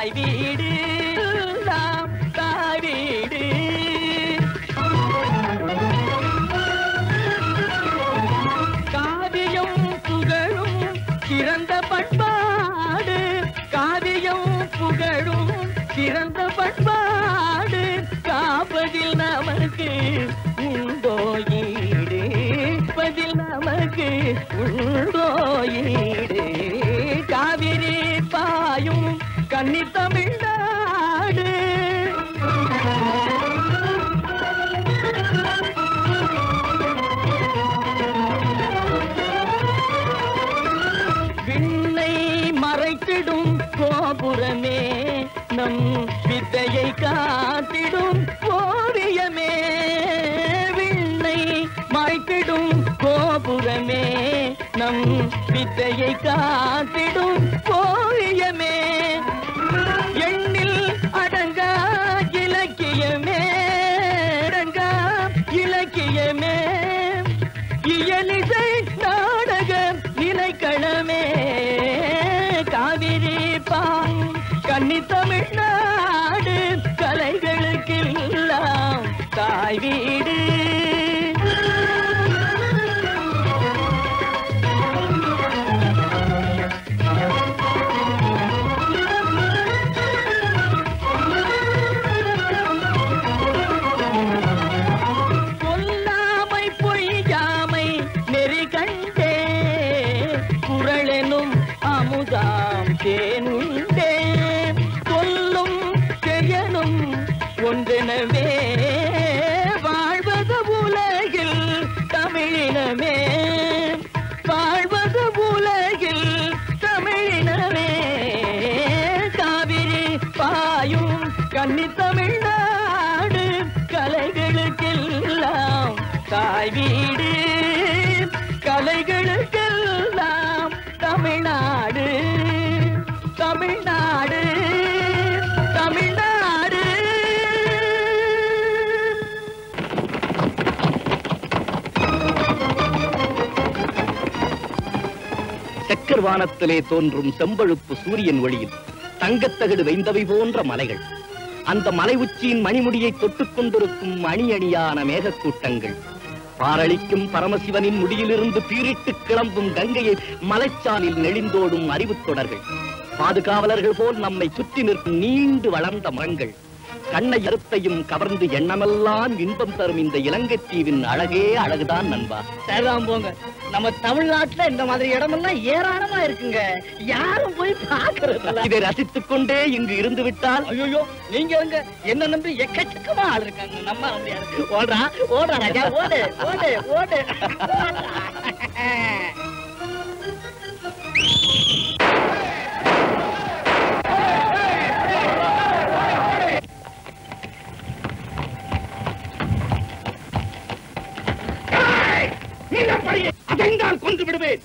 தாய் வீடு நாம் தாய் வீடு காவியம் புகழும் சிறந்த பண்பாடு காவியம் புகழும் சிறந்த பண்பாடு காப்பதில் நமக்கு உண்டோ ஈடு பதில் நமக்கு உண்டோ ஈடு காவிரி பாயும் கன்னி தமிழ்நாடு விண்ணை மறைத்திடும் கோபுரமே நம் வித்தையை காத்திடும் ஓவியமே விண்ணை மறைத்திடும் கோபுரமே நம் வித்தையை காத்திடும் ஓவியமே எண்ணில் அடங்கா இலக்கியமே அடங்கா இலக்கியமே இயலிசை நாடக நிலைக்களமே காவிரி பாம் கன்னி தமிழ்நாடு கலைகளுக்கெல்லாம் தாய் வீடு கொல்லாமை பொய்யாமை நெறி கண்டே குரலெனும் அமுதாம் தேனுண்டே சொல்லும் செயலும் ஒன்றெனவே வாழ்வது உலகில் தமிழினமே வாழ்வது உலகில் தமிழினமே காவிரி பாயும் கன்னி தமிழ்நாடு கலைகளுக்கெல்லாம் தாய் வீடு கலைகளுக்கெல்லாம் தமிழ்நாடு தமிழ்நாடு தமிழ்நாடு செக்கர் வானத்திலே தோன்றும் செம்பழுப்பு சூரியன் ஒளியில் தங்கத்தகடு வைந்தவை போன்ற மலைகள் அந்த மலை உச்சியின் மணிமுடியை தொட்டுக் கொண்டிருக்கும் அணி அணியான மேகக்கூட்டங்கள் பாரளிக்கும் பரமசிவனின் முடியிலிருந்து பீரிட்டு கிளம்பும் கங்கையை மலைச்சாலில் நெளிந்தோடும் அறிவுத் தொடர்கள் பாதுகாவலர்கள் போல் நம்மை சுற்றி நிற்கும் நீண்டு வளர்ந்த மரங்கள் கண்ணை அறுத்தையும் கவர்ந்து எண்ணமெல்லாம் இன்பம் தரும் இந்த இலங்கை தீவின் அழகே அழகுதான் நண்பா சரிதான் போங்க நம்ம தமிழ்நாட்டுல இந்த மாதிரி இடமெல்லாம் ஏராளமா இருக்குங்க யாரும் போய் பாக்குறது இதை ரசித்துக் கொண்டே இங்கு இருந்து விட்டால் ஐயோ நீங்க எங்க என்ன நம்பி எக்கச்சக்கமா ஆள் இருக்காங்க நம்ம முடியாது ஓடுறா ஓடுறா ராஜா ஓடு ஓடு ஓடு அதைந்தான் கொண்டு விடுவேன்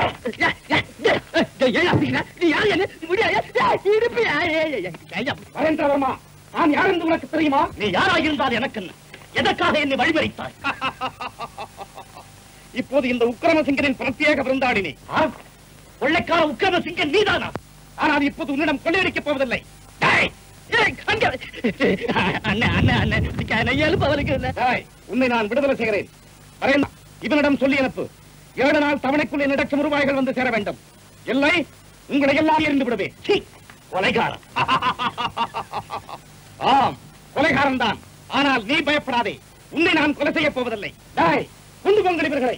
வரேந்திரவர்மா நான் யார் என்று உனக்கு தெரியுமா நீ யாராயிருந்தால் எனக்கு என்ன எதற்காக என்னை வழிமறித்தாய் இப்போது இந்த உக்கிரமசிங்கரின் பிரத்யேக விருந்தாளினி கொள்ளைக்கார உக்கிரமசிங்கன் நீதானா ஆனால் இப்போது உன்னிடம் கொள்ளையடிக்கப் போவதில்லை டேய், ஏய், அங்க. அண்ணே அண்ணே அண்ணே எழுப்பு அவருக்கு டேய், உன்னை நான் விடுதலை செய்கிறேன் வரேன் இவனிடம் சொல்லி அனுப்பு ஏழு நாள் தவணைக்குள் என் லட்சம் ரூபாய்கள் வந்து சேர வேண்டும் இல்லை உங்களை எல்லாம் எரிந்து விடுவேன் சீ, கொலைகாரன் ஆம் கொலைகாரன் தான் ஆனால் நீ பயப்படாதே உன்னை நான் கொலை செய்யப் போவதில்லை டாய் கொண்டு போங்கள் இவர்களை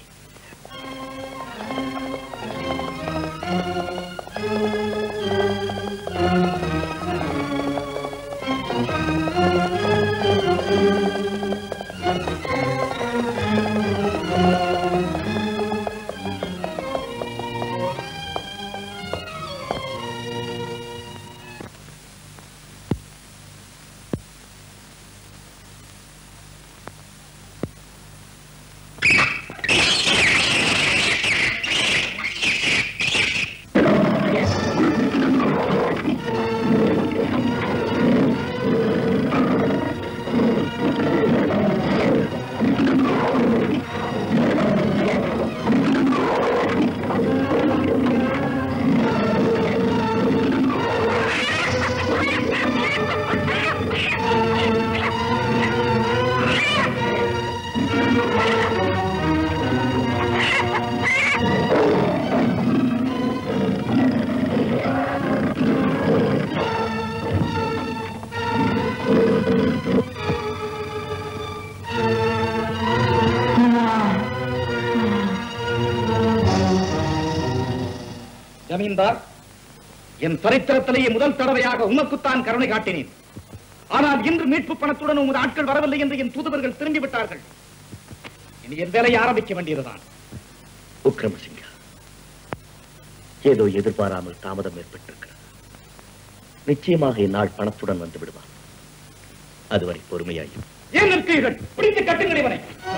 ஜமீன்தார் என் சரித்திரத்திலேயே முதல் தடவையாக உமக்குத்தான் கருணை காட்டினேன் ஆனால் இன்று மீட்பு பணத்துடன் உமது ஆட்கள் வரவில்லை என்று என் தூதுவர்கள் திரும்பி விட்டார்கள் இனி என் வேலையை ஆரம்பிக்க வேண்டியதுதான் உக்ரமசிங்கா ஏதோ எதிர்பாராமல் தாமதம் ஏற்பட்டிருக்கிறது நிச்சயமாக இந்நாள் பணத்துடன் வந்து விடுவான் அதுவரை பொறுமையாயும் ஏன் நிற்கிறீர்கள் பிடித்து கட்டுங்கள் இவனை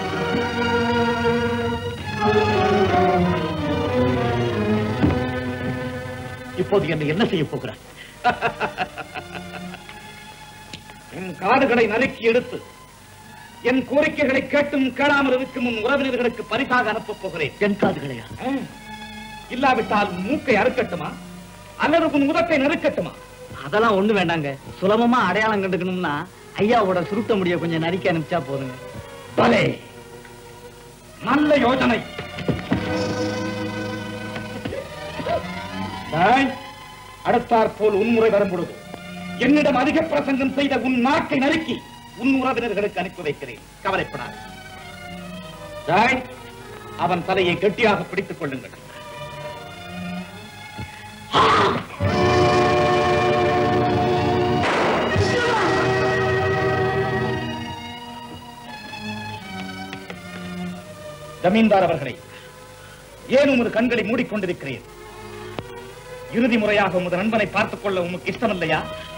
இப்போது என்னை என்ன செய்ய போகிறார் என் காதுகளை நறுக்கி எடுத்து என் கோரிக்கைகளை கேட்டும் கேளாமல் இருக்கும் உன் உறவினர்களுக்கு பரிசாக அனுப்பப் போகிறேன் என் காதுகளையா ஆ, இல்லாவிட்டால் மூக்கை அறுக்கட்டுமா அல்லது உன் உதட்டை நறுக்கட்டுமா அதெல்லாம் ஒண்ணு வேண்டாங்க சுலபமா அடையாளம் கண்டுக்கணும்னா ஐயாவோட சுருட்ட முடிய கொஞ்சம் நறுக்கி அனுப்பிச்சா போதுங்க பலே நல்ல யோசனை டேய், அடுத்தாற் போல் உன்முறை வரும் பொழுது என்னிடம் அதிக பிரசங்கம் செய்த உன் நாக்கை நறுக்கி உன் உறவினர்களுக்கு அனுப்பி வைக்கிறேன் கவலைப்படாது டேய், அவன் தலையை கெட்டியாக பிடித்துக் கொள்ளுங்கள் ஜமீன்தார் அவர்களே ஏன் உமது கண்களை மூடிக்கொண்டிருக்கிறேன் இறுதி முறையாக உமது நண்பனை பார்த்துக் கொள்ள உமக்கு இஷ்டமில்லையா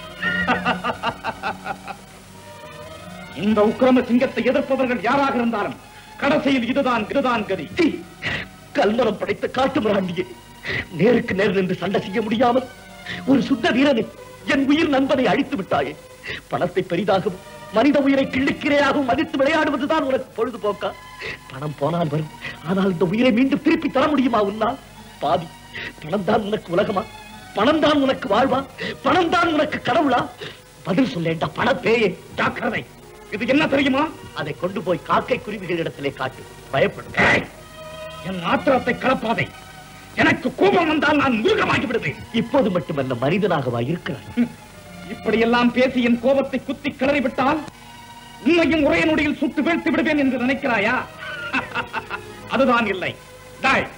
இந்த உக்கிரம சிங்கத்தை எதிர்ப்பவர்கள் யாராக இருந்தாலும் கடைசியில் இதுதான் இதுதான் கதி கல்மரம் படைத்த காட்டு மிராண்டியே நேருக்கு நேர் நின்று சண்டை செய்ய முடியாமல் ஒரு சுத்த வீரனை என் உயிர் நண்பனை அழித்து விட்டாயே பணத்தை பெரிதாகவும் மனித உயிரை கிள்ளுக்கிரையாகவும் மதித்து விளையாடுவதுதான் உனக்கு பொழுதுபோக்கா பணம் போனால் வரும் ஆனால் இந்த உயிரை மீண்டும் திருப்பி தர முடியுமா உன்னால் பாதி பணம் தான் உனக்கு உலகமா பணம் தான் உனக்கு வாழ்வா பணம் தான் உனக்கு கடவுளா பதில் சொல்லேண்டா பணப்பேயே ஜாக்கிரதை இது என்ன தெரியுமா அதை கொண்டு போய் காக்கை குருவிகள் இடத்திலே காட்டு பயப்படும் ஏய், என் ஆத்திரத்தை கலப்பாதே எனக்கு கோபம் வந்தால் நான் மிருகமாகி விடுவேன் இப்போது மட்டுமல்ல மனிதனாகவா இருக்கிறாய் ஹம், இப்படியெல்லாம் பேசி என் கோபத்தை குத்தி கிளறி விட்டால் உண்மையும் ஒரே நொடியில் சுட்டு வீழ்த்து விடுவேன் என்று நினைக்கிறாயா அதுதான் இல்லை டாய்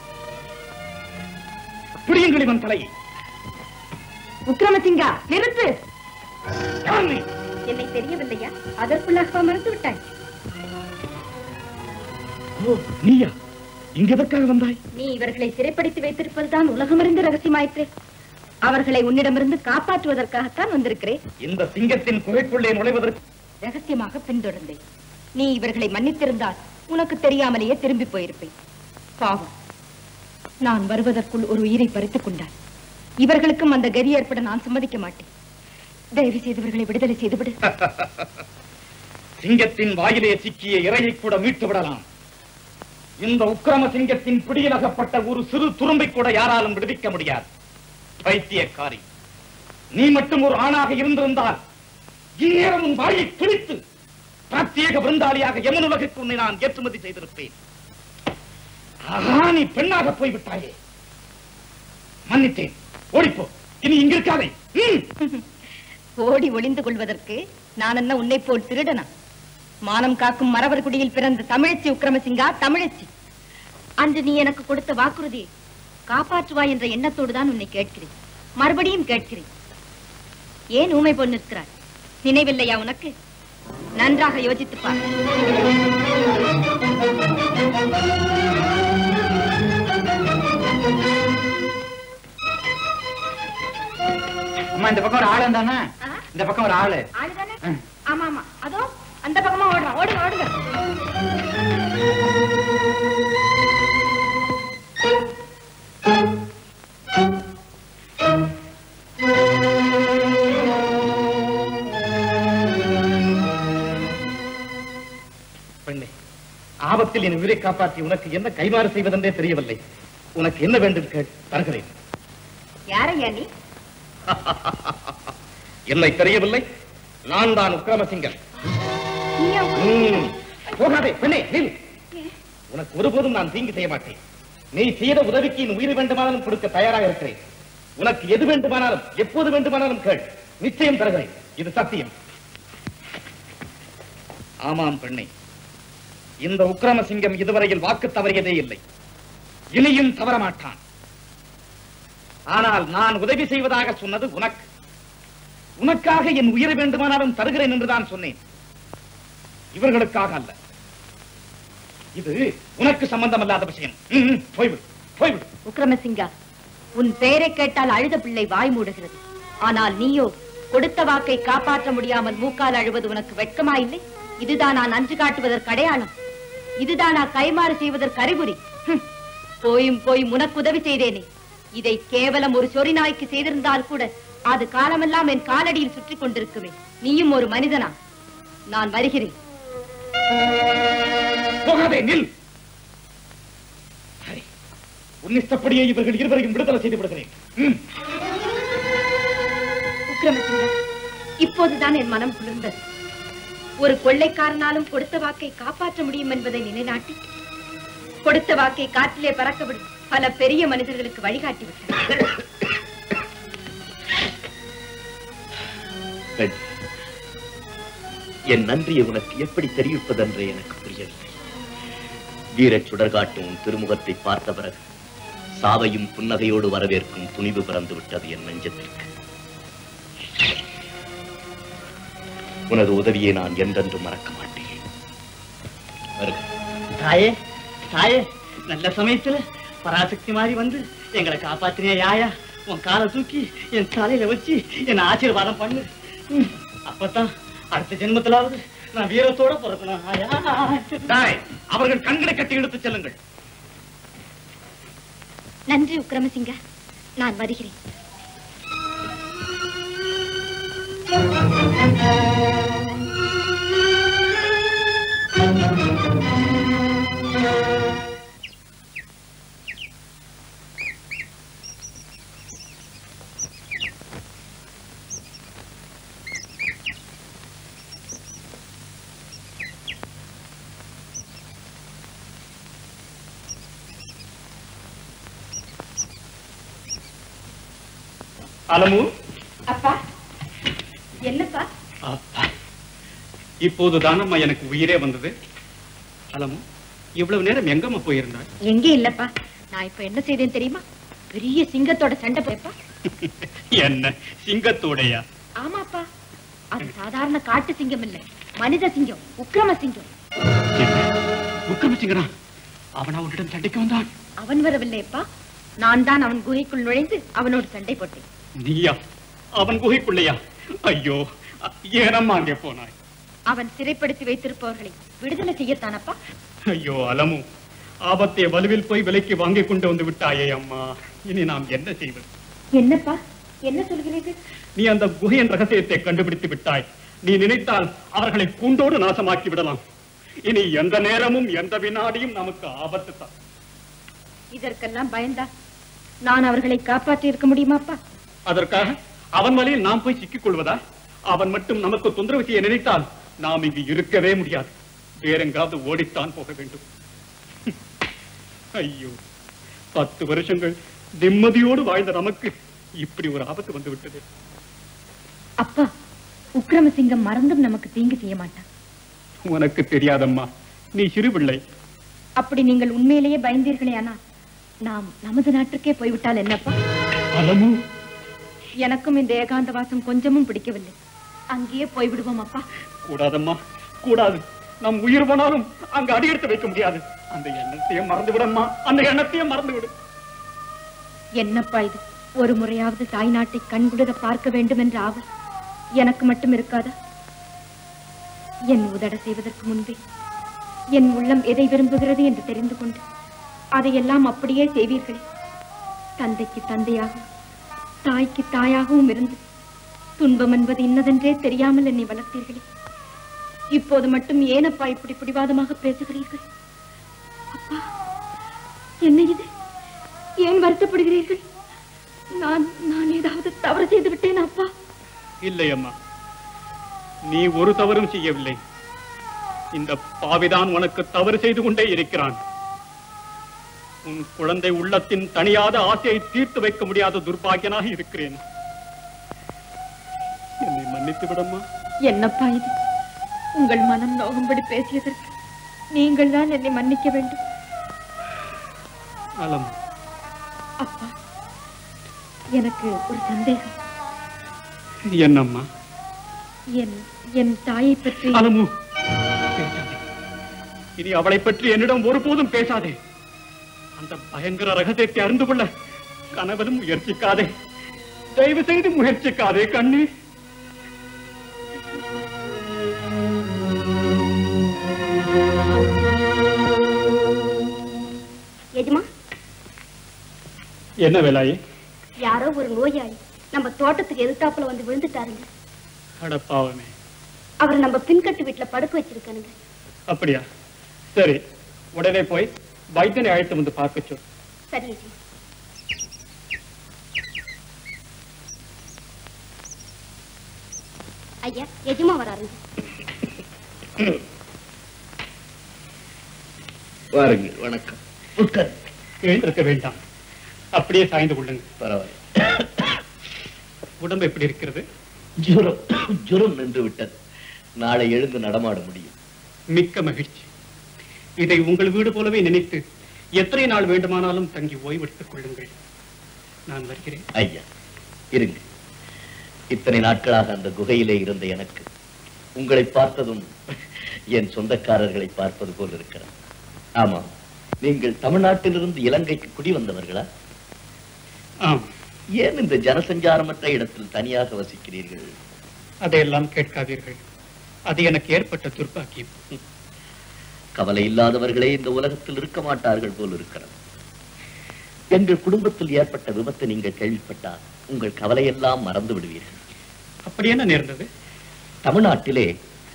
பிடியுங்கள் இவன் தலையை விக்ரமசிங்கா நிறுத்து யார் நீ? என்னை தெரியவில்லையா அதற்குள்ளாக மறுத்து விட்டாய் ஓ, நீயா இங்க எதற்காக வந்தாய் நீ இவர்களை சிறைப்படுத்தி வைத்திருப்பதுதான் உலகமறிந்த ரகசியமாயிற்றே அவர்களை உன்னிடமிருந்து காப்பாற்றுவதற்காகத்தான் வந்திருக்கிறேன் இந்த சிங்கத்தின் குகைக்குள்ளே நுழைவதற்கு ரகசியமாக பின்தொடர்ந்தேன் நீ இவர்களை மன்னித்திருந்தால் உனக்கு தெரியாமலேயே திரும்பி போயிருப்பேன் பாவம் நான் வருவதற்குள் ஒரு உயிரை பறித்துக் கொண்டார் இவர்களுக்கும் அந்த கதி ஏற்பட நான் சம்மதிக்க மாட்டேன் தயவு செய்து இவர்களை விடுதலை செய்துவிடு சிங்கத்தின் வாயிலே சிக்கிய இரையை கூட மீட்டு விடலாம் இந்த உக்கிரம சிங்கத்தின் பிடியில் அகப்பட்ட ஒரு சிறு துரும்பை கூட யாராலும் விடுவிக்க முடியாது பைத்தியக்காரி நீ மட்டும் ஒரு ஆணாக இருந்திருந்தால் இந்நேரம் உன் வாயை கிழித்து பிரத்யேக விருந்தாளியாக எமன் உலகுக்கு உன்னை நான் ஏற்றுமதி செய்திருப்பேன் ஆஹா நீ பெண்ணாக போய்விட்டாயே மன்னித்தேன் ஓடிப்போ இனி இங்கிருக்காதே ம். ஓடி ஒளிந்து கொள்வதற்கு நான் என்ன உன்னை போல் திருடனா மானம் காக்கும் மறவர் குடியில் பிறந்த தமிழச்சி உக்கிரமசிங்கா தமிழச்சி அன்று நீ எனக்கு கொடுத்த வாக்குறுதியை காப்பாற்றுவாய் என்ற எண்ணத்தோடு தான் உன்னை கேட்கிறேன் மறுபடியும் கேட்கிறேன் ஏன் ஊமை போல் நிற்கிறாய் நினைவில்லையா உனக்கு நன்றாக யோசித்துப் பார் அம்மா இந்த பக்கம் ஒரு ஆளு தானே ஆ? இந்த பக்கம் ஒரு ஆளு ஆளுதானே ம். ஆமா ஆமா அதோ அந்த பக்கமா ஓடுறான் ஓடுங்க ஓடுங்க பெண்ணே ஆபத்தில் என் உயிரை காப்பாற்றி உனக்கு என்ன கைமாறு செய்வதென்றே தெரியவில்லை உனக்கு என்ன வேண்டும் கேள் தருகிறேன் யாரையா நீ என்னை தெரியவில்லை நான் தான் உக்கிரமசிங்கன் நீயா ம், போகாதே பெண்ணே நில் உனக்கு ஒருபோதும் நான் தீங்கு செய்ய மாட்டேன் நீ செய்த உதவிக்கு என் உயிர் வேண்டுமானாலும் கொடுக்க தயாராக இருக்கிறேன் உனக்கு எது வேண்டுமானாலும் எப்போது வேண்டுமானாலும் கேள் நிச்சயம் தருகிறேன் இது சத்தியம் ஆமாம் பெண்ணே இந்த உக்கிரமசிங்கம் இதுவரையில் வாக்கு தவறியதே இல்லை இனியும் தவற மாட்டான் ஆனால் நான் உதவி செய்வதாக சொன்னது உனக்கு உனக்காக என் உயிரை வேண்டுமானாலும் தருகிறேன் என்றுதான் சொன்னேன் இவர்களுக்காக அல்ல இது உனக்கு சம்பந்தமல்லாத விஷயம் ம், ம், போய்விடு போய்விடு உக்ரமசிங்கா உன் பெயரை கேட்டால் அழுத பிள்ளை வாய் மூடுகிறது ஆனால் நீயோ கொடுத்த வாக்கை காப்பாற்ற முடியாமல் மூக்கால் அழுவது உனக்கு வெட்கமா இல்லை இதுதான் நான் நஞ்சு காட்டுவதற்கு அடையாளம் இதுதானா கைமாறு செய்வதற்கு அறிகுறி ஹம். போயும் போய் உனக்கு உதவி செய்தேனே இதை கேவலம் ஒரு சொறி நாய்க்கு செய்திருந்தால் கூட அது காலமெல்லாம் என் காலடியில் சுற்றி கொண்டிருக்குமே நீயும் ஒரு மனிதனா நான் வருகிறேன் போகாதே நில் சரி உன் இஷ்டப்படியே இவர்கள் இருவரையும் விடுதலை செய்து விடுகிறேன் ம். உக்ரமசிங்கா இப்போதுதான் என் மனம் குளிர்ந்தது ஒரு கொள்ளைக்காரனாலும் கொடுத்த வாக்கை காப்பாற்ற முடியும் என்பதை நிலைநாட்டி கொடுத்த வாக்கை காற்றிலே பறக்கவிடும் பல பெரிய மனிதர்களுக்கு வழிகாட்டி விட்டார் பெண் என் நன்றியை உனக்கு எப்படி தெரிவிப்பதென்றே எனக்கு புரியவில்லை வீரச் சுடர்காட்டும் உன் திருமுகத்தை பார்த்த பிறகு சாவையும் புன்னகையோடு வரவேற்கும் துணிவு பிறந்து விட்டது என் நெஞ்சத்திற்கு உனது உதவியை நான் என்றென்றும் மறக்க மாட்டேன் வருக தாயே தாயே நல்ல சமயத்துல பராசக்தி மாதிரி வந்து எங்களை காப்பாத்தினியா யாயா உன் காலை தூக்கி என் தலையில வச்சு என்ன ஆசீர்வாதம் பண்ணு ம், அப்பதான் அடுத்த ஜென்மத்திலாவது நான் வீரத்தோட பிறக்கணும் ஆயா தாய் அவர்கள் கண்களை கட்டி எடுத்துச் செல்லுங்கள் நன்றி உக்ரமசிங்கா நான் வருகிறேன் அலமு அப்பா என்னப்பா அப்பா இப்போது தானம்மா எனக்கு உயிரே வந்தது அலமு இவ்வளவு நேரம் எங்கம்மா போயிருந்தாய் எங்கே இல்லப்பா நான் இப்ப என்ன செய்தேன் தெரியுமா பெரிய சிங்கத்தோட சண்டை போயப்பா என்ன சிங்கத்தோடையா ஆமாப்பா அது சாதாரண காட்டு சிங்கம் இல்ல மனித சிங்கம் உக்கிரம சிங்கம் விக்ரமசிங்கனா அவனா உன்னிடம் சண்டைக்கு வந்தான் அவன் வரவில்லைப்பா நான் தான் அவன் குகைக்குள் நுழைந்து அவனோடு சண்டை போட்டேன் நீயா அவன் குகைக்குள்ளையா ஐயோ ஏனம்மா அங்கே போனாய் அவன் சிறைப்படுத்தி வைத்திருப்பவர்களை விடுதலை செய்யத்தானப்பா ஐயோ அலமு ஆபத்தை வலுவில் போய் விலைக்கு வாங்கி கொண்டு வந்து விட்டாயே அம்மா இனி நாம் என்ன செய்வது என்னப்பா என்ன சொல்கிறீர்கள் நீ அந்த குகையின் ரகசியத்தை கண்டுபிடித்து விட்டாய் நீ நினைத்தால் அவர்களை கூண்டோடு நாசமாக்கி விடலாம் இனி எந்த நேரமும் எந்த வினாடியும் நமக்கு ஆபத்து தான் இதற்கெல்லாம் பயந்தா நான் அவர்களை காப்பாற்றி இருக்க முடியுமாப்பா அதற்காக அவன் வழியில் நாம் போய் சிக்கிக் கொள்வதா அவன் மட்டும் நமக்கு தொந்தரவு செய்ய நினைத்தால் நாம் இங்கு இருக்கவே முடியாது வேறெங்காவது ஓடித்தான் போக வேண்டும் ஐயோ பத்து வருஷங்கள் நிம்மதியோடு வாழ்ந்த நமக்கு இப்படி ஒரு ஆபத்து வந்து விட்டது அப்பா உக்கிரமசிங்கம் மறந்தும் நமக்கு தீங்கு செய்ய மாட்டான் உனக்கு தெரியாதம்மா நீ சிறு பிள்ளை அப்படி நீங்கள் உண்மையிலேயே பயந்தீர்களே ஆனா நாம் நமது நாட்டுக்கே போய்விட்டால் என்னப்பா அலமு எனக்கும் இந்த ஏகாந்த வாசம் கொஞ்சமும் பிடிக்கவில்லை அங்கேயே போய்விடுவோம் அப்பா கூடாதம்மா கூடாது நம் உயிர் போனாலும் அங்க அடியெடுத்து வைக்க முடியாது அந்த எண்ணத்தையும் மறந்து விடம்மா அந்த எண்ணத்தையும் மறந்து விடு என்னப்பா இது ஒரு முறையாவது தாய் நாட்டை கண்குளிர பார்க்க வேண்டும் என்ற ஆவல் எனக்கு மட்டும் இருக்காதா என் உதட செய்வதற்கு முன்பே என் உள்ளம் எதை விரும்புகிறது என்று தெரிந்து கொண்டு அதையெல்லாம் அப்படியே செய்வீர்களே தந்தைக்கு தந்தையாகவும் தாய்க்கு தாயாகவும் இருந்து துன்பம் என்பது இன்னதென்றே தெரியாமல் என்னை வளர்த்தீர்களே இப்போது மட்டும் ஏனப்பா இப்படி பிடிவாதமாக பேசுகிறீர்கள் அப்பா என்ன இது ஏன் வருத்தப்படுகிறீர்கள் நான் நான் ஏதாவது தவறு செய்து விட்டேன் அப்பா இல்லை அம்மா நீ ஒரு தவறும் செய்யவில்லை இந்த பாவிதான் உனக்கு தவறு செய்து கொண்டே இருக்கிறான் உன் குழந்தை உள்ளத்தின் தனியாத ஆசையை தீர்த்து வைக்க முடியாத துர்பாகியனாக இருக்கிறேன் என்னை மன்னித்து விடம்மா என்னப்பா இது உங்கள் மனம் நோகும்படி பேசியதற்கு நீங்கள் தான் என்னை மன்னிக்க வேண்டும் அலம் அப்பா எனக்கு ஒரு சந்தேகம் என்னம்மா என் என் தாயை பற்றி அலமு பேசாதே இனி அவளை பற்றி என்னிடம் ஒருபோதும் பேசாதே அந்த பயங்கர ரகசியத்தை அறிந்து கொள்ள கனவிலும் முயற்சிக்காதே தயவு செய்து முயற்சிக்காதே கண்ணு எஜமா என்ன வேலாயே யாரோ ஒரு நோயாளி நம்ம தோட்டத்துக்கு எதிர்த்தாப்புல வந்து விழுந்துட்டாருங்க அடப்பாவமே அவர் நம்ம பின்கட்டு வீட்டுல படுக்க வச்சிருக்கானுங்க அப்படியா சரி உடனே போய் வைத்தியனை அழைத்து வந்து பார்க்க சொல் சரி எஜமா ஐயா எஜமா வராருங்க வாருங்கள் வணக்கம் உட்கார் எழுந்திருக்க வேண்டாம் அப்படியே சாய்ந்து கொள்ளுங்க பரவாயில்லை உடம்பு எப்படி இருக்கிறது ஜுரம் ஜுரம் நின்று விட்டது நாளை எழுந்து நடமாட முடியும் மிக்க மகிழ்ச்சி இதை உங்கள் வீடு போலவே நினைத்து எத்தனை நாள் வேண்டுமானாலும் தங்கி ஓய்வெடுத்துக் கொள்ளுங்கள் நான் வருகிறேன் ஐயா இருங்க இத்தனை நாட்களாக அந்த குகையிலே இருந்த எனக்கு உங்களை பார்த்ததும் என் சொந்தக்காரர்களை பார்ப்பது போல் இருக்கிறது ஆமா நீங்கள் தமிழ்நாட்டிலிருந்து இலங்கைக்கு குடி வந்தவர்களா ஆம் ஏன் இந்த ஜனசஞ்சாரமற்ற இடத்தில் தனியாக வசிக்கிறீர்கள் அதையெல்லாம் கேட்காதீர்கள் அது எனக்கு ஏற்பட்ட துர்ப்பாக்கியம் கவலை இல்லாதவர்களே இந்த உலகத்தில் இருக்க மாட்டார்கள் போல் இருக்கிறது எங்கள் குடும்பத்தில் ஏற்பட்ட விபத்து நீங்கள் கேள்விப்பட்டால் உங்கள் கவலையெல்லாம் மறந்து விடுவீர்கள் அப்படி என்ன நேர்ந்தது தமிழ்நாட்டிலே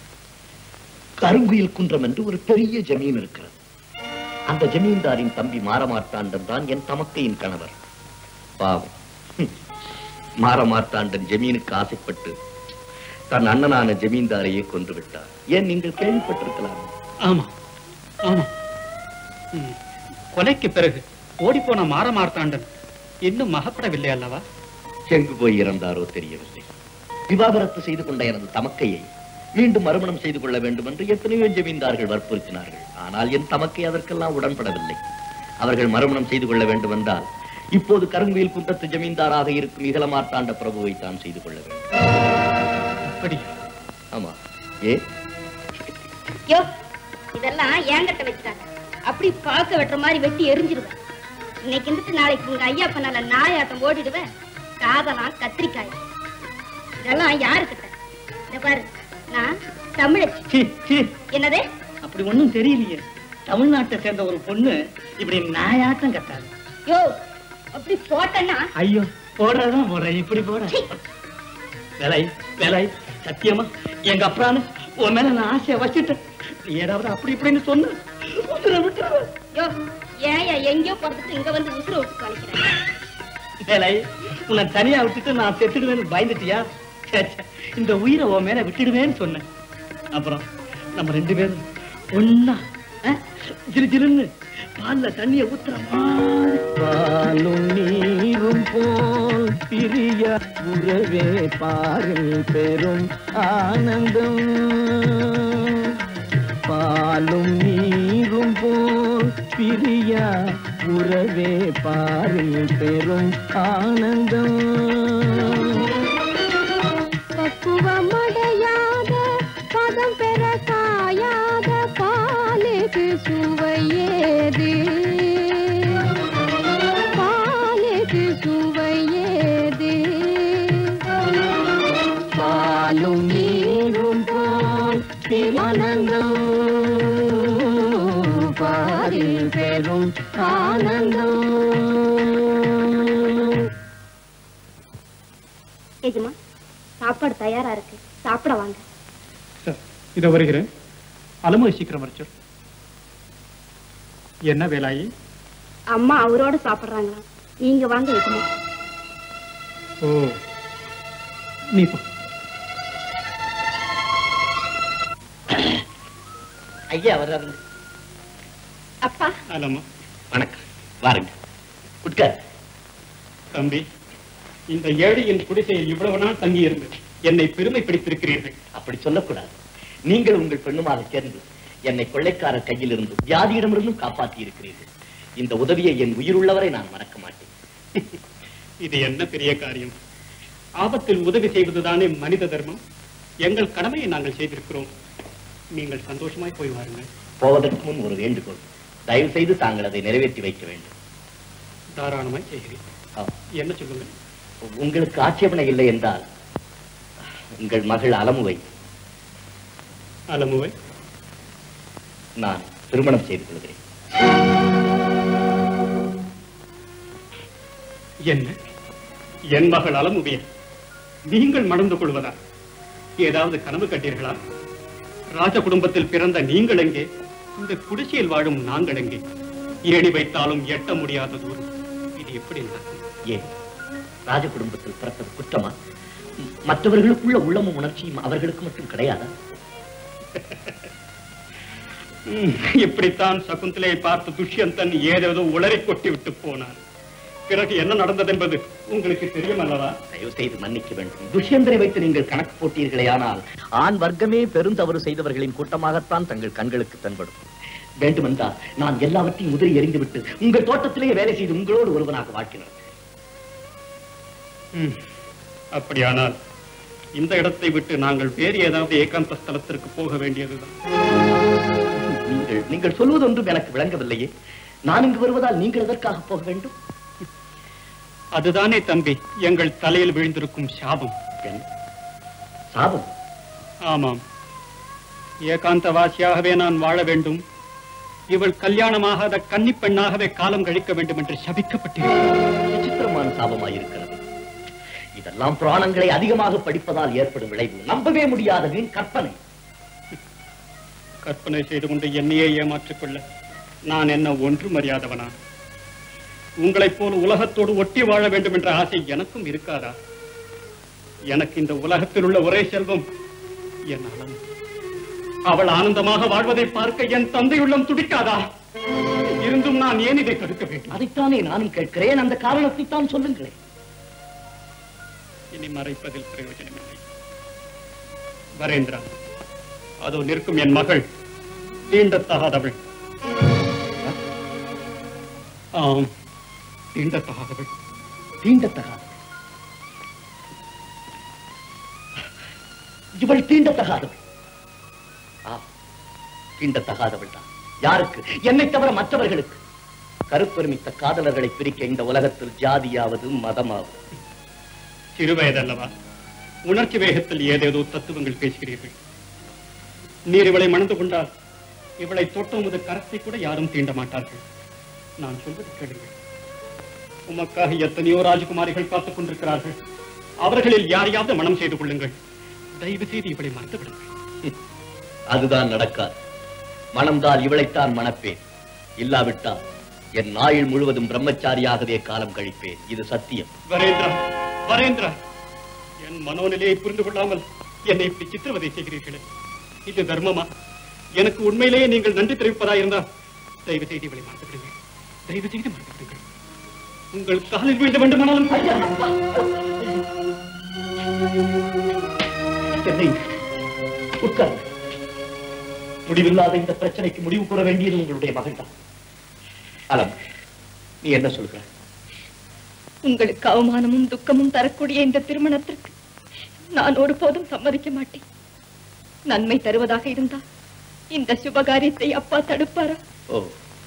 கருங்குயில் குன்றம் என்று ஒரு பெரிய ஜமீன் இருக்கிறது அந்த ஜமீன்தாரின் தம்பி மாரமார்த்தாண்டன் தான் என் தமக்கையின் கணவர் பாவம் ஹம். மாரமார்த்தாண்டன் ஜமீனுக்கு ஆசைப்பட்டு தன் அண்ணனான ஜமீன்தாரையே கொன்று விட்டார் ஏன் நீங்கள் கேள்விப்பட்டிருக்கலாம் ஆமா ஆமா ம். கொலைக்கு பிறகு ஓடிப்போன மாறமார்த்தாண்டன் இன்னும் மகப்படவில்லை அல்லவா எங்கு போய் இறந்தாரோ தெரியவில்லை விவாகரத்து செய்து கொண்ட எனது தமக்கையை மீண்டும் மறுமணம் செய்து கொள்ள வேண்டும் என்று எத்தனையோ ஜமீன்தார்கள் வற்புறுத்தினார்கள் ஆனால் என் தமக்கை அதற்கெல்லாம் உடன்படவில்லை அவர்கள் மறுமணம் செய்து கொள்ள வேண்டும் என்றால் இப்போது கருங்குயில் குன்றத்து ஜமீன்தாராக இருக்கும் இகலமார்த்தாண்ட பிரபுவை தான் செய்து கொள்ள வேண்டும் அப்படி ஆமா ஏ யோ இதெல்லாம் ஏங்கட்ட வச்சுட்டாங்க அப்படி பார்க்க வெட்டுற மாதிரி வெட்டி எரிஞ்சிருவேன் இன்னைக்கு இருந்துட்டு நாளைக்கு உங்க ஐயா பண்ணல நாயாட்டம் ஓடிடுவேன் காதலாம் கத்திரிக்காய் இதெல்லாம் யாருக்கிட்ட இத பாரு நான் தமிழச்சி சீ, சீ, என்னது அப்படி ஒண்ணும் தெரியலையே தமிழ்நாட்டை சேர்ந்த ஒரு பொண்ணு இப்படி நாயாட்டம் கட்டாது யோ அப்படி போட்டேன்னா ஐயோ போடுறதுதான் போடுறேன் இப்படி போட சீ, வேலை வேலை சத்தியமா எங்க அப்புறான்னு உன் மேல நான் ஆசையை வச்சுட்டேன் நீ ஏதாவது அப்படி இப்படின்னு சொன்ன உசுரை விட்டுருவேன். யோ ஏன் எங்கேயோ பிறந்துட்டு இங்க வந்து உசுர விட்டு கழிக்கிறேன் வேலை உன்னை தனியா விட்டுட்டு நான் செத்துடுவேன்னு பயந்துட்டியா ச்சே, ச்சே. இந்த உயிரை உன் மேல விட்டுடுவேன்னு சொன்னேன் அப்புறம் நம்ம ரெண்டு பேரும் ஒன்னா அஹ், ஜிலு ஜிலுன்னு பால்ல தண்ணிய ஊத்துற மாதிரி பாலும் நீரும் போல் பிரிய உறவே பாரில் பெரும் ஆனந்தம் பாலும் நீரும் போல் பிரிய உறவே பாரில் பெரும் ஆனந்தம் பக்குவமடையாத பதம் பெற காயாத பாலுக்கு சுவையேது பாலுக்கு சுவையேது பாலும் நீரும் போல் ஆனந்தம் பாரில் பெரும் ஆனந்தம் ஏஜமா சாப்பாடு தயாரா இருக்கு சாப்பிட வாங்க சார் இதோ வருகிறேன் அலமு சீக்கிரம் வர சொல் என்ன வேலாயி அம்மா அவரோட சாப்பிடுறாங்களா நீங்க வாங்க ஏஜமா ஓ நீ போ ஐயா வர்றாருங்க அப்பா அலம்மா வணக்கம் வாருங்க உட்கார் தம்பி இந்த ஏழையின் குடிசையில் இவ்வளவு நாள் தங்கி இருந்து என்னை பெருமை பிடித்திருக்கிறீர்கள் அப்படி சொல்லக்கூடாது நீங்கள் உங்கள் பெண்ணுமாக சேர்ந்து என்னை கொள்ளைக்காரர் கையில் இருந்து வியாதியிடமிருந்தும் காப்பாற்றி இருக்கிறீர்கள் இந்த உதவியை என் உயிருள்ளவரை நான் மறக்க மாட்டேன் இது என்ன பெரிய காரியம் ஆபத்தில் உதவி செய்வதுதானே மனித தர்மம் எங்கள் கடமையை நாங்கள் செய்திருக்கிறோம் நீங்கள் சந்தோஷமாய் போய் வாருங்கள் போவதற்கு முன் ஒரு வேண்டுகோள் தயவு செய்து தாங்கள் அதை நிறைவேற்றி வைக்க வேண்டும் தாராளமாய் செய்கிறேன் ஆம். என்ன சொல்லுங்கள் உங்களுக்கு ஆட்சேபனை இல்லை என்றால் உங்கள் மகள் அலமுவை அலமுவை நான் திருமணம் செய்து கொள்கிறேன் என்ன என் மகள் அலமுவிய நீங்கள் மணந்து கொள்வதா ஏதாவது கனவு கண்டீர்களா ராஜ குடும்பத்தில் பிறந்த நீங்கள் எங்கே இந்த குடிசையில் வாழும் நாங்கள் எங்கே ஏணி வைத்தாலும் எட்ட முடியாத தூரம் இது எப்படி நடக்கும் ஏன் ராஜ குடும்பத்தில் பிறப்பது குற்றமா ம், மற்றவர்களுக்குள்ள உள்ளமும் உணர்ச்சியும் அவர்களுக்கு மட்டும் கிடையாதா ம், இப்படித்தான் சகுந்தலையை பார்த்து துஷ்யந்தன் ஏதேதோ உளறி கொட்டி விட்டு போனான் பிறகு என்ன நடந்தது என்பது உங்களுக்கு தெரியும் அல்லவா தயவு செய்து மன்னிக்க வேண்டும் துஷ்யந்தரை வைத்து நீங்கள் கணக்கு போட்டீர்களே ஆனால் ஆண் வர்க்கமே பெருந்தவறு செய்தவர்களின் கூட்டமாகத்தான் தங்கள் கண்களுக்கு தென்படும் வேண்டுமென்றால் நான் எல்லாவற்றையும் உதறி எறிந்துவிட்டு உங்கள் தோட்டத்திலேயே வேலை செய்து உங்களோடு ஒருவனாக வாழ்க்கிறேன் ம், அப்படியானால் இந்த இடத்தை விட்டு நாங்கள் வேறு ஏதாவது ஏகாந்த ஸ்தலத்திற்கு போக வேண்டியதுதான் நீங்கள் நீங்கள் சொல்வது ஒன்றும் எனக்கு விளங்கவில்லையே நான் இங்கு வருவதால் நீங்கள் எதற்காக போக வேண்டும் அதுதானே தம்பி எங்கள் தலையில் விழுந்திருக்கும் சாபம் என்ன? சாபம் ஆமாம் ஏகாந்தவாசியாகவே நான் வாழ வேண்டும் இவள் கல்யாணமாகாத கன்னிப் பெண்ணாகவே காலம் கழிக்க வேண்டும் என்று சபிக்கப்பட்டிருக்கிறார் விசித்திரமான சாபமாயிருக்கிறது இதெல்லாம் புராணங்களை அதிகமாக படிப்பதால் ஏற்படும் விளைவு நம்பவே முடியாத வீண் கற்பனை கற்பனை செய்து கொண்டு என்னையே ஏமாற்றிக் கொள்ள நான் என்ன ஒன்றும் அறியாதவனா உங்களைப் போல் உலகத்தோடு ஒட்டி வாழ வேண்டும் என்ற ஆசை எனக்கும் இருக்காதா எனக்கு இந்த உலகத்தில் உள்ள ஒரே செல்வம் என் அலம் அவள் ஆனந்தமாக வாழ்வதை பார்க்க என் தந்தையுள்ளம் துடிக்காதா இருந்தும் நான் ஏன் இதை தடுக்க வேண்டும் அதைத்தானே நானும் கேட்கிறேன் அந்த காரணத்தை தான் சொல்லுங்களேன் இனி மறைப்பதில் பிரயோஜனமில்லை வரேந்திரா அதோ நிற்கும் என் மகள் தீண்டத்தகாதவள் ஆம் தீண்டத்தகாதவள் தீண்டத்தகாதவள் இவள் தீண்டத்தகாதவள் ஆ தீண்டத்தகாதவள் தான் யாருக்கு என்னை தவிர மற்றவர்களுக்கு கருப்பெருமித்த காதலர்களை பிரிக்க இந்த உலகத்தில் ஜாதியாவது மதமாவது சிறுவயதல்லவா உணர்ச்சி வேகத்தில் ஏதேதோ தத்துவங்கள் பேசுகிறீர்கள் நீர் இவளை மணந்து கொண்டால் இவளை தொட்ட உமது கரத்தை கூட யாரும் தீண்ட மாட்டார்கள் நான் சொல்வது கேளுங்கள் உமக்காக எத்தனையோ ராஜகுமாரிகள் காத்துக் கொண்டிருக்கிறார்கள் அவர்களில் யாரையாவது மனம் செய்து கொள்ளுங்கள் தயவு செய்து இவளை மறந்து விடுங்கள் அதுதான் நடக்காது மணந்தால் இவளைத்தான் மணப்பேன் இல்லாவிட்டால் என் ஆயுள் முழுவதும் பிரம்மச்சாரியாகவே காலம் கழிப்பேன் இது சத்தியம் வரேந்திரா வரேந்திரா என் மனோநிலையை புரிந்து கொள்ளாமல் என்னை இப்படி சித்திரவதை செய்கிறீர்களே இது தர்மமா எனக்கு உண்மையிலேயே நீங்கள் நன்றி தெரிவிப்பதா இருந்தால் தயவு செய்து இவளை மறந்து விடுங்கள் தயவு செய்து மறந்து விடுங்கள் உங்கள் காலில் வீழ்ந்து வேண்டுமானாலும் என்னை உட்கார் முடிவில்லாத இந்த பிரச்சனைக்கு முடிவு கூற வேண்டியது உங்களுடைய மகள்தான் அலம் நீ என்ன சொல்கிற உங்களுக்கு அவமானமும் துக்கமும் தரக்கூடிய இந்த திருமணத்திற்கு நான் ஒருபோதும் சம்மதிக்க மாட்டேன் நன்மை தருவதாக இருந்தால் இந்த சுபகாரியத்தை அப்பா தடுப்பாரா ஓ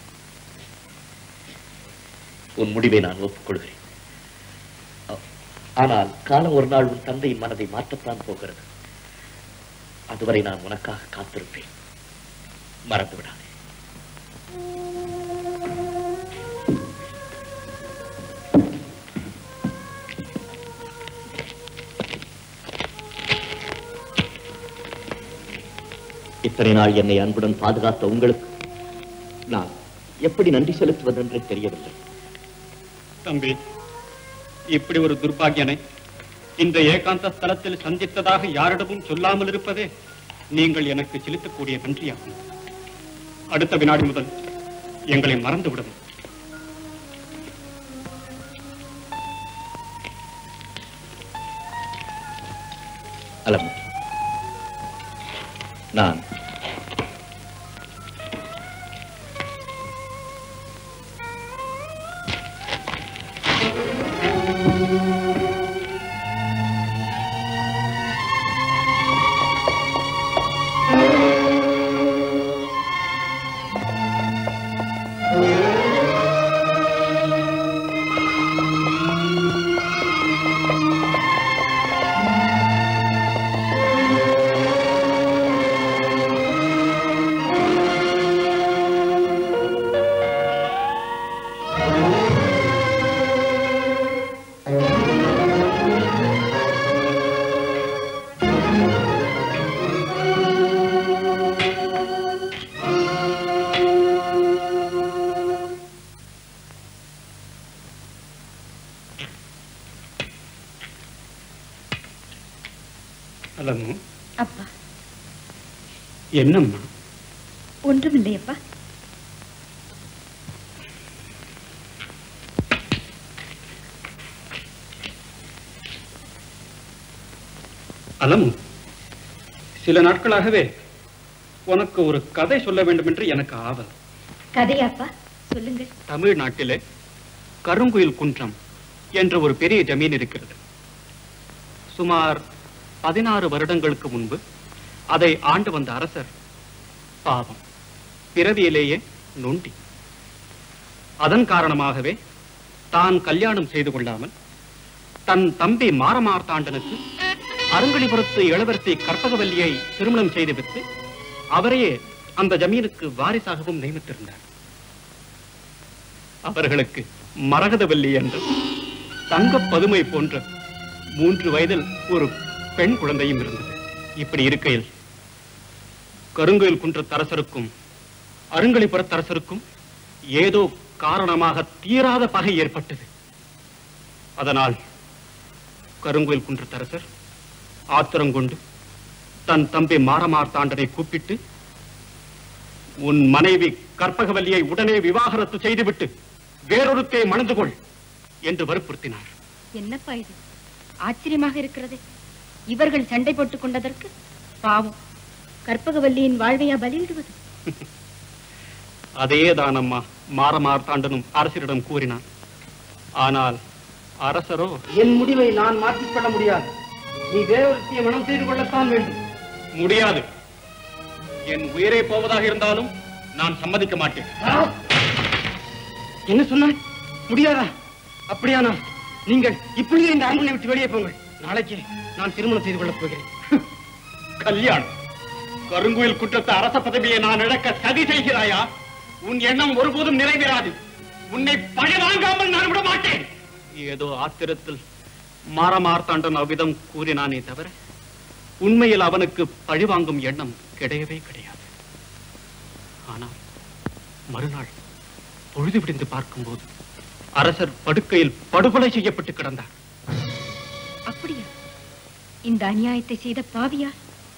உன் முடிவை நான் ஒப்புக்கொள்கிறேன் ஆ- ஆனால் காலம் ஒரு நாள் உன் தந்தையின் மனதை மாற்றத்தான் போகிறது அதுவரை நான் உனக்காக காத்திருப்பேன் மறந்து விடாதே இத்தனை நாள் என்னை அன்புடன் பாதுகாத்த உங்களுக்கு நான் எப்படி நன்றி செலுத்துவதென்றே தெரியவில்லை தம்பி இப்படி ஒரு துர்பாகியனை இந்த ஏகாந்த ஸ்தலத்தில் சந்தித்ததாக யாரிடமும் சொல்லாமல் இருப்பதே நீங்கள் எனக்கு செலுத்தக்கூடிய நன்றியாகும் அடுத்த வினாடி முதல் எங்களை மறந்து விடவும் அலம் நான் என்னம்மா ஒன்றுமில்லையப்பா அலமு சில நாட்களாகவே உனக்கு ஒரு கதை சொல்ல வேண்டும் என்று எனக்கு ஆவல் கதையாப்பா சொல்லுங்கள் தமிழ்நாட்டிலே கருங்குயில் குன்றம் என்ற ஒரு பெரிய ஜமீன் இருக்கிறது சுமார் பதினாறு வருடங்களுக்கு முன்பு அதை ஆண்டு வந்த அரசர் பாவம் பிறவியிலேயே நொண்டி அதன் காரணமாகவே தான் கல்யாணம் செய்து கொள்ளாமல் தன் தம்பி மாரமார்த்தாண்டனுக்கு அருங்கலிபுரத்து இளவரசி கற்பகவல்லியை திருமணம் செய்துவிட்டு அவரையே அந்த ஜமீனுக்கு வாரிசாகவும் நியமித்திருந்தார் அவர்களுக்கு மரகதவல்லி என்ற தங்கப் பதுமை போன்ற மூன்று வயதில் ஒரு பெண் குழந்தையும் இருந்தது இப்படி இருக்கையில் கருங்கோயில் குன்றத்தரசருக்கும் அருங்கலிபுரத்தரசருக்கும் ஏதோ காரணமாக தீராத பகை ஏற்பட்டது அதனால் கருங்கோயில் குன்றத்தரசர் ஆத்திரம் கொண்டு தன் தம்பி மாரமார்த்தாண்டனை கூப்பிட்டு உன் மனைவி கற்பகவல்லியை உடனே விவாகரத்து செய்துவிட்டு வேறொருத்தை மணந்து கொள் என்று வற்புறுத்தினார் என்னப்பா இது ஆச்சரியமாக இருக்கிறது இவர்கள் சண்டை போட்டுக் கொண்டதற்கு பாவம் கற்பகவல்லியின் வாழ்வையா பலியிடுவது அதே தானம்மா மாரமார்த்தாண்டனும் அரசரிடம் கூறினான் ஆனால் அரசரோ என் முடிவை நான் மாற்றிக்கொள்ள முடியாது நீ வேறொருத்தியை மனம் செய்து கொள்ளத்தான் வேண்டும் முடியாது என் உயிரே போவதாக இருந்தாலும் நான் சம்மதிக்க மாட்டேன் என்ன சொன்னாய் முடியாதா அப்படியானா நீங்கள் இப்பொழுதே இந்த அரண்மனை விட்டு வெளியே போங்கள் நாளைக்கு நான் திருமணம் செய்து கொள்ளப் போகிறேன் கல்யாணம் கருங்குயில் குற்றத்து அரச பதவியை நான் இழக்க சதி செய்கிறாயா உன் எண்ணம் ஒருபோதும் நிறைவேறாது உன்னை பழி வாங்காமல் நான் விட மாட்டேன் ஏதோ ஆத்திரத்தில் மாரமார்த்தாண்டன் அவ்விதம் கூறினானே தவிர உண்மையில் அவனுக்கு பழி வாங்கும் எண்ணம் கிடையவே கிடையாது ஆனால் மறுநாள் பொழுது விடிந்து பார்க்கும்போது அரசர் படுக்கையில் படுகொலை செய்யப்பட்டு கிடந்தார் அப்படியா இந்த அநியாயத்தை செய்த பாவியா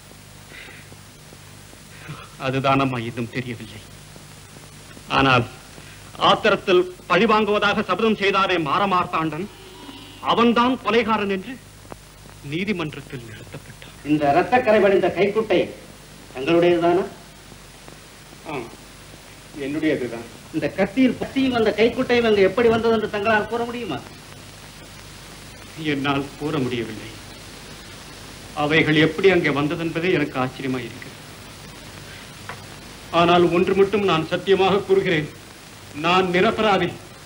அதுதான் அம்மா இன்னும் தெரியவில்லை ஆனால் ஆத்திரத்தில் பழி வாங்குவதாக சபதம் செய்தாரே மாரமார்த்தாண்டன் அவன்தான் கொலைகாரன் என்று நீதிமன்றத்தில் நிறுத்தப்பட்டான் இந்த இரத்தக்கரை வடிந்த கைக்குட்டை தங்களுடையதுதானா ஆம், என்னுடையதுதான் இந்த கத்தியில் பசியும் அந்த கைக்குட்டையும் அங்கு எப்படி வந்தது என்று தங்களால் கூற முடியுமா என்னால் கூற முடியவில்லை அவைகள் எப்படி அங்கே வந்ததென்பதே எனக்கு ஆச்சரியமாய் இருக்கிறது ஆனால் ஒன்று மட்டும் நான் சத்தியமாக கூறுகிறேன் நான் நிரபராதி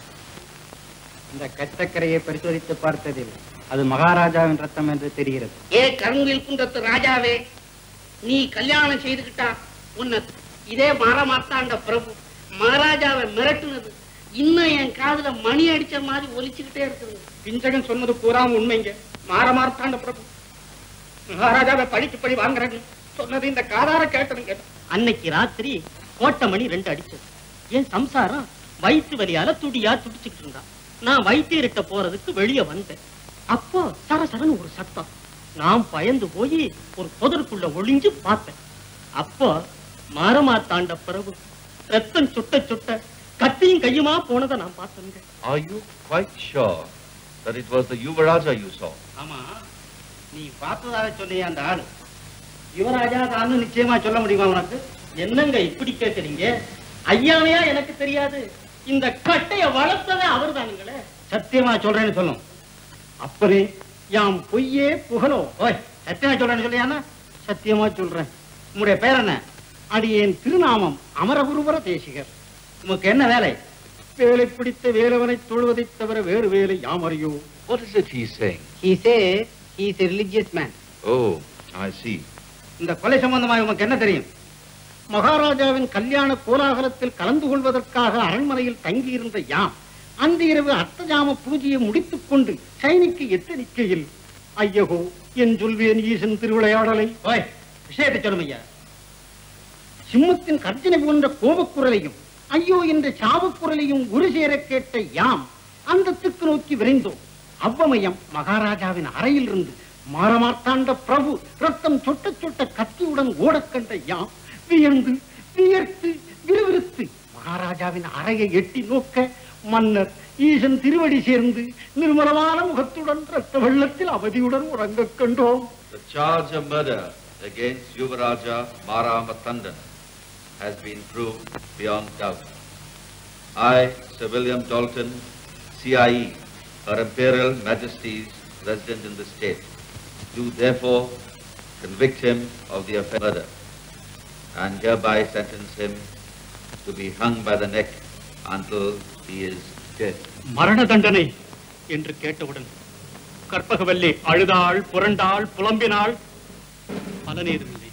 இந்த கச்சக்கரையை பரிசோதித்து பார்த்ததில் அது மகாராஜாவின் ரத்தம் என்று தெரிகிறது ஏ கருங்கில் குன்றத்து ராஜாவே நீ கல்யாணம் செய்துகிட்டா உன்னை இதே மாறமாத்தாண்ட பிரபு மகாராஜாவை மிரட்டுனது இன்னும் என் காதுல மணி அடிச்ச மாதிரி ஒலிச்சுக்கிட்டே இருக்குது பிஞ்சகன் சொன்னது பூராம உண்மைங்க மாற மார்த்தாண்ட பிரபு மகாராஜாவை பழிக்கு பழி வாங்குறேன்னு சொன்னது இந்த காதார கேட்டதுங்க அன்னைக்கு ராத்திரி கோட்டை மணி ரெண்டு அடிச்சது என் சம்சாரம் வயிற்று வலியால துடியா துடிச்சுக்கிட்டு இருந்தான் நான் வைத்தியர்கிட்ட போறதுக்கு வெளியே வந்தேன் அப்போ சர சரன்னு ஒரு சத்தம் நான் பயந்து போய் ஒரு புதருக்குள்ள ஒளிஞ்சு பார்த்தேன் அப்போ மாரமாத்தாண்ட பிறகு ரத்தம் சுட்ட சுட்ட கத்தியும் கையுமா போனதை நான் பார்த்தேங்க Are you quite sure that it was the Yuvaraja you saw? ஆமா நீ பார்த்ததாக சொன்னிய அந்த ஆளு யுவராஜா தான் நிச்சயமா சொல்ல முடியுமா உனக்கு என்னங்க இப்படி கேட்கறீங்க ஐயாவையா எனக்கு தெரியாது இந்த கட்டைய வளர்த்ததே அவர் தானுங்களே சத்தியமா சொல்றேன்னு சொல்லும் அப்பனே யாம் பொய்யே புகழோ ஓய் சத்தியமா சொல்றேன்னு சொல்லியானா சத்தியமா சொல்றேன் உங்களுடைய பேர் என்ன அடியேன் திருநாமம் அமரகுருவர தேசிகர் உமக்கு என்ன வேலை வேலை பிடித்த வேலவனை தொழுவதைத் தவிர வேறு வேலை யாமறியோ What is it he's saying? He say he is a religious man. Oh, I see. இந்த கொலை சம்பந்தமாக உமக்கு என்ன தெரியும் மகாராஜாவின் கல்யாண கோலாகலத்தில் கலந்து கொள்வதற்காக அரண்மனையில் தங்கியிருந்த யாம் அந்த இரவு அர்த்தஜாம பூஜையை முடித்துக் கொண்டு சைனிக்கு எத்தனிக்கையில் ஐயகோ என் சொல்வேன் ஈசன் திருவிளையாடலை ஓய் விஷயத்தை சொல்லும் ஐயா சிம்மத்தின் கர்ஜனை போன்ற கோபக்குரலையும் ஐயோ என்ற சாபக்குரலையும் ஒரு சேர கேட்ட யாம் அந்தத்துக்கு நோக்கி விரைந்தோம் அவ்வமயம் மகாராஜாவின் அறையிலிருந்து மாரமார்த்தாண்ட பிரபு ரத்தம் சொட்ட சொட்ட கத்தியுடன் ஓடக் கண்ட யாம் வியந்து வியர்த்து விறுவிறுத்து மகாராஜாவின் அறையை எட்டி நோக்க மன்னர் ஈசன் திருவடி சேர்ந்து நிர்மலமான முகத்துடன் ரத்த வெள்ளத்தில் அவதியுடன் உறங்கக் கண்டோம் The charge of murder against Yuvaraja Mara Matandan has been proved beyond doubt. I, Sir William Dalton, CIE, Her Imperial Majesty's resident in the state, do therefore convict him of the offense of murder and hereby sentence him to be hung by the neck until he is dead. மரண தண்டனை என்று கேட்டவுடன் கற்பகவல்லி அழுதாள் புரண்டாள் புலம்பினாள் பலனேதுமில்லை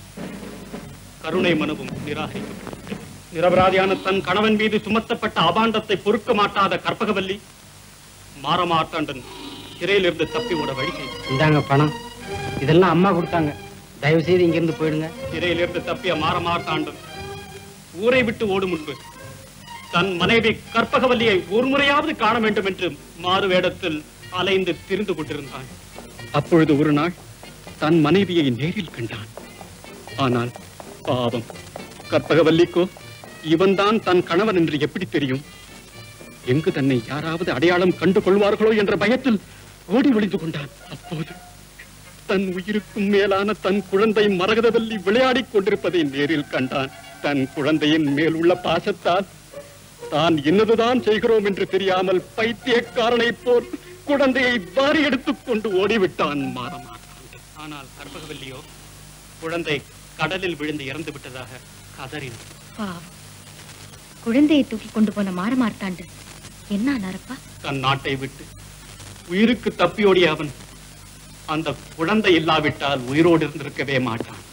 கருணை மனுவும் நிராகரிக்கப்பட்டது நிரபராதியான தன் கணவன் மீது சுமத்தப்பட்ட அபாண்டத்தை பொறுக்க மாட்டாத கற்பகவல்லி மாரமார்த்தாண்டன் சிறையிலிருந்து தப்பி ஓட வழி செய்தார். இந்தாங்க பணம் இதெல்லாம் அம்மா கொடுத்தாங்க தயவு செய்து இங்கிருந்து போயிடுங்க சிறையிலிருந்து தப்பிய மாரமார்த்தாண்டன் ஊரை விட்டு ஓடும் முன்பு தன் மனைவி கற்பகவல்லியை ஒரு முறையாவது காண வேண்டும் என்று மாறு வேடத்தில் அலைந்து திரிந்து கொண்டிருந்தான் அப்பொழுது ஒரு நாள் தன் மனைவியை நேரில் கண்டான் ஆனால் பாவம் கற்பகவல்லிக்கோ இவன்தான் தன் கணவன் என்று எப்படி தெரியும் எங்கு தன்னை யாராவது அடையாளம் கண்டு கொள்வார்களோ என்ற பயத்தில் ஓடி ஒளிந்து கொண்டான் அப்போது தன் உயிருக்கும் மேலான தன் குழந்தை மரகதவல்லி விளையாடிக் கொண்டிருப்பதை நேரில் கண்டான் தன் குழந்தையின் மேல் உள்ள பாசத்தால் தான் என்னதுதான் செய்கிறோம் என்று தெரியாமல் பைத்தியக்காரனை போல் குழந்தையை வாரி எடுத்துக் கொண்டு ஓடிவிட்டான் மாறமாட்டான் ஆனால் கற்பகவல்லியோ குழந்தை கடலில் விழுந்து இறந்து விட்டதாக கதறினான் பாவம் குழந்தையை தூக்கி கொண்டு போன மாறமார்த்தாண்டு என்ன ஆனாரப்பா தன் நாட்டை விட்டு உயிருக்கு தப்பியோடிய அவன் அந்த குழந்தை இல்லாவிட்டால் உயிரோடு இருந்திருக்கவே மாட்டான்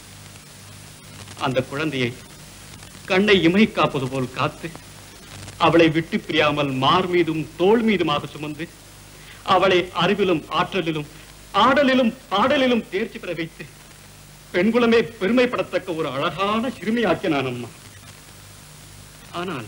அந்த குழந்தையை கண்ணை இமை காப்பது போல் காத்து அவளை விட்டு பிரியாமல் மார் மீதும் தோள் மீதுமாக சுமந்து அவளை அறிவிலும் ஆற்றலிலும் ஆடலிலும் பாடலிலும் தேர்ச்சி பெற வைத்து பெண்குலமே பெருமைப்படத்தக்க ஒரு அழகான சிறுமியாக்கினான் அம்மா ஆனால்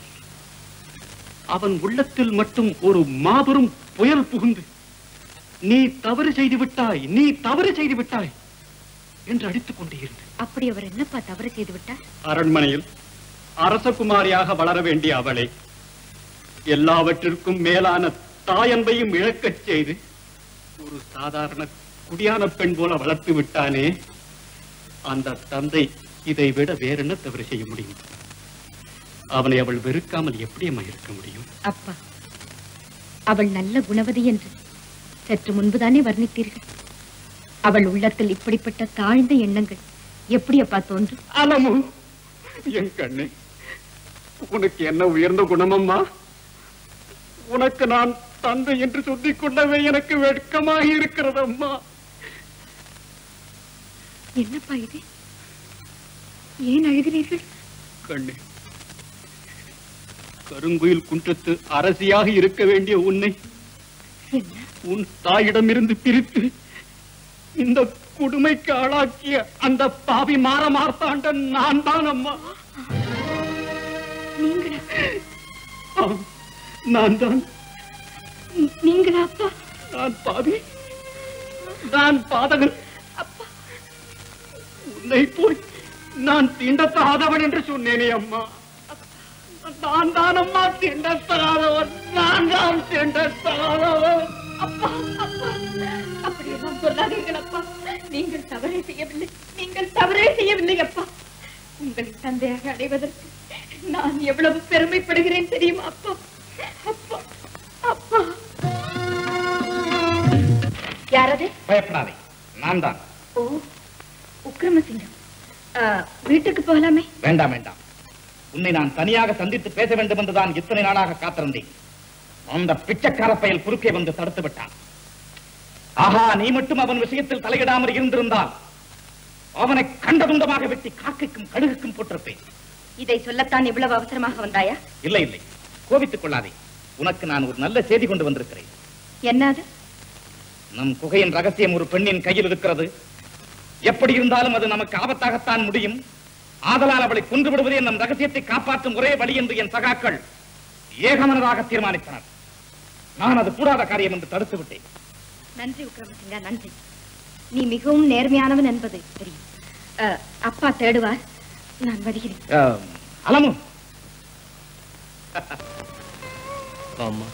அவன் உள்ளத்தில் மட்டும் ஒரு மாபெரும் புயல் புகுந்து நீ தவறு செய்து விட்டாய் நீ தவறு செய்து விட்டாய் என்று அடித்துக் கொண்டே இருந்தது அப்படி அவர் என்னப்பா தவறு செய்து விட்டார் அரண்மனையில் அரசகுமாரியாக வளர வேண்டிய அவளை எல்லாவற்றிற்கும் மேலான தாயன்பையும் இழக்கச் செய்து ஒரு சாதாரண குடியான பெண் போல வளர்த்து விட்டானே அந்த தந்தை இதை விட வேற என்ன தவறு செய்ய முடியும் அவனை அவள் வெறுக்காமல் எப்படி அம்மா இருக்க முடியும் அப்பா அவள் நல்ல குணவதி என்று சற்று முன்புதானே வர்ணித்தீர்கள் அவள் உள்ளத்தில் இப்படிப்பட்ட தாழ்ந்த எண்ணங்கள் எப்படி அப்பா தோன்றும் அலமு என் கண்ணே உனக்கு என்ன உயர்ந்த குணமம்மா உனக்கு நான் தந்தை என்று சொல்லிக் கொள்ளவே எனக்கு வெட்கமாக இருக்கிறது அம்மா என்னப்பா இது ஏன் அழுகிறீர்கள் கண்ணே கருங்குயில் குன்றத்து அரசியாக இருக்க வேண்டிய உன்னை என்ன உன் தாயிடமிருந்து பிரித்து இந்த கொடுமைக்கு ஆளாக்கிய அந்த பாவி மாற மார்த்தாண்டன் நான் தான் அம்மா நீங்களா ஆம், நான் தான் நீங்களா அப்பா நான் பாவி நான் பாதகன் அப்பா உன்னை போய் நான் தீண்டத்தகாதவன் என்று சொன்னேனே அம்மா நான் தான் அம்மா தீண்டத்தகாதவன் நான் தான் தீண்டத்தகாதவன் அப்பா அப்பா அப்படியெல்லாம் சொல்லாதீர்கள் அப்பா நீங்கள் தவறே செய்யவில்லை நீங்கள் தவறே செய்யவில்லை அப்பா உங்கள் தந்தையாக அடைவதற்கு நான் எவ்வளவு பெருமைப்படுகிறேன் தெரியுமா அப்பா அப்பா அப்பா யாரது பயப்படாதே நான் தான் ஓ உக்கிரமசிங்கம் ஆ, வீட்டுக்கு போகலாமே வேண்டாம் வேண்டாம் உன்னை நான் தனியாக சந்தித்து பேச வேண்டும் என்றுதான் இத்தனை நாளாக காத்திருந்தேன் அந்த பிச்சைக்கார பயல் குறுக்கே வந்து தடுத்து விட்டான் ஆஹா நீ மட்டும் அவன் விஷயத்தில் தலையிடாமல் இருந்திருந்தால் அவனை கண்டதுண்டமாக வெட்டி காக்கைக்கும் கழுகுக்கும் போட்டிருப்பேன் இதை சொல்லத்தான் இவ்வளவு அவசரமாக வந்தாயா இல்லை இல்லை கோபித்துக் கொள்ளாதே உனக்கு நான் ஒரு நல்ல செய்தி கொண்டு வந்திருக்கிறேன் என்னது நம் குகையின் ரகசியம் ஒரு பெண்ணின் கையில் இருக்கிறது எப்படி இருந்தாலும் அது நமக்கு ஆபத்தாகத்தான் முடியும் ஆதலால் அவளை கொன்று விடுவதே நம் ரகசியத்தை காப்பாற்றும் ஒரே வழி என்று என் சகாக்கள் ஏகமனதாக தீர்மானித்தனர் நான் அது கூடாத காரியம் என்று தடுத்து விட்டேன் நன்றி விக்ரமசிங்கா நன்றி நீ மிகவும் நேர்மையானவன் என்பது தெரியும் அ, அப்பா தேடுவார் நான் வருகிறேன் அஹ், அலமு அம்மா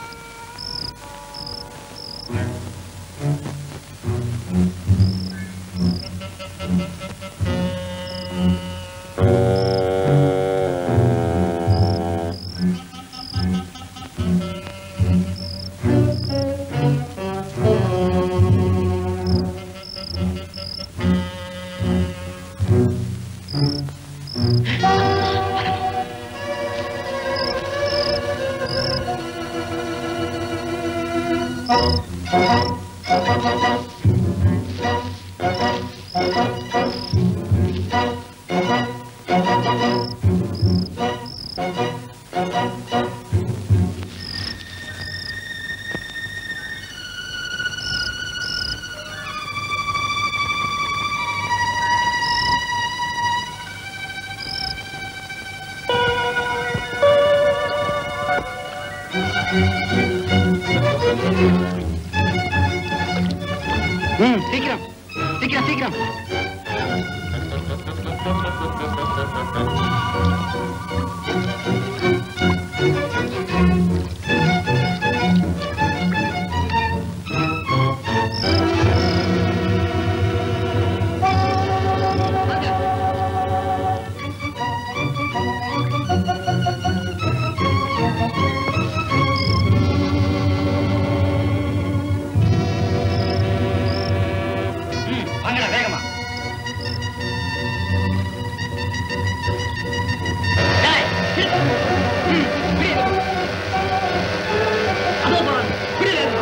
ம் சீக்கிரம் சீக்கிரம் சீக்கிரம் ம் வாங்கடா வேகமா டேய், பிடி. ம், பிடி. அதோ போறாங்க. பிடி வேகமா.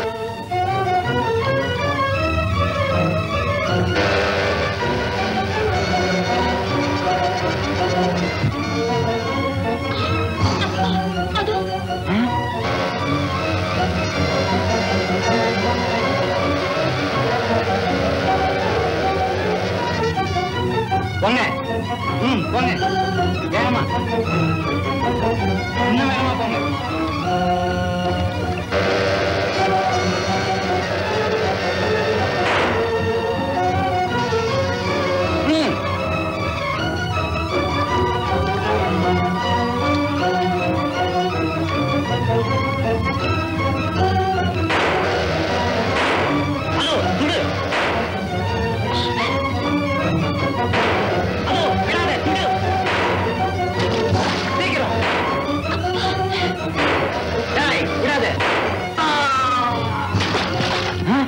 போங்க ம் போங்க வேகமா இன்னும் வேகமா போங்க ம் அதோ சுடு அதோ விடாத சுடு சீக்கிரம் டேய் விடாத ஆ! ஆ?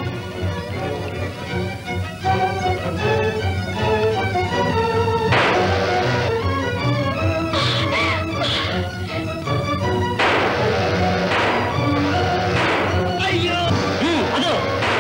ஐயோ ம், அதோ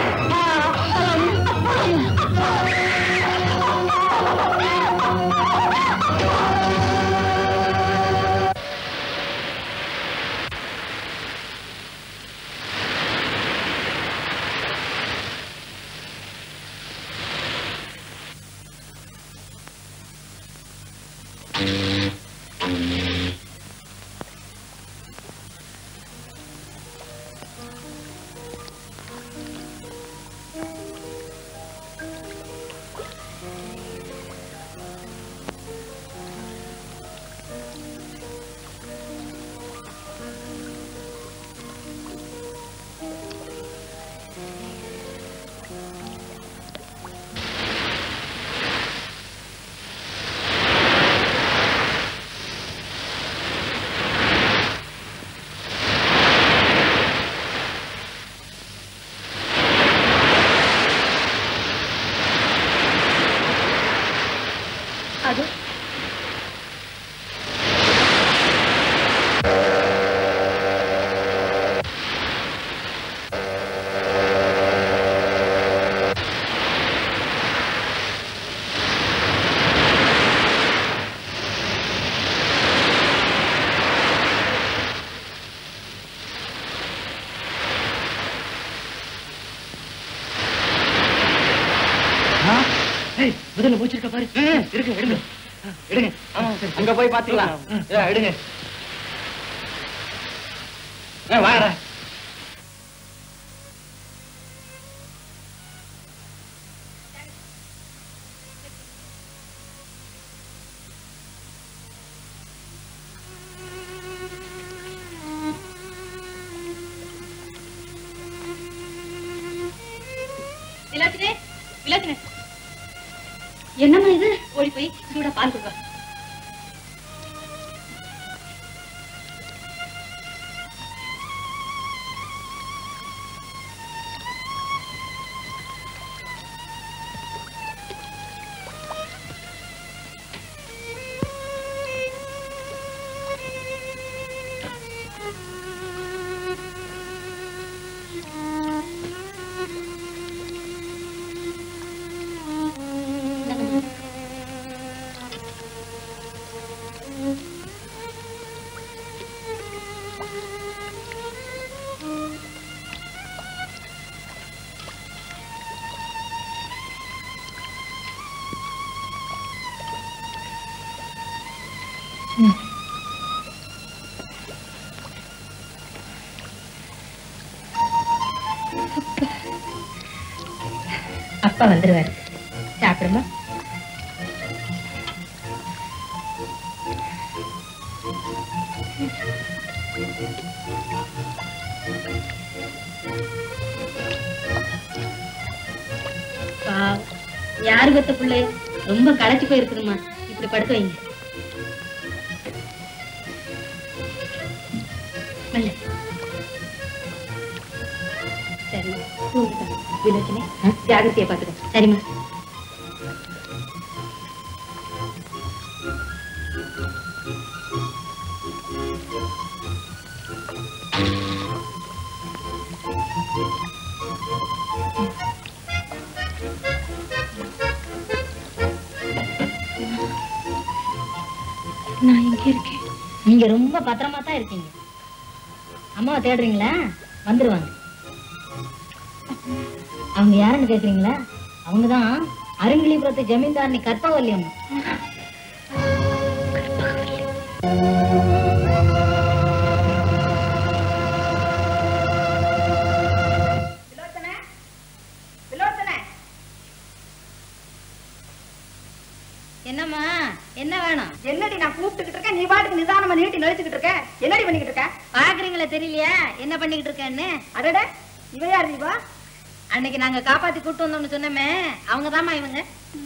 அது ஏய் முதல்ல மூச்சிருக்க பாரு இருக்கு எடுங்க எடுங்க அங்க போய் பாத்துக்கலாம் ஏ, எடுங்க ஏ, வாடா என்னம்மா இது ஓடி போய் சூடா பால் கொடுவா அப்பா வந்துருவாரு சாப்பிடுமா பாவம். யாரு பெத்த பிள்ளை ரொம்ப களைச்சு போயிருக்குதுமா இப்படி படுக்க வைங்க மெல்ல. சரிம்மா தூங்குதா. வினோதினி, ஜாகிரதையா பாத்துக்க சரிம்மா நான் இங்க இருக்கேன் நீங்க ரொம்ப பத்திரமா தான் இருக்கீங்க அம்மாவை தேடுறீங்களா வந்துருவாங்க அவங்க யாருன்னு கேக்குறீங்களா அவங்கதான் அருங்கிலிபுரத்து ஜமீன்தாரணி கற்பவல்லி அம்மா என்னம்மா என்ன வேணும் என்னடி நான் கூப்பிட்டுக்கிட்டு இருக்கேன் நீ பாட்டுக்கு நிதானமா நீட்டி நடிச்சுக்கிட்டு இருக்க என்னடி பண்ணிக்கிட்டு இருக்க பாக்குறீங்களா தெரியலையா என்ன பண்ணிக்கிட்டு இருக்கேன்னு அடட இவ யார் இவா அன்னைக்கு நாங்க காப்பாத்தி கூட்டு வந்தோம்னு சொன்னோமே அவங்க இவங்க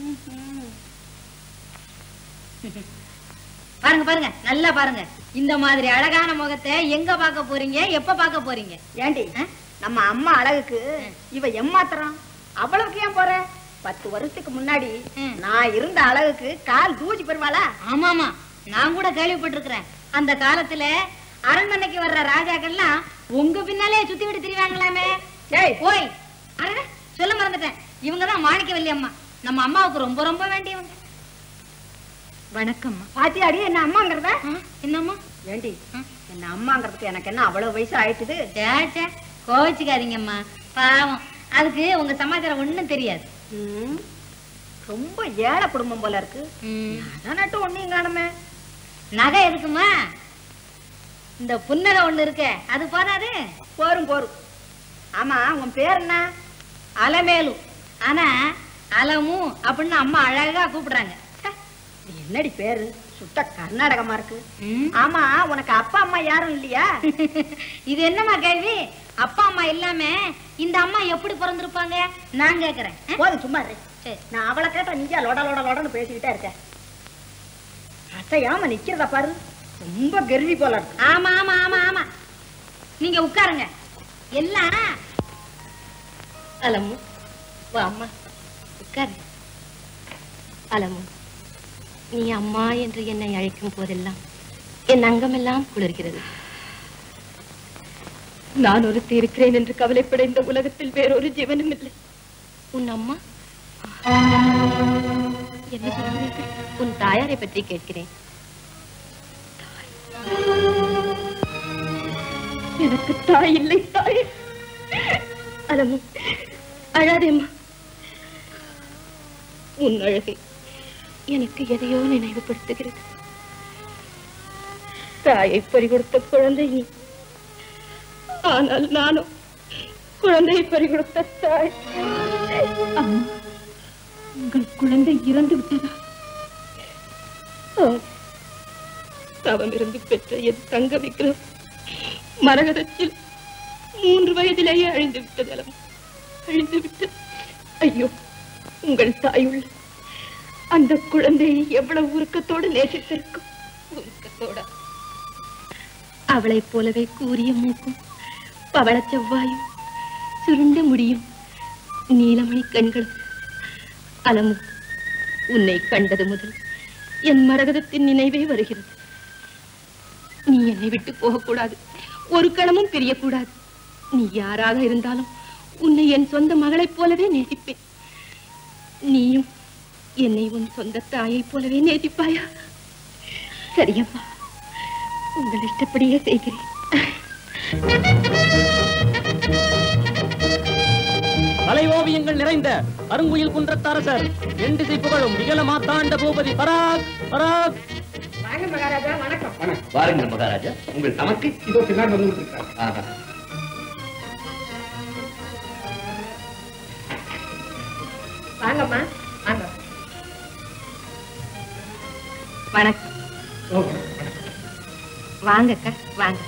பாருங்க பாருங்க நல்லா பாருங்க இந்த மாதிரி அழகான முகத்தை எங்க பார்க்க போறீங்க எப்ப பார்க்க போறீங்க ஏண்டி நம்ம அம்மா அழகுக்கு இவ எம்மாத்திரம் அவ்வளவுக்கு ஏன் போற பத்து வருஷத்துக்கு முன்னாடி நான் இருந்த அழகுக்கு கால் தூசி பெறுவாளா ஆமாமா நான் கூட கேள்விப்பட்டிருக்கிறேன் அந்த காலத்துல அரண்மனைக்கு வர்ற ராஜாக்கள்லாம் உங்க பின்னாலே சுத்தி விட்டு திரிவாங்களாமே ஏய் ஓய் அடடே, சொல்ல மறந்துட்டேன் இவங்கதான் மாணிக்கவல்லி அம்மா நம்ம அம்மாவுக்கு ரொம்ப ரொம்ப வேண்டியவங்க வணக்கம்மா பாத்தியாடி என்ன அம்மாங்கிறத என்னம்மா ஏண்டி என்ன அம்மாங்கிறதுக்கு எனக்கு என்ன அவ்வளவு வயசு ஆயிட்டுது சேச்சே கோவிச்சுக்காதீங்கம்மா பாவம் அதுக்கு உங்க சமாச்சாரம் ஒண்ணும் தெரியாது ம், ரொம்ப ஏழை குடும்பம் போல இருக்கு அதான் நட்டு ஒண்ணையும் காணுமே நகை எதுக்குமா இந்த புன்னகை ஒண்ணு இருக்கே அது போதாது போரும் போரும் ஆமா உன் பேர் என்ன அலமேலு ஆனா அலமு அப்படின்னு அம்மா அழகா கூப்பிடுறாங்க இது என்னடி பேரு சுத்த கர்நாடகமா இருக்கு ஆமா உனக்கு அப்பா அம்மா யாரும் இல்லையா இது என்னம்மா கேள்வி அப்பா அம்மா இல்லாம இந்த அம்மா எப்படி பிறந்திருப்பாங்க நான் கேக்குறேன் ஆ? போதும் சும்மா இரு. சரி. நான் அவளை கேட்டா நீயா லொட லொட லொடன்னு பேசிக்கிட்டே இருக்க அசையாம நிக்கிறத பாரு ரொம்ப கர்வி போல இருக்கு ஆமா ஆமா ஆமா ஆமா நீங்க உட்காருங்க எல்லாம் அலமு வா அம்மா உட்காரு அலமு நீ அம்மா என்று என்னை அழைக்கும் போதெல்லாம் என் அங்கமெல்லாம் குளிர்கிறது நான் ஒருத்தி இருக்கிறேன் என்று கவலைப்பட இந்த உலகத்தில் வேறொரு ஜீவனும் இல்லை உன் அம்மா என்ன சொல்கிறீர்கள் உன் தாயாரை பற்றி கேட்கிறேன் எனக்கு தாய் இல்லை தாய் அலமு அழாதேம்மா உன் அழகை எனக்கு எதையோ நினைவுபடுத்துகிறது தாயை பறிகொடுத்த குழந்தை நீ ஆனால் நானும் குழந்தையை பறிகொடுத்த தாய் அம்மா உங்கள் குழந்தை இறந்து விட்டதா ஆம். தவம் இருந்து பெற்ற என் தங்க விக்கிரம் மரகதத்தில் மூன்று வயதிலேயே அழிந்து விட்டது அலம் அழிந்து விட்டது ஐயோ உங்கள் தாயுள்ள அந்த குழந்தையை எவ்வளவு உருக்கத்தோடு நேசித்திருக்கும் உருக்கத்தோட அவளைப் போலவே கூரிய மூக்கும் பவளச் செவ்வாயும் சுருண்ட முடியும் நீலமணி கண்களும் அலமு உன்னை கண்டது முதல் என் மரகதத்தின் நினைவே வருகிறது நீ என்னை விட்டு போகக்கூடாது ஒரு கணமும் பிரியக்கூடாது நீ யாராக இருந்தாலும் உன்னை என் சொந்த மகளைப் போலவே நேசிப்பேன் நீயும் என்னை உன் சொந்த தாயைப் போலவே நேசிப்பாயா சரியம்மா உங்கள் இஷ்டப்படியே செய்கிறேன் கலை ஓவியங்கள் நிறைந்த அருங்குயில் குன்றத்தரசர் என் திசை புகழும் விகல மாத்தாண்ட பூபதி பராக் பராக் வாங்க மகாராஜா வணக்கம் வாருங்கள் மகாராஜா உங்கள் தமக்கு இதோ பின்னாடி வந்து கொண்டிருக்கிறார் ஆஹா. வாங்கம்மா வாங்க வணக்கம் வாங்கக்கா வாங்க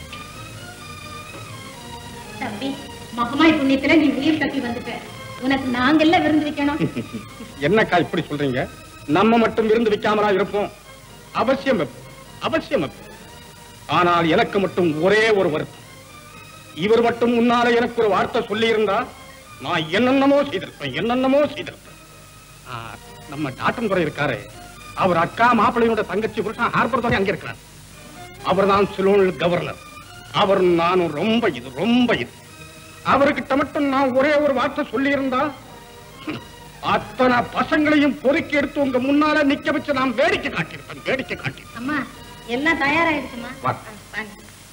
தம்பி மகமாய் புண்ணியத்துல நீ உயிர் தப்பி வந்துட்ட உனக்கு நாங்கெல்லாம் விருந்து வைக்கணும் என்னக்கா இப்படி சொல்றீங்க நம்ம மட்டும் இருந்து வைக்காமலா இருப்போம் அவசியம் வைப்போம். அவசியம் வைப்போம். ஆனால் எனக்கு மட்டும் ஒரே ஒரு வருத்தம் இவர் மட்டும் முன்னால எனக்கு ஒரு வார்த்தை சொல்லி இருந்தா நான் என்னென்னமோ செய்திருப்பேன் என்னென்னமோ செய்திருப்பேன் ஆ, நம்ம டாட்டன் துறை இருக்காரு அவர் அக்கா மாப்பிள்ளையோட தங்கச்சி புருஷன் ஹார்பர் துறை அங்க இருக்கிறார் அவர் தான் சிலோன் கவர்னர் அவர் நானும் ரொம்ப இது ரொம்ப இது அவர்கிட்ட மட்டும் நான் ஒரே ஒரு வார்த்தை சொல்லி இருந்தா அத்தனை பசங்களையும் பொறுக்கி எடுத்து உங்க முன்னால நிக்க வச்சு நான் வேடிக்கை காட்டியிருப்பேன் வேடிக்கை காட்டி அம்மா எல்லாம் தயாராயிடுச்சுமா வா. வாங்க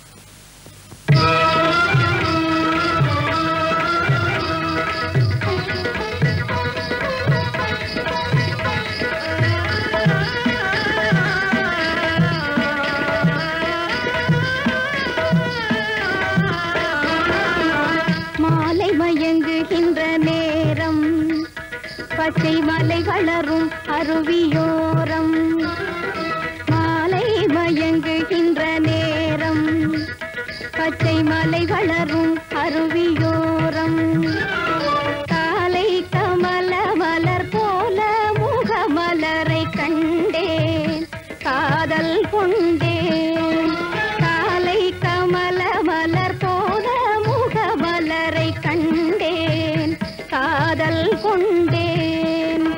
மாலை மயங்குகின்ற நேரம் பச்சை மலை வளரும் அருவியோரம் மாலை மயங்குகின்ற நேரம் பச்சை மலை வளரும் அருவியோரம் காலை கமல மலர் போல முகமலரை கண்டேன் காதல் கொண்டேன் காலை கமல மலர் போல முகமலரை கண்டேன் காதல் கொண்டேன்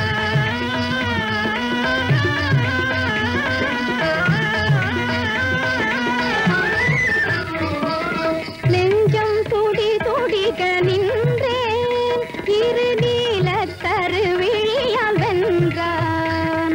நெஞ்சம் துடி துடிக நின்றேன் இரு நீல கருவிழியால் வென்றான்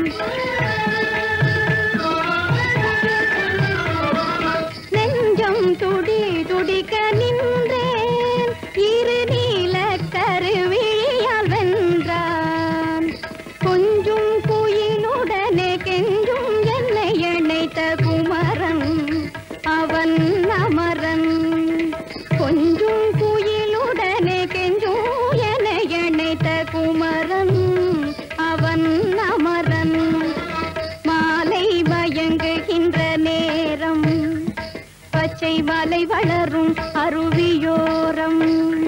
நெஞ்சம் துடி துடிக்க நின்றேன் இரு நீல கருவிழியால் வென்றான் கொஞ்சும் குயிலுடனே கெஞ்சும் என்னை இணைத்த குமரன் அவன் அமரன் கொஞ்சும் குயிலுடனே கெஞ்சும் என்னை இணைத்த குமரன் அவன் அமரன் மாலை மயங்குகின்ற நேரம் பச்சை மலை வளரும் அருவியோரம்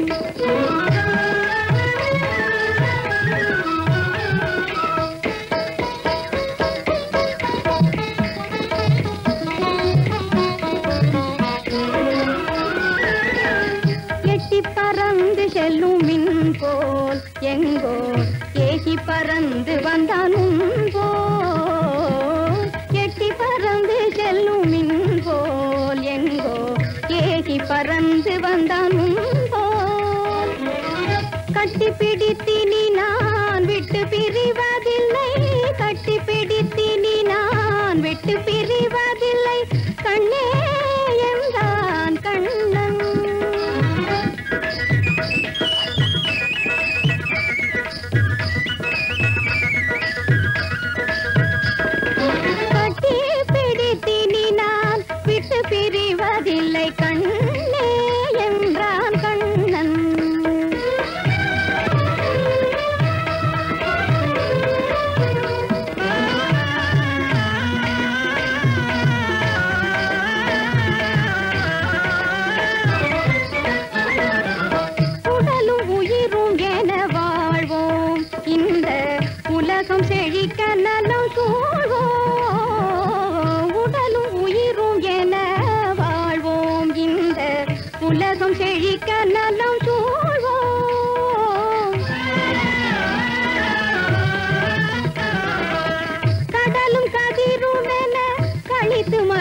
எட்டி பறந்து செல்லும் மின் போல் எங்கோ ஏகி பறந்து வந்தான் உன் போல் எட்டி பறந்து செல்லும் மின் போல் எங்கோ ஏகி பறந்து வந்தான் உன் போல் கட்டி பிடித்தினி நான் விட்டு பிரிவதில்லை கட்டி பிடித்தினி நான் விட்டு பிரிவதில்லை கண்ணே என்றான் கண்ணன்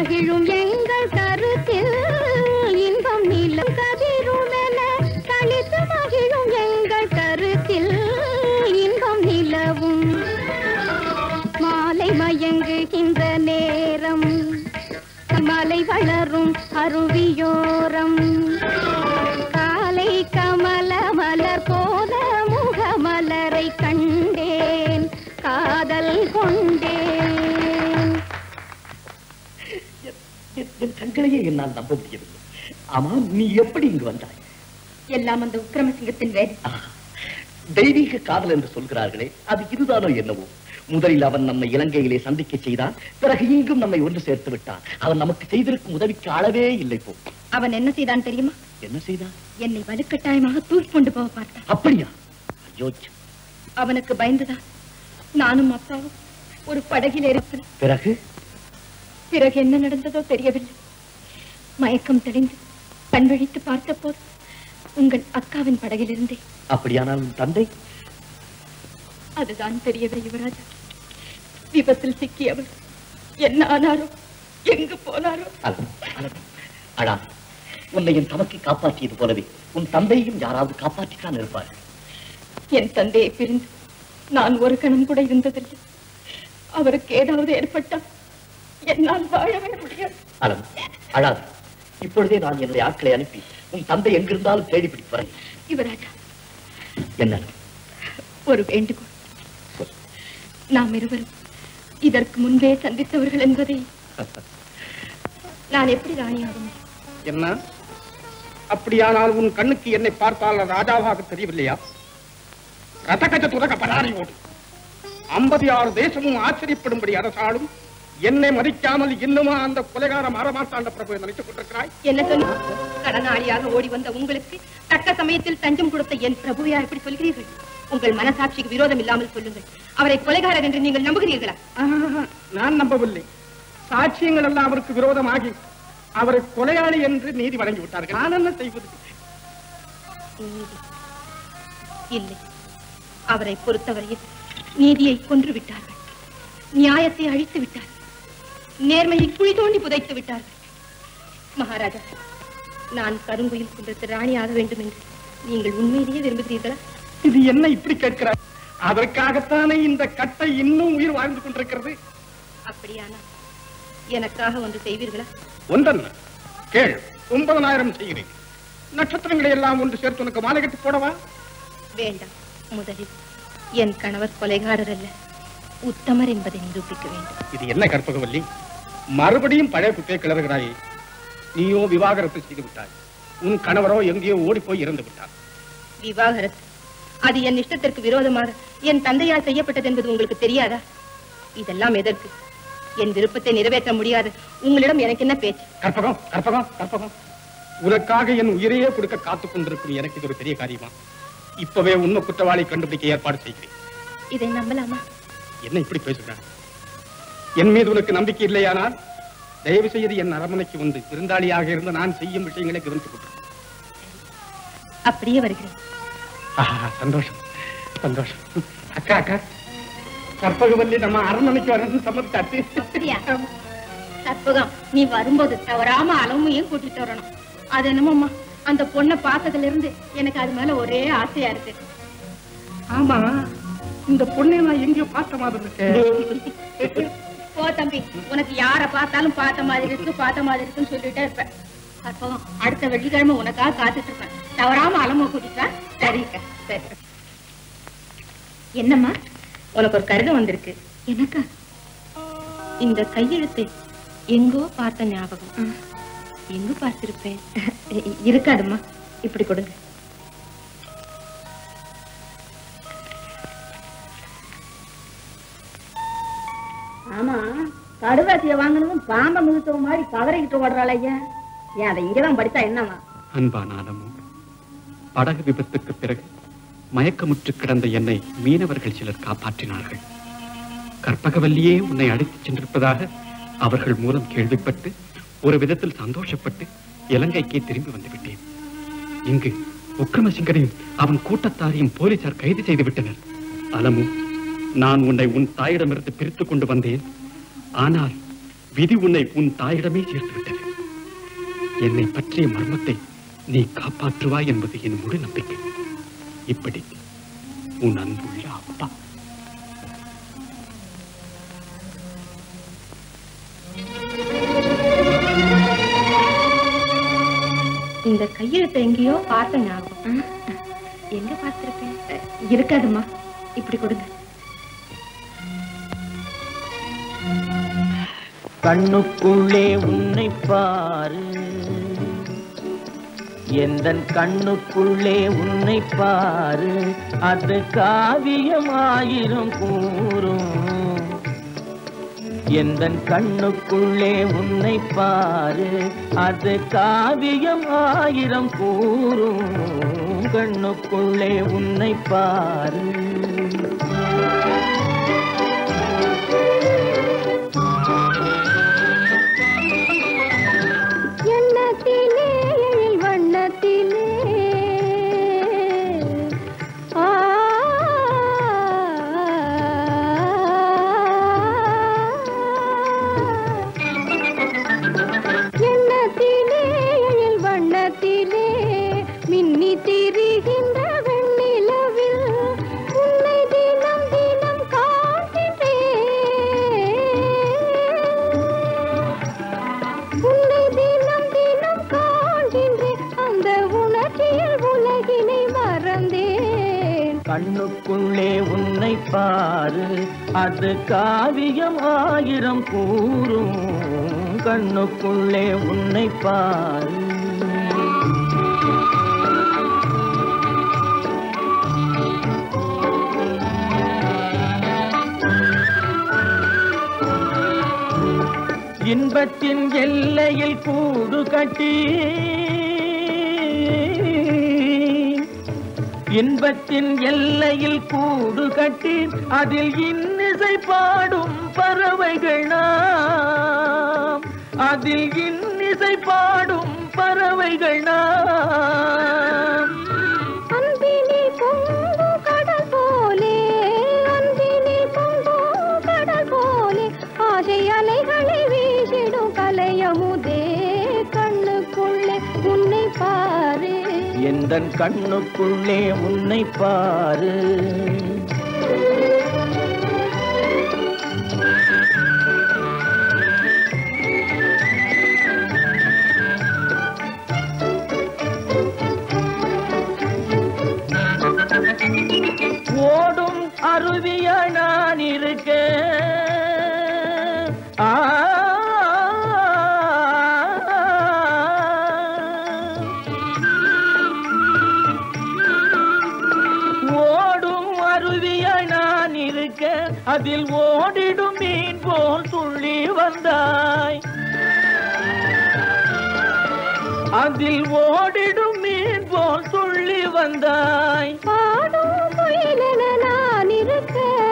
மகிழும் எங்கள் கருத்தில் இன்பம் நிலம் கதிரும் என கழித்து மகிழும் எங்கள் கருத்தில் இன்பம் நிலவும் மாலை மயங்குகின்ற நேரம் மலை வளரும் அருவியோரம் காலை கமல மலர் போல முகமலரை கண்டேன் காதல் கொண்டேன் என் என் கண்களையே என்னால் நம்ப முடியவில்லை ஆமா நீ எப்படி இங்கு வந்தாய் எல்லாம் அந்த உக்கிரமசிங்கத்தின் வேலை தெய்வீக காதல் என்று சொல்கிறார்களே அது இதுதானோ என்னவோ முதலில் அவன் நம்மை இலங்கையிலே சந்திக்க செய்தான் பிறகு இங்கும் நம்மை ஒன்று சேர்த்து விட்டான் அவன் நமக்கு செய்திருக்கும் உதவிக்கு அளவே இல்லை போ அவன் என்ன செய்தான் தெரியுமா என்ன செய்தான் என்னை வலுக்கட்டாயமாக தூக்கி கொண்டு போக பார்த்தான் அப்படியா ஐயோ அவனுக்கு பயந்துதான் நானும் அப்பாவும் ஒரு படகில் ஏறினோம் பிறகு பிறகு என்ன நடந்ததோ தெரியவில்லை மயக்கம் தெளிந்து கண் விழித்து பார்த்தபோது உங்கள் அக்காவின் படகிலிருந்தே அப்படியானால் உன் தந்தை அதுதான் தெரியவில்லை யுவராஜா விபத்தில் சிக்கியவர் என்ன ஆனாரோ எங்கு போனாரோ அலம், அலம். அழா உன்னை என் தமக்கை காப்பாற்றியது போலவே உன் தந்தையையும் யாராவது காப்பாற்றித்தான் இருப்பார் என் தந்தையை பிரிந்து நான் ஒரு கணம் கூட இருந்ததில்லை அவருக்கு ஏதாவது ஏற்பட்டால் என்னால் வாழவே முடியாது அலம் அழாது இப்பொழுதே நான் என்னுடைய ஆட்களை அனுப்பி உன் தந்தை எங்கிருந்தாலும் தேடி பிடித்து வரேன் யுவராஜா என்ன ஒரு வேண்டுகோள் நாம் இருவரும் இதற்கு முன்பே சந்தித்தவர்கள் என்பதை நான் எப்படி ராணியாக முடியும் என்ன அப்படியானால் உன் கண்ணுக்கு என்னை பார்த்தால் ராஜாவாக தெரியவில்லையா ரதகஜ துரக பராரியோடு ஐம்பது ஆறு தேசமும் ஆச்சரியப்படும்படி அரசாலும் என்னை மதிக்காமல் இன்னுமா அந்த கொலைகார மரமாட்டாண்ட பிரபு நினைத்துக் கொண்டிருக்கிறாய் என்ன சொன்ன கடனாளியாக ஓடி வந்த உங்களுக்கு தக்க சமயத்தில் தஞ்சம் கொடுத்த என் பிரபுவையா எப்படி சொல்கிறீர்கள் உங்கள் மனசாட்சிக்கு விரோதம் இல்லாமல் சொல்லுங்கள் அவரை கொலைகாரர் என்று நீங்கள் நம்புகிறீர்களா ஆஹா, நான் நம்பவில்லை சாட்சியங்கள் எல்லாம் அவருக்கு விரோதமாகி அவரை கொலையாளி என்று நீதி வழங்கி விட்டார்கள் நான் என்ன செய்வது நீதி இல்லை அவரை பொறுத்தவரையில் நீதியை கொன்று விட்டார்கள் நியாயத்தை அழித்து விட்டார்கள் நேர்மையை குழி தோண்டி புதைத்து விட்டார்கள் மகாராஜா நான் கருங்குயில் குன்றத்து ராணியாக வேண்டும் என்று நீங்கள் உண்மையிலேயே விரும்புகிறீர்களா இது என்ன இப்படி கேட்கிறார் அதற்காகத்தானே இந்த கட்டை இன்னும் உயிர் வாழ்ந்து கொண்டிருக்கிறது அப்படியானால் எனக்காக ஒன்று செய்வீர்களா ஒன்றல்ல கேள் ஒன்பதனாயிரம் செய்கிறேன் நட்சத்திரங்களை எல்லாம் ஒன்று சேர்த்து உனக்கு மாலை கட்டி போடவா வேண்டாம் முதலில் என் கணவர் கொலைகாரர் அல்ல உத்தமர் என்பதை நிரூபிக்க வேண்டும் இது என்ன கற்பகவல்லி மறுபடியும் பழைய குத்தையை கிளறுகிறாயே நீயோ விவாகரத்து செய்து விட்டாய் உன் கணவரோ எங்கேயோ ஓடி போய் இறந்து விட்டார் விவாகரத்து அது என் இஷ்டத்திற்கு விரோதமாக என் தந்தையால் செய்யப்பட்டது என்பது உங்களுக்கு தெரியாதா இதெல்லாம் எதற்கு என் விருப்பத்தை நிறைவேற்ற முடியாது உங்களிடம் எனக்கு என்ன பேச்சு கற்பகம் கற்பகம் கற்பகம் உனக்காக என் உயிரையே கொடுக்க காத்துக் கொண்டிருக்கும் எனக்கு இது ஒரு பெரிய காரியமா இப்பவே உண்மை குற்றவாளி கண்டுபிடிக்க ஏற்பாடு செய்கிறேன் இதை நம்பலாமா என்ன இப்படி பேசுகிறார் என் மீது உனக்கு நம்பிக்கை இல்லையானால் தயவு செய்து என் அரண்மனைக்கு வந்து விருந்தாளியாக இருந்து நான் செய்யும் விஷயங்களை கவனித்துக் கொண்டு அப்படியே வருகிறேன் சந்தோஷம் சந்தோஷம் அக்கா அக்கா கற்பகவல்லி நம்ம அரண்மனைக்கு வரணும்னு சம்மதித்தாச்சு அப்படியா கற்பகம் நீ வரும்போது தவறாம அளவையும் கூட்டிட்டு வரணும் அது என்னமோம்மா அந்த பொண்ணை பார்த்ததுல இருந்து எனக்கு அது மேல ஒரே ஆசையா இருக்கு ஆமா இந்த பொண்ணை நான் எங்கேயோ பார்த்த மாதிரி இருக்கேன் போ தம்பி உனக்கு யார பார்த்தாலும் பார்த்த மாதிரி இருக்கு பார்த்த மாதிரி இருக்குன்னு சொல்லிட்டே இருப்பேன் கற்பகம் அடுத்த வெள்ளிக்கிழமை உனக்காக காத்துட்டு இருப்பேன் தவறாம அலம கூட்டிட்டா சரிக்கா சரி என்னம்மா உனக்கு ஒரு கடிதம் வந்திருக்கு எனக்கா இந்த கையெழுத்தை எங்கோ பார்த்த ஞாபகம் எங்க பார்த்திருப்பேன் இருக்காதும்மா இப்படி கொடுங்க ஆமா கடுவாசிய வாங்கினதும் பாம்ப மிதித்தவ மாதிரி கதறிக்கிட்டு ஓடுறாள் ஐயா ஏன் அதை இங்கதான் படித்தா என்னவா அன்பானாலமும் படகு விபத்துக்கு பிறகு மயக்கமுற்று கிடந்த என்னை மீனவர்கள் சிலர் காப்பாற்றினார்கள் கற்பகவல்லியே உன்னை அழைத்துச் சென்றிருப்பதாக அவர்கள் மூலம் கேள்விப்பட்டு ஒரு விதத்தில் சந்தோஷப்பட்டு இலங்கைக்கே திரும்பி வந்து விட்டேன் இங்கு உக்கிரமசிங்கரையும் அவன் கூட்டத்தாரையும் போலீசார் கைது செய்து விட்டனர் அலமு நான் உன்னை உன் தாயிடமிருந்து பிரித்துக் கொண்டு வந்தேன் ஆனால் விதி உன்னை உன் தாயிடமே சேர்த்து விட்டது என்னை பற்றிய மர்மத்தை நீ காப்பாற்றுவாய் என்பது என் முழு நம்பிக்கை இப்படி உன் அன்புள்ள அப்பா இந்த கையெழுத்தை எங்கேயோ பார்த்த ஞாபகம் எங்க பார்த்திருப்பேன் இருக்காதும்மா இப்படி கொடுங்க கண்ணுக்குள்ளே உன்னை பாரு எந்த கண்ணுக்குள்ளே உன்னை பாரு அது காவியமாயிரம் கூறும் எந்த கண்ணுக்குள்ளே உன்னை பாரு அது காவியம் ஆயிரம் கூறும் கண்ணுக்குள்ளே உன்னை பாரு எண்ணத்திலே எழில் வண்ணத்திலே ஆ எண்ணத்திலே எழில் வண்ணத்திலே மின்னி திரிகின்ற வெண்ணிலவில் உன்னை தினம் தினம் காண்கின்றேன் உன்னை தினம் தினம் காண்கின்றேன் அந்த உணர்ச்சியில் உலகினை மறந்தேன் கண்ணுக்குள்ளே உன்னை பாரு அது காவியம் ஆயிரம் கூறும் கண்ணுக்குள்ளே உன்னை பாரு இன்பத்தின் எல்லையில் கூடு கட்டி இன்பத்தின் எல்லையில் கூடு கட்டி அதில் இன்னிசை பாடும் பறவைகள் நாம் அதில் இன்னிசை பாடும் பறவைகள் நாம் அன்பினில் பொங்கும் கடல் போலே அன்பினில் பொங்கும் கடல் போலே ஆசை அலைகளை வீசிடும் கலையமுதே கண்ணுக்குள்ளே உன்னை பாரு எந்த கண்ணுக்குள்ளே உன்னை பாரு ஓடும் அருவிய நான் இருக்க ஆ ஓடும் அருவிய நான் இருக்க அதில் ஓடிடும் மீன் போல் துள்ளி வந்தாய் அதில் ஓடிடும் மீன் போல் துள்ளி வந்தாய் பாடும் குயிலென நான் இருக்க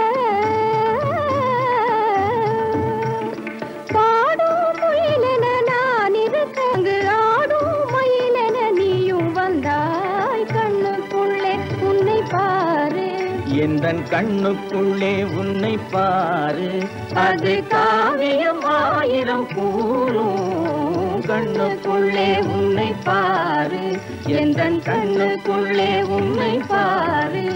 பாடும் குயிலென நான் இருக்க அங்கு ஆடும் மயிலென நீயும் வந்தாய் கண்ணுக்குள்ளே உன்னை பாரு எந்த கண்ணுக்குள்ளே உன்னை பாரு அது காவியம் ஆயிரம் கூறும் கண்ணுக்குள்ளே உன்னை பாரு எந்த கண்ணுக்குள்ளே உன்னை பாரு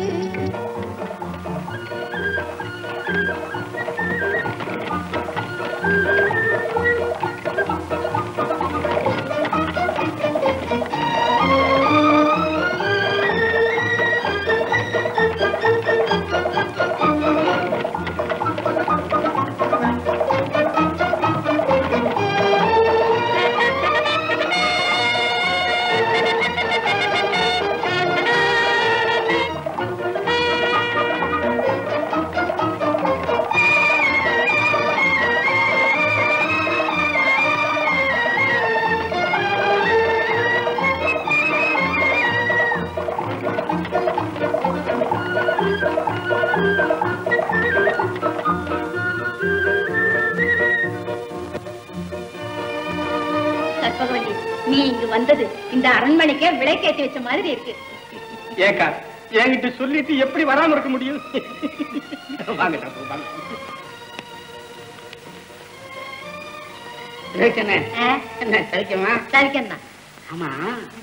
கற்பகவல்லி நீ இங்கு வந்தது இந்த அரண்மனைக்கே விலைக்கேற்றி வச்ச மாதிரி இருக்கு ஏக்கா என்கிட்ட சொல்லிட்டு எப்படி வராம இருக்க முடியும் வாங்க டாக்டர், வாங்க பிரச்சனை என்ன சரிக்கமா சரிக்கண்ணா ஆமா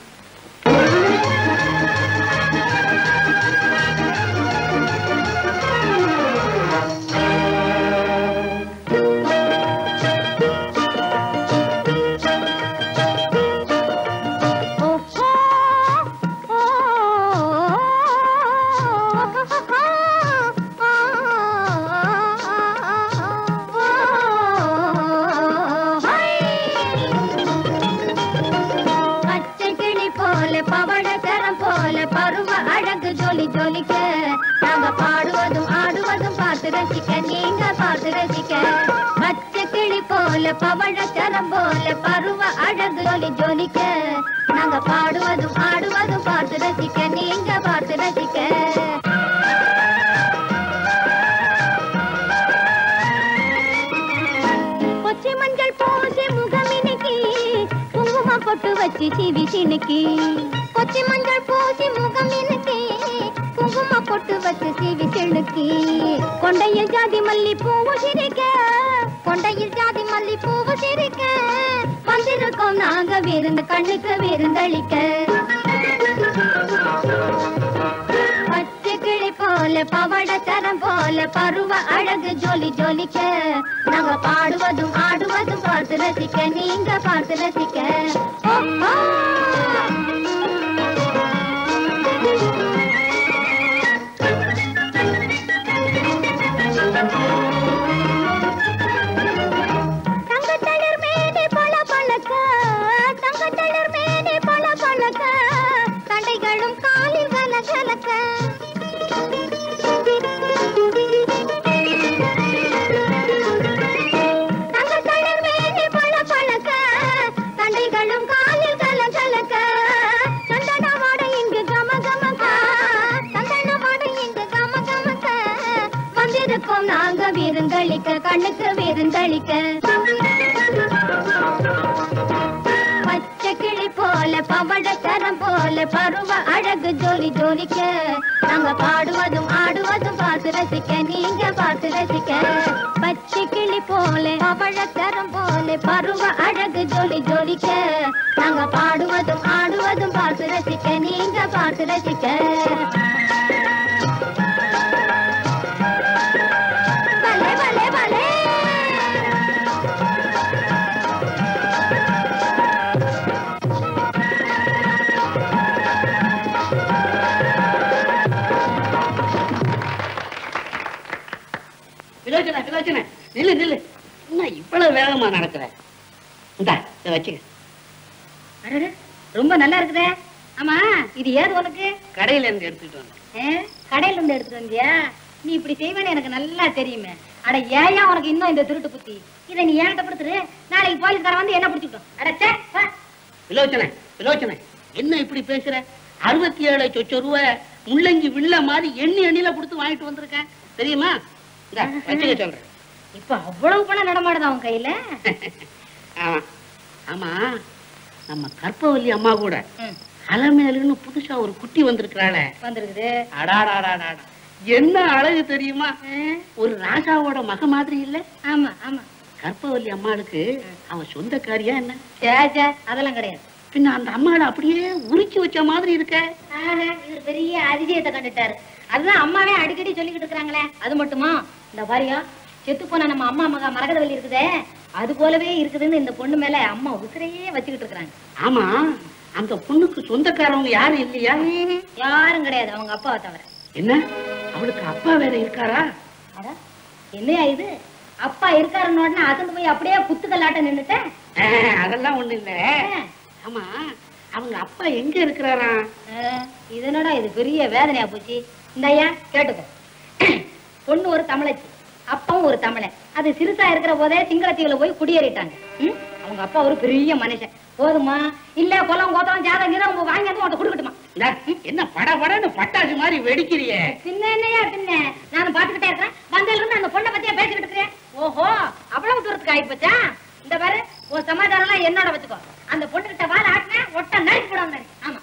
பச்சை கிளி போல பவளக்கரம் போல பருவ அழகு ஜொலி ஜொலிக்க நாங்க பாடுவதும் ஆடுவதும் பார்த்து ரசிக்க நீங்க பார்த்து ரசிக்க பச்சை கிளி போல பவளக்கரம் போல பருவ அழகு ஜொலி ஜொலிக்க நாங்க பாடுவதும் ஆடுவதும் பார்த்து ரசிக்க நீங்க பார்த்து ரசிக்க கொச்சி மஞ்சள் பூசி முகமினுக்கி குங்குமம் பொட்டு வச்சு சிவி சினுக்கி கொச்சி மஞ்சள் பூசி முகமினுக்கி குங்குமம் பொட்டு வச்சு சிவி சினுக்கி கொண்டையில் ஜாதி மல்லி பூவு சிரிக்க கொண்டையில் ஜாதி மல்லி பூவு சிரிக்க வந்திருக்கோம் நாங்க விருந்து கண்ணுக்கு விருந்தளிக்க பச்சை கிளி போல பவள தரம் போல பருவ அழகு ஜொலி ஜொலிக்க நாங்க பாடுவதும் ஆடுவதும் பார்த்து ரசிக்க நீங்க பார்த்து ரசிக்க ஓ, ஓ. தங்கத்தளிர் மேனி பல பழக்க தங்கத்தளிர் மேனி பல பழக்க தண்டைகளும் காலில் கல கலக்க தங்கத்தளிர் மேனி பல பழக்க தண்டைகளும் காலில் கல கலக்க சந்தன வாடை இங்கு கம கமக்க சந்தன வாடை இங்கு கம கமக்க வந்திருக்கோம் நாங்க விருந்தளிக்க கண்ணுக்கு விருந்தளிக்க பச்சை கிளி போல பவள தரம் போல பருவ அழகு ஜோலி ஜோலிக்க நாங்க பாடுவதும் ஆடுவதும் பார்த்து ரசிக்க நீங்க பார்த்து ரசிக்க பச்சை கிளி போல பவள தரம் போல பருவ அழகு ஜோலி ஜோலிக்க நாங்க பாடுவதும் ஆடுவதும் பார்த்து ரசிக்க நீங்க பார்த்து ரசிக்க பலே பலே பலே விலோச்சனை விலோச்சனை நில்லு நில்லு என்ன இவ்வளவு வேகமா நடக்கிற இந்தா இதை வச்சுக்க அடடே, ரொம்ப நல்லா இருக்குதே ஆமா இது ஏது உனக்கு கடையில இருந்து எடுத்துட்டு வந்தேன் ஏ, கடையில இருந்து எடுத்துட்டு வந்தியா நீ இப்படி செய்வேன்னு எனக்கு நல்லா தெரியுமே அட ஏயா உனக்கு இன்னும் இந்த திருட்டு புத்தி இதை நீ ஏன்ட்ட படுத்துரு நாளைக்கு போலீஸ்காரன் வந்து என்ன பிடிச்சுக்கிட்டோம் அட ச்சே, வா. விலோச்சனை விலோச்சனை என்ன இப்படி பேசுற அறுபத்தி ஏழு சொச்ச ரூபாய் முள்ளங்கி வில்ல மாதிரி எண்ணி எண்ணில கொடுத்து வாங்கிட்டு வந்திருக்கேன் தெரியுமா இந்தா வச்சுக்க சொல்றேன் இப்ப அவ்வளவு பணம் நடமாடுதா உன் கையில ஆமா ஆமா நம்ம கற்பவல்லி அம்மா கூட அலமேலுன்னு புதுசா ஒரு குட்டி வந்திருக்கிறாளே வந்திருக்குது அடாடாடாடா என்ன அழகு தெரியுமா ஒரு ராஜாவோட மக மாதிரி இல்ல ஆமா ஆமா கற்பவல்லி அம்மாளுக்கு அவ சொந்தக்காரியா என்ன சே சே அதெல்லாம் கிடையாது பின்ன அந்த அம்மாளை அப்படியே உரிச்சு வச்ச மாதிரி இருக்க ஆஹா, இவர் பெரிய அதிசயத்தை கண்டுட்டாரு அதுதான் அம்மாவே அடிக்கடி சொல்லிக்கிட்டு இருக்காங்களே அது மட்டுமா இந்த பாரியா செத்து போன நம்ம அம்மா மகா மரகதவல்லி இருக்குதே அது போலவே இருக்குதுன்னு இந்த பொண்ணு மேல அம்மா உசிரையே வச்சுக்கிட்டு இருக்காங்க ஆமா அந்த பொண்ணுக்கு சொந்தக்காரவங்க யாரும் இல்லையா யாரும் கிடையாது அவங்க அப்பாவை தவிர என்ன அவளுக்கு அப்பா வேற இருக்காரா அட, என்னையா இது அப்பா இருக்காருன்னு உடனே அசந்து போய் அப்படியே குத்துக்கல்லாட்ட நின்னுட்டேன் ஆஹ், அதெல்லாம் ஒண்ணு இல்ல ஆமா அவங்க அப்பா எங்க இருக்கிறாரா இது என்னடா இது பெரிய வேதனையா போச்சு இந்த ஐயா கேட்டுக்கோ பொண்ணு ஒரு தமிழச்சி அப்பாவும் ஒரு தமிழன் அது சிறுசா இருக்கிற போதே சிங்களத்தீவுல போய் குடியேறிட்டாங்க ம்? அவங்க அப்பா ஒரு பெரிய மனுஷன் போதுமா இல்ல குளம் கோத்தம் ஜாதகம் கீதம் வாங்கி வந்து உன்கிட்ட கொடுக்கட்டுமா இந்தா, என்ன பட படன்னு பட்டாசு மாதிரி வெடிக்கிறியே பின்ன என்னையா பின்ன நான் பாத்துக்கிட்டே இருக்கேன் வந்ததுல இருந்து அந்த பொண்ணை பத்தியா பேசிக்கிட்டு இருக்கிறேன் ஓஹோ அவ்வளவு தூரத்துக்கு ஆயிப்போச்சா இந்த பாரு உன் சமாதானம் எல்லாம் என்னோட வச்சுக்கோ அந்த பொண்ணு கிட்ட வாழ ஆட்டின ஒட்ட நறுக்கி போடாம ஆமா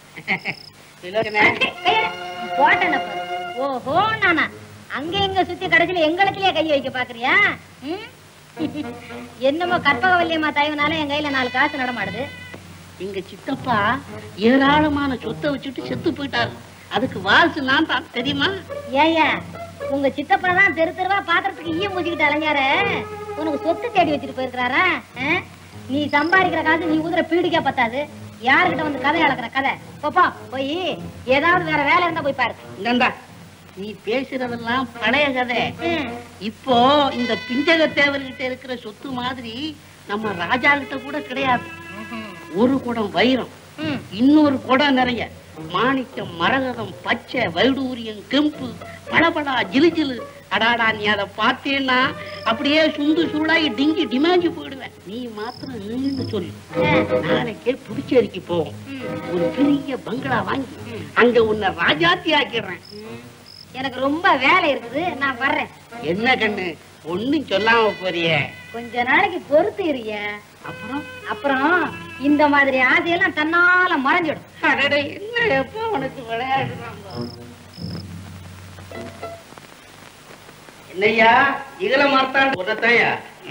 போட்டேன் ஓஹோ நானா அங்க எங்க சுத்தி கடைசியில எங்களுக்குலயே கை வைக்க பாக்குறியா ம்? என்னமோ கற்பகவல்லியம்மா தயவுனால என் கையில நாலு காசு நடமாடுது எங்க சித்தப்பா ஏராளமான சொத்தை வச்சுட்டு செத்து போயிட்டாரு அதுக்கு வாரிசு நான் தான் தெரியுமா ஏயா உங்க சித்தப்பா தான் தெரு தெருவா பாத்திரத்துக்கு ஈயம் மூச்சிக்கிட்டு அலைஞ்சாரு உனக்கு சொத்து தேடி வச்சுட்டு போயிருக்கிறாரா ஆ? நீ சம்பாதிக்கிற காசு நீ ஊதுற பீடிக்கா பத்தாது யாருகிட்ட வந்து கதை அளக்குற கதை போப்பா போய் ஏதாவது வேற வேலை இருந்தா போய் பாரு இந்தா நீ பேசுறதெல்லாம் பழைய கதை இப்போ இந்த பிஞ்சக தேவர்கிட்ட இருக்கிற சொத்து மாதிரி நம்ம ராஜா கிட்ட கூட கிடையாது ஒரு குடம் வைரம் இன்னொரு குடம் நிறைய மாணிக்கம் மரகதம் பச்சை வைடூரியம் கெம்பு பளபளா ஜிலு ஜிலு அடாடா நீ அதை பார்த்தேன்னா அப்படியே சுண்டு சூடாகி டிங்கி டிமாஞ்சி போயிடுவேன் நீ மாத்திரம் நின்று சொல்லு நாளைக்கே புதுச்சேரிக்கு போவோம் ஒரு பெரிய பங்களா வாங்கி அங்க உன்னை ராஜாத்தி ஆக்கிடுறேன் எனக்கு ரொம்ப வேலை இருக்குது நான் வர்றேன் என்ன கண்ணு ஒண்ணும் சொல்லாம போறியே கொஞ்ச நாளைக்கு பொறுத்து இருய அப்புறம் அப்புறம் இந்த மாதிரி ஆசையெல்லாம் தன்னால மறைஞ்சிடும் அடடே, என்ன எப்போ உனக்கு விளையாடுறாங்க என்னய்யா இகல மார்த்தான் உடத்தையா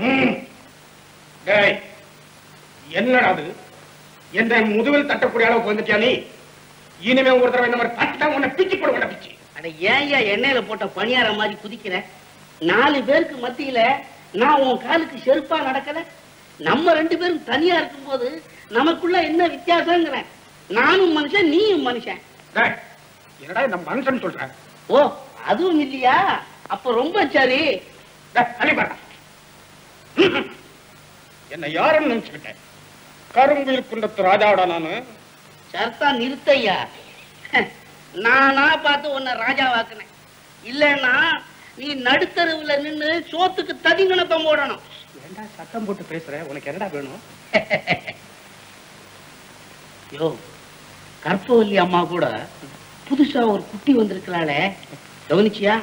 டேய் என்னடா அது என்ன முதுகில் தட்டக்கூடிய அளவுக்கு வந்துட்டியா நீ இனிமே ஒரு தடவை இந்த மாதிரி தட்டா உன்னை பிச்சு போட உன்னை பிச்சு அட ஏன்யா எண்ணெயில போட்ட பணியார மாதிரி குதிக்கிற நாலு பேருக்கு மத்தியில நான் உன் காலுக்கு செருப்பா நடக்கல நம்ம ரெண்டு பேரும் தனியா இருக்கும்போது நமக்குள்ள என்ன வித்தியாசங்கிறேன் நானும் மனுஷன் நீயும் மனுஷன் டேய் என்னடா இந்த மனுஷன் சொல்ற ஓ அதுவும் இல்லையா அப்ப ரொம்ப சரி டேய், தள்ளி பாருடா. என்ன யாருன்னு நினைச்சுக்கிட்டேன் கருங்குயில் குண்டத்து ராஜாவோட நானு சர்த்தா நிறுத்தையா நானா பார்த்து உன்னை ராஜாவாக்குனேன் இல்லைன்னா நீ நடுத்தருவுல நின்னு சோத்துக்கு ததிங்கணப்பம் போடணும் ஏன்டா சத்தம் போட்டு பேசுற உனக்கு என்னடா வேணும் யோ கற்பவல்லி அம்மா கூட புதுசா ஒரு குட்டி வந்திருக்கலாளே கவனிச்சியா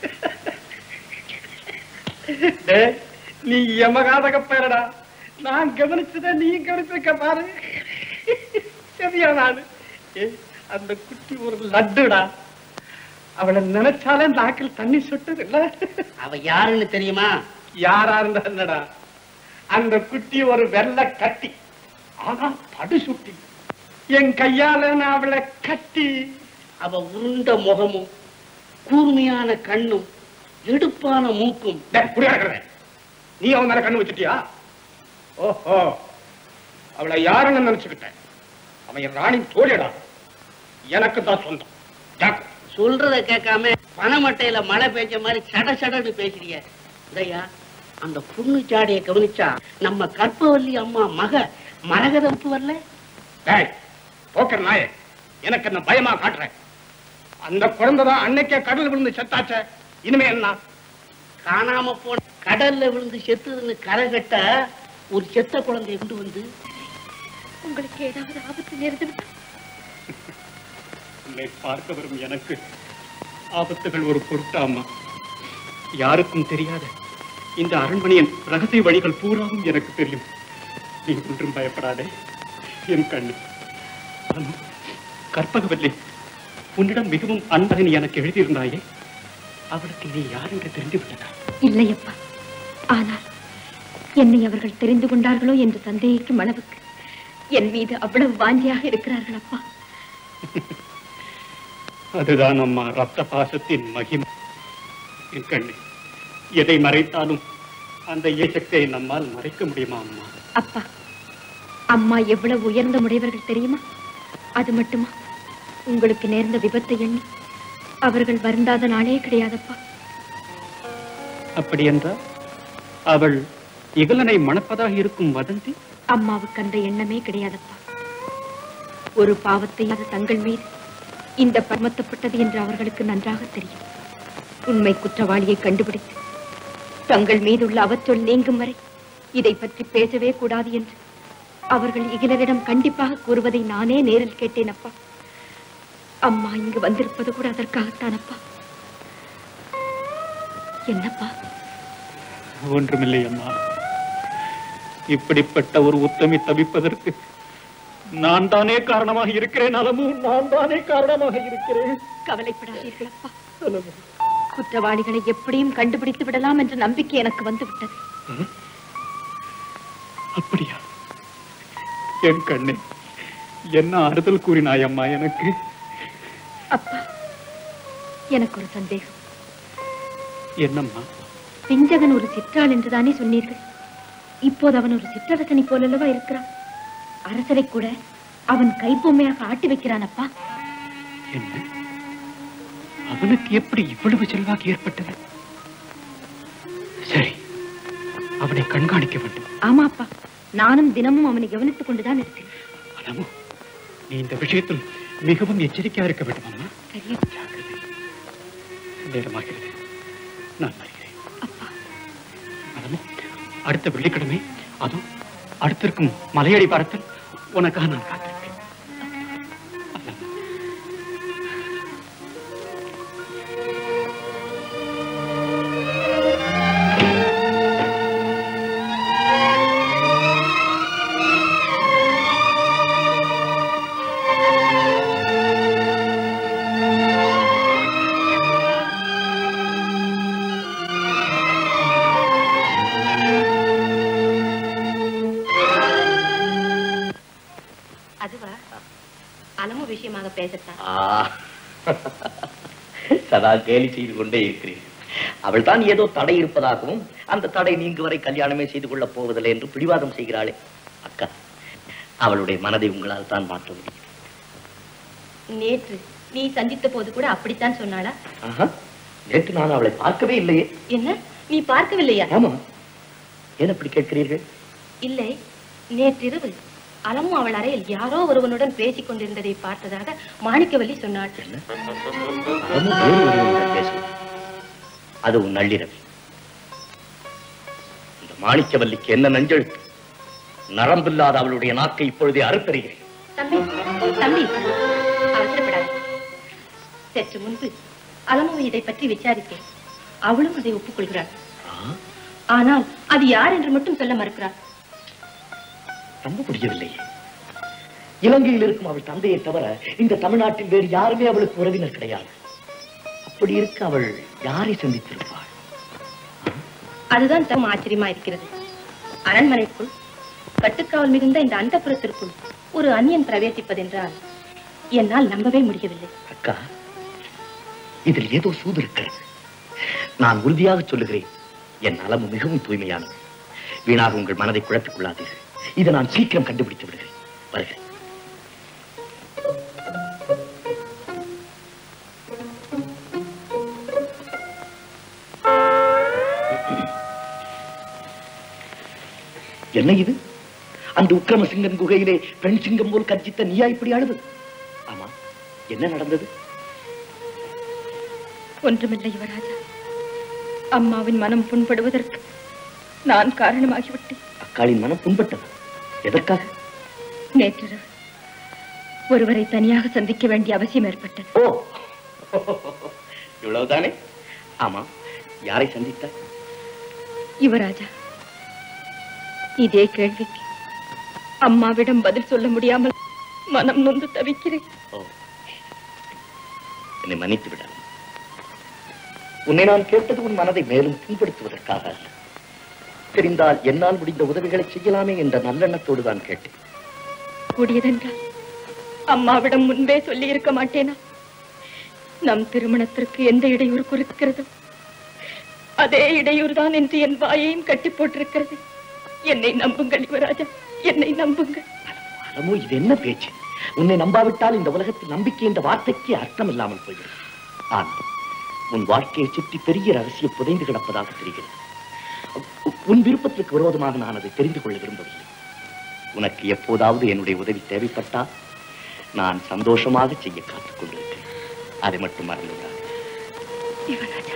டேய், நீ எமகாதக பேரடா நான் கவனிச்சத நீ கவனிச்சிருக்க பாரு சரியா நானு ஏய், அந்த குட்டி ஒரு லட்டுடா அவளை நினைச்சாலே நாக்கில் தண்ணி சுட்டது இல்ல அவ யாருன்னு தெரியுமா யாரா இருந்தா என்னடா அந்த குட்டி ஒரு வெள்ளை கட்டி ஆனா படு சுட்டி என் கையால நான் அவளை கட்டி அவ உருண்ட முகமும் கூர்மையான கண்ணும் எடுப்பான மூக்கும் டேய், புரியா இருக்கிறேன் நீ அவன் மேல கண்ணு வச்சுட்டியா ஓஹோ அவளை யாருன்னு நினைச்சுக்கிட்டேன் அவன் என் ராணி தோழியடா எனக்கு தான் சொந்தம் ஜாக்கு சொல்றத கேட்காம பனமட்டையில மழை பெஞ்ச மாதிரி சட சடன்னு பேசுறிய இதையா அந்த புண்ணு சாடிய கவனிச்சா நம்ம கற்பவல்லி அம்மா மக மரகதப்பு வரல டேய் போக்கர் நாயே எனக்கு என்ன பயமா காட்டுறேன் அந்த குழந்தை தான் அன்னைக்கே கடல் விழுந்து செத்தாச்சே இனிமே என்ன காணாம போன கடல்ல விழுந்து செத்துதுன்னு கரை கட்ட ஒரு செத்த குழந்தைய கொண்டு வந்து உங்களுக்கு ஏதாவது ஆபத்து நேர்ந்து விட்டா உன்னை பார்க்க வரும் எனக்கு ஆபத்துகள் ஒரு பொருட்டாமா யாருக்கும் தெரியாத இந்த அரண்மனையின் ரகசிய வழிகள் பூராவும் எனக்கு தெரியும் நீ ஒன்றும் பயப்படாதே என் கண்ணு அனு, கற்பகவல்லி உன்னிடம் மிகவும் அன்பகன் எனக்கு எழுதியிருந்தாயே அவளுக்கு நீ யார் என்று தெரிந்து விட்டதா இல்லையப்பா ஆனால் என்னை அவர்கள் தெரிந்து கொண்டார்களோ என்று சந்தேகிக்கும் அளவுக்கு என் மீது அவ்வளவு வாஞ்சியாக இருக்கிறார்கள் அப்பா அதுதான் அம்மா ரத்த பாசத்தின் மகிமை என் கண்ணு எதை மறைத்தாலும் அந்த இயக்கத்தை நம்மால் மறைக்க முடியுமா அம்மா அப்பா அம்மா எவ்வளவு உயர்ந்த முடையவர்கள் தெரியுமா அது மட்டுமா உங்களுக்கு நேர்ந்த விபத்தை எண்ணி அவர்கள் வருந்தாத நாளே கிடையாதப்பா அப்படி என்றால் அவள் இகலனை மணப்பதாக இருக்கும் வதந்தி அம்மாவுக்கு அந்த எண்ணமே கிடையாதப்பா ஒரு பாவத்தை அது தங்கள் மீது இந்த பர்மத்தப்பட்டது என்று அவர்களுக்கு நன்றாக தெரியும் உண்மை குற்றவாளியை கண்டுபிடித்து தங்கள் மீதுள்ள அவச்சொல் நீங்கும் வரை இதை பற்றி பேசவே கூடாது என்று அவர்கள் இகிலரிடம் கண்டிப்பாக கூறுவதை நானே நேரில் கேட்டேன் அப்பா அம்மா இங்கு வந்திருப்பது கூட அதற்காகத்தான் அப்பா என்னப்பா ஒன்றுமில்லை அம்மா இப்படிப்பட்ட ஒரு உத்தமி தவிப்பதற்கு நான் தானே காரணமாக இருக்கிறேன் அலமு நான் தானே காரணமாக இருக்கிறேன் கவலைப்படாதீர்கள் அப்பா குற்றவாளிகளை எப்படியும் கண்டுபிடித்து விடலாம் என்ற நம்பிக்கை எனக்கு வந்து விட்டது அப்படியா என் கண்ணே என்ன ஆறுதல் கூறினாய் அம்மா எனக்கு அப்பா எனக்கு ஒரு சந்தேகம் என்னம்மா பிஞ்சகன் ஒரு சிற்றாள் என்றுதானே சொன்னீர்கள் இப்போது அவன் ஒரு சிற்றரசனை போலல்லவா இருக்கிறான் அரசரை கூட அவன் கைப்பொம்மையாக ஆட்டி வைக்கிறான் அப்பா என்ன அவனுக்கு எப்படி இவ்வளவு செல்வாக்கு ஏற்பட்டது சரி அவனை கண்காணிக்க வேண்டும் ஆமா அப்பா நானும் தினமும் அவனை கவனித்துக் கொண்டுதான் இருக்கிறேன் அலமு நீ இந்த விஷயத்தில் மிகவும் எச்சரிக்கையா இருக்க வேண்டும் அம்மா சரி நேரமாகிறது நான் வருகிறேன் அலமு அடுத்த வெள்ளிக்கிழமை அதுவும் அடுத்திருக்கும் மலையடி பாரத்தில் உனக்காக நான் காத்திருப்பேன் அதுவா அலமு விஷயமாக பேசத்தான் ஆ, சதா கேலி செய்து கொண்டே இருக்கிறேன் அவள் தான் ஏதோ தடை இருப்பதாகவும் அந்த தடை நீங்கு வரை கல்யாணமே செய்து கொள்ளப் போவதில்லை என்று பிடிவாதம் செய்கிறாளே அக்கா அவளுடைய மனதை உங்களால் தான் மாற்ற முடியும் நேற்று நீ சந்தித்த போது கூட அப்படித்தான் சொன்னாளா ஆஹா, நேற்று நான் அவளை பார்க்கவே இல்லையே என்ன நீ பார்க்கவில்லையா ஆமா ஏன் அப்படி கேட்கிறீர்கள் இல்லை நேற்றிரவு அலமு அவள் அறையில் யாரோ ஒருவனுடன் பேசிக் கொண்டிருந்ததை பார்த்ததாக மாணிக்கவல்லி சொன்னாள் அவனும் வேறு ஒருவனுடன் பேசுவான். அது உன் நள்ளிரவு இந்த மாணிக்கவல்லிக்கு என்ன நஞ்செழுத்து நரம்பில்லாத அவளுடைய நாக்கை இப்பொழுதே அறுத்தறிகிறேன் தம்பி தம்பி அவசரப்படாது சற்று முன்பு அலமுவை இதை பற்றி விசாரித்தேன் அவளும் அதை ஒப்புக்கொள்கிறாள் ஆனால் அது யார் என்று மட்டும் சொல்ல மறுக்கிறாள் நம்ப முடியவில்லையே இலங்கையில் இருக்கும் அவள் தந்தையை தவிர இந்த தமிழ்நாட்டில் வேறு யாருமே அவளுக்கு உறவினர் கிடையாது அப்படி இருக்க அவள் யாரை சந்தித்திருப்பாள் அதுதான் தம் ஆச்சரியமா இருக்கிறது அரண்மனைக்குள் கட்டுக்காவல் மிகுந்த இந்த அந்தப்புறத்திற்குள் ஒரு அந்நியன் பிரவேசிப்பதென்றால் என்னால் நம்பவே முடியவில்லை அக்கா இதில் ஏதோ சூது இருக்கிறது நான் உறுதியாக சொல்லுகிறேன் என் நலமு மிகவும் தூய்மையானது வீணாக உங்கள் மனதை குழப்பிக் கொள்ளாதீர்கள் இதை நான் சீக்கிரம் கண்டுபிடித்து விடுகிறேன் வருகிறேன் என்ன இது அந்த உக்கிரமசிங்கன் குகையிலே பெண் சிங்கம் போல் கர்ஜித்த நீயா இப்படி அழுது ஆமா என்ன நடந்தது ஒன்றுமில்லை யுவராஜா அம்மாவின் மனம் புண்படுவதற்கு நான் காரணமாகிவிட்டேன் அக்காளின் மனம் புண்பட்டது எதற்காக நேற்றிரவு ஒருவரை தனியாக சந்திக்க வேண்டிய அவசியம் ஏற்பட்டது ஓ இவ்வளவுதானே ஆமா யாரை சந்தித்தாய் யுவராஜா இதே கேள்விக்கு அம்மாவிடம் பதில் சொல்ல முடியாமல் மனம் நொந்து தவிக்கிறேன் என்னை மன்னித்து விட உன்னை நான் கேட்டது உன் மனதை மேலும் புண்படுத்துவதற்காக அல்ல தெரிந்தால் என்னால் முடிந்த உதவிகளை செய்யலாமே என்ற நல்லெண்ணத்தோடு தான் கேட்டேன் கூடியதென்றால் அம்மாவிடம் முன்பே சொல்லி இருக்க மாட்டேனா நம் திருமணத்திற்கு எந்த இடையூறு குறிக்கிறதோ அதே இடையூறு தான் என்று என் வாயையும் கட்டி போட்டிருக்கிறது என்னை நம்புங்கள் யுவராஜா என்னை நம்புங்கள் அலமோ இது என்ன பேச்சு உன்னை நம்பாவிட்டால் இந்த உலகத்தில் நம்பிக்கை என்ற வார்த்தைக்கு அர்த்தம் இல்லாமல் போய்விடும் ஆனால் உன் வாழ்க்கையை சுற்றி பெரிய ரகசியம் புதைந்து கிடப்பதாக தெரிகிறது உ- உன் விருப்பத்திற்கு விரோதமாக நான் அதை தெரிந்து கொள்ள விரும்பவில்லை உனக்கு எப்போதாவது என்னுடைய உதவி தேவைப்பட்டால் நான் சந்தோஷமாக செய்ய காத்துக் கொண்டிருக்கிறேன் அதை மட்டும் மறந்து விடாதே. யுவராஜா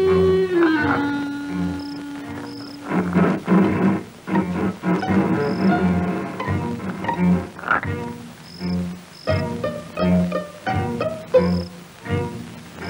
Thank you.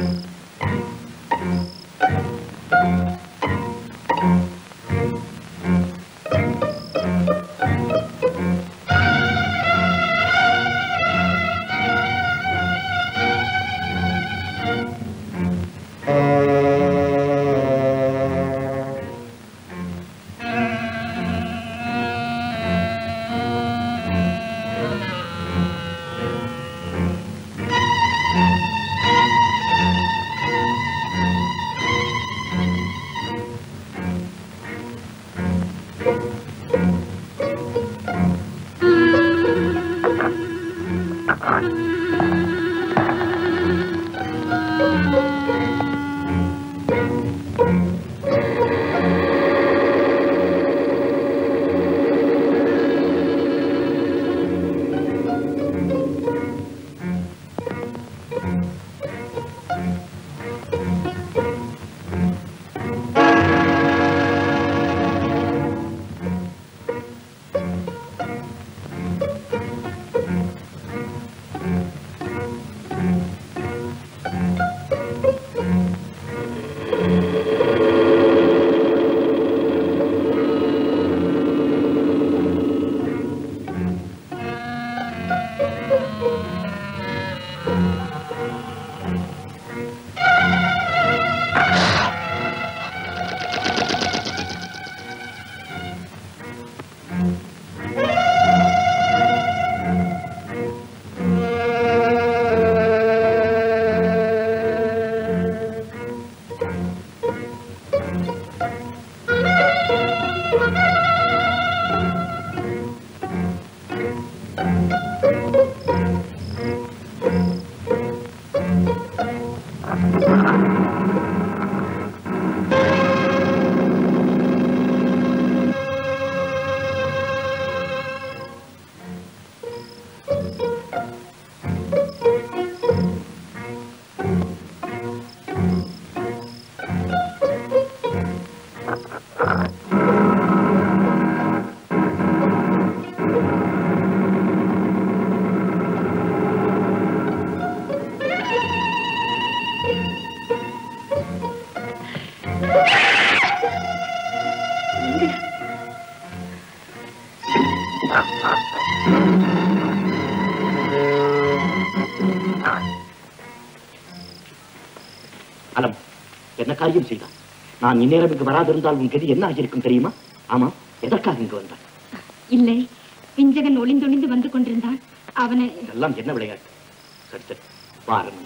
அலம் என்ன காரியம் செய்தான் நான் இந்நேரம் இங்கு வராதிருந்தால் உன் கதி என்ன ஆகியிருக்கும் தெரியுமா ஆமா எதற்காக இங்கு வந்தான் இல்லை பிஞ்சகன் ஒளிந்தொளிந்து வந்து கொண்டிருந்தான் அவனை இதெல்லாம் என்ன விளையாட்டு சரி சரி பாருங்க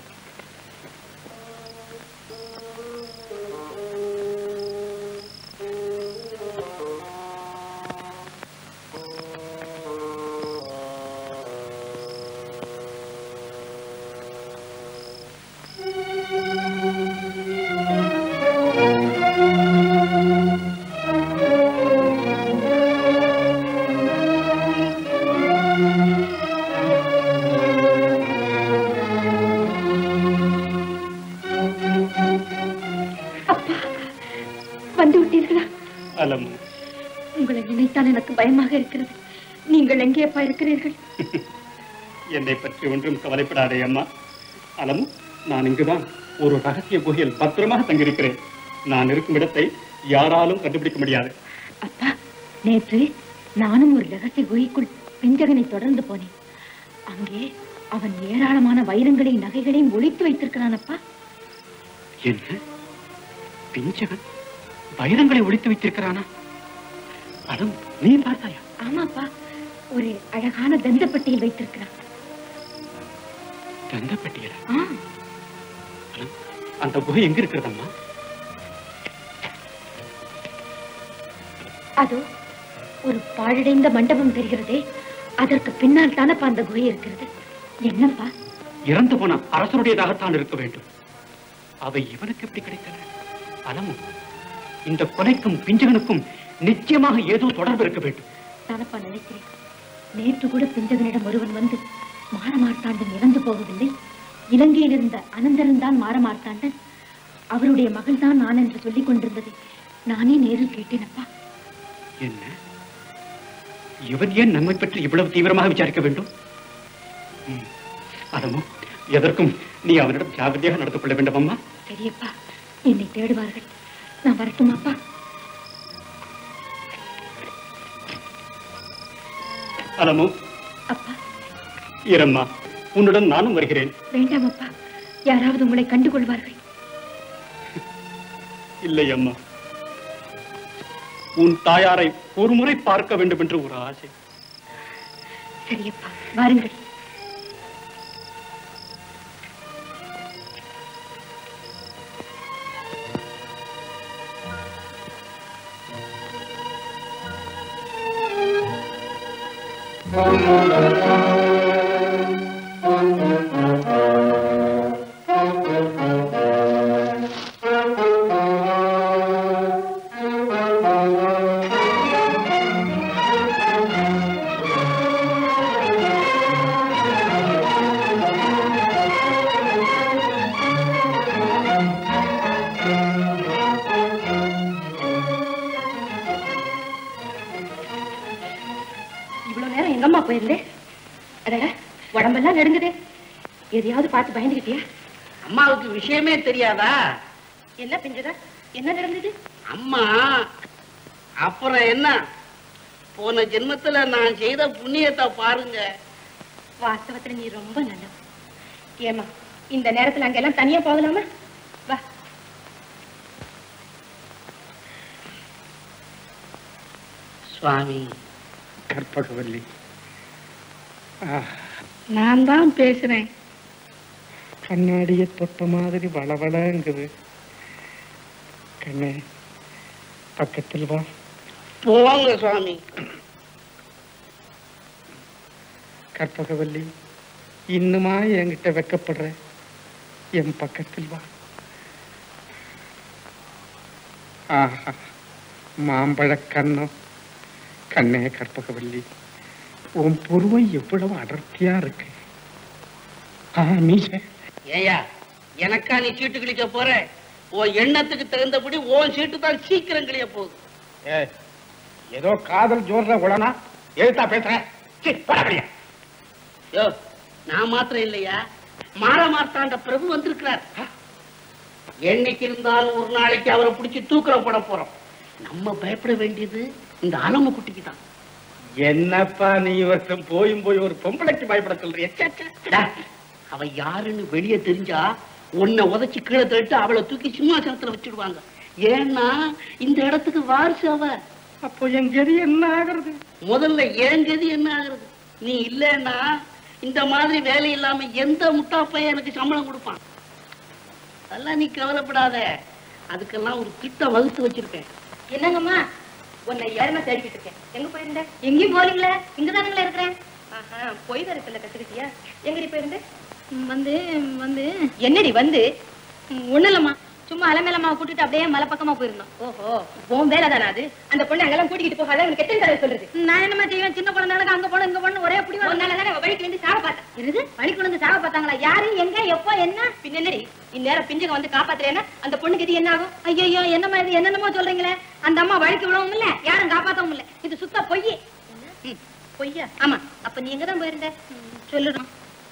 வந்து விட்டீர்களா அலம் உங்களை நினைத்தால் எனக்கு பயமாக இருக்கிறது நீங்கள் எங்கேப்பா இருக்கிறீர்கள் என்னை பற்றி ஒன்றும் கவலைப்படாதே அம்மா அலம் நான் இங்குதான் ஒரு ரகசிய குகையில் பத்திரமாக தங்கியிருக்கிறேன் நான் இருக்கும் இடத்தை யாராலும் கண்டுபிடிக்க முடியாது அப்பா நேற்று நானும் ஒரு ரகசிய குகைக்குள் பிஞ்சகனை தொடர்ந்து போனேன் அங்கே அவன் ஏராளமான வைரங்களையும் நகைகளையும் ஒளித்து வைத்திருக்கிறான் அப்பா என்ன பிஞ்சகன் வைரங்களை ஒளித்து வைத்திருக்கிறானா அலம் நீ பார்த்தாயா ஆமாப்பா ஒரு அழகான தந்தப்பட்டியில் வைத்திருக்கிறான் தந்தப்பட்டியல ஆ, அந்த குகை எங்க இருக்கிறதம்மா அதோ ஒரு பாழடைந்த மண்டபம் தெரிகிறதே அதற்கு பின்னால் தானப்பா அந்த குகை இருக்கிறது என்னப்பா இறந்து போன அரசருடையதாகத்தான் இருக்க வேண்டும் அவை இவனுக்கு எப்படி கிடைத்தன அலமும் இந்த கொலைக்கும் பிஞ்சகனுக்கும் நிச்சயமாக ஏதோ தொடர்பு இருக்க வேண்டும் தானப்பா நினைக்கிறேன் நேற்று கூட பிஞ்சகனிடம் ஒருவன் வந்து மாரமார்த்தாண்டன் இறந்து போகவில்லை இலங்கையில் இருந்த அனந்தரன் தான் மாரமார்த்தாண்டன் அவருடைய மகள் தான் நான் என்று சொல்லிக் கொண்டிருந்ததை நானே நேரில் கேட்டேனப்பா என்ன இவன் ஏன் நம்மை பற்றி இவ்வளவு தீவிரமாக விசாரிக்க வேண்டும் ம், அதமோ எதற்கும் நீ அவனிடம் ஜாகிரதையாக நடந்து கொள்ள வேண்டும் அம்மா சரியப்பா என்னை தேடுவார்கள் நான் வரட்டுமாப்பா அலமு அப்பா இரம்மா உன்னுடன் நானும் வருகிறேன் வேண்டாம் அப்பா யாராவது உங்களை கண்டுகொள்வார்கள் இல்லை அம்மா உன் தாயாரை ஒருமுறை பார்க்க வேண்டும் என்று ஒரு ஆசை சரியப்பா வாருங்கள் இவ்வளவு நேரம் எங்கம்மா போயிருந்தே அடடா உடம்பெல்லாம் நடுங்குதே எதையாவது பார்த்து பயந்துகிட்டியா அம்மாவுக்கு விஷயமே தெரியாதா என்ன பிஞ்சதா என்ன நடந்தது அம்மா அப்புறம் என்ன போன ஜென்மத்துல நான் செய்த புண்ணியத்தை பாருங்க வாஸ்தவத்துல நீ ரொம்ப நல்லவ ஏமா இந்த நேரத்துல அங்கெல்லாம் தனியா போகலாமா வா சுவாமி கற்பகவல்லி நான் தான் பேசுறேன் கண்ணாடியை தொட்ட மாதிரி வளவளங்குது கண்ணே பக்கத்தில் வா போங்க சுவாமி கற்பகவல்லி இன்னுமா என்கிட்ட வெக்கப்படுற என் பக்கத்தில் வா ஆஹா மாம்பழ கண்ணம் கண்ணே கற்பகவல்லி உன் புருவை எவ்வளவு அடர்த்தியா இருக்கு ஆ மீச ஏயா எனக்கா நீ சீட்டு கிழிக்க போற உன் எண்ணத்துக்கு தகுந்தபடி உன் சீட்டு தான் சீக்கிரம் கிழிய போகுது ஏய், ஏதோ காதல் ஜோர்ல உடனா எழுத்தா பேசுறேன் சீ, போடா வெளிய. யோ நான் மாத்திரம் இல்லையா மாற மார்த்தாண்ட பிரபு வந்திருக்கிறார் என்னைக்கு இருந்தாலும் ஒரு நாளைக்கு அவரை பிடிச்சி தூக்கில போட போறோம் நம்ம பயப்பட வேண்டியது இந்த அலம குட்டிக்கு தான் என்னப்பா நீ வருஷம் போயும் போய் ஒரு பொம்பளைக்கு பயப்பட சொல்றிய ச்சே, ச்சே. டா, அவ யாருன்னு வெளியே தெரிஞ்சா உன்னை உதைச்சு கீழே தள்ளிட்டு அவளை தூக்கி சிம்மாசனத்துல வச்சிடுவாங்க ஏன்னா இந்த இடத்துக்கு வாரிசு அவ அப்போ என் கதி என்ன ஆகுறது முதல்ல ஏன் கதி என்ன ஆகுறது நீ இல்லைன்னா இந்த மாதிரி வேலை இல்லாம எந்த முட்டா பையன் எனக்கு சம்பளம் கொடுப்பான் அதெல்லாம் நீ கவலைப்படாத அதுக்கெல்லாம் ஒரு திட்டம் வகுத்து வச்சிருக்கேன் என்னங்கம்மா உன்னை யாருமா தேடிக்கிட்டு இருக்கேன் எங்க போயிருந்த எங்கேயும் போறீங்களே இங்கதானுங்களே இருக்கிறேன் ஆஹா போய் வேற சொல்ல கத்துக்கிட்டியா எங்கடி போயிருந்த வந்து வந்து என்னடி வந்து ஒண்ணு இல்லம்மா சும்மா அலமேலம்மா கூட்டிட்டு அப்படியே மலை பக்கமா போயிருந்தோம் ஓஹோ உன் வேலை தானே அது அந்த பொண்ணு அங்கெல்லாம் கூட்டிட்டு போகாத எனக்கு எத்தனை தடவை சொல்றது நான் என்னமா செய்வேன் சின்ன குழந்தைகளுக்கு அங்க போன இங்க போன ஒரே புடி ஒரு நாள் தானே வழிக்கு வந்து சாக பார்த்தேன் இருது வழிக்கு வந்து சாக பார்த்தாங்களா யாரு எங்க எப்போ என்ன பின்ன என்னடி இந்நேரம் பிஞ்சுக வந்து காப்பாத்துறேன்னா அந்த பொண்ணுக்கு இது என்ன ஆகும் ஐயோ என்னம்மா இது என்னென்னமோ சொல்றீங்களே அந்த அம்மா வழிக்கு விடவும் இல்ல யாரும் காப்பாத்தவும் இல்ல இது சுத்த பொய் ம், பொய்யா ஆமா அப்ப நீ எங்க தான் போயிருந்த சொல்லுறோம்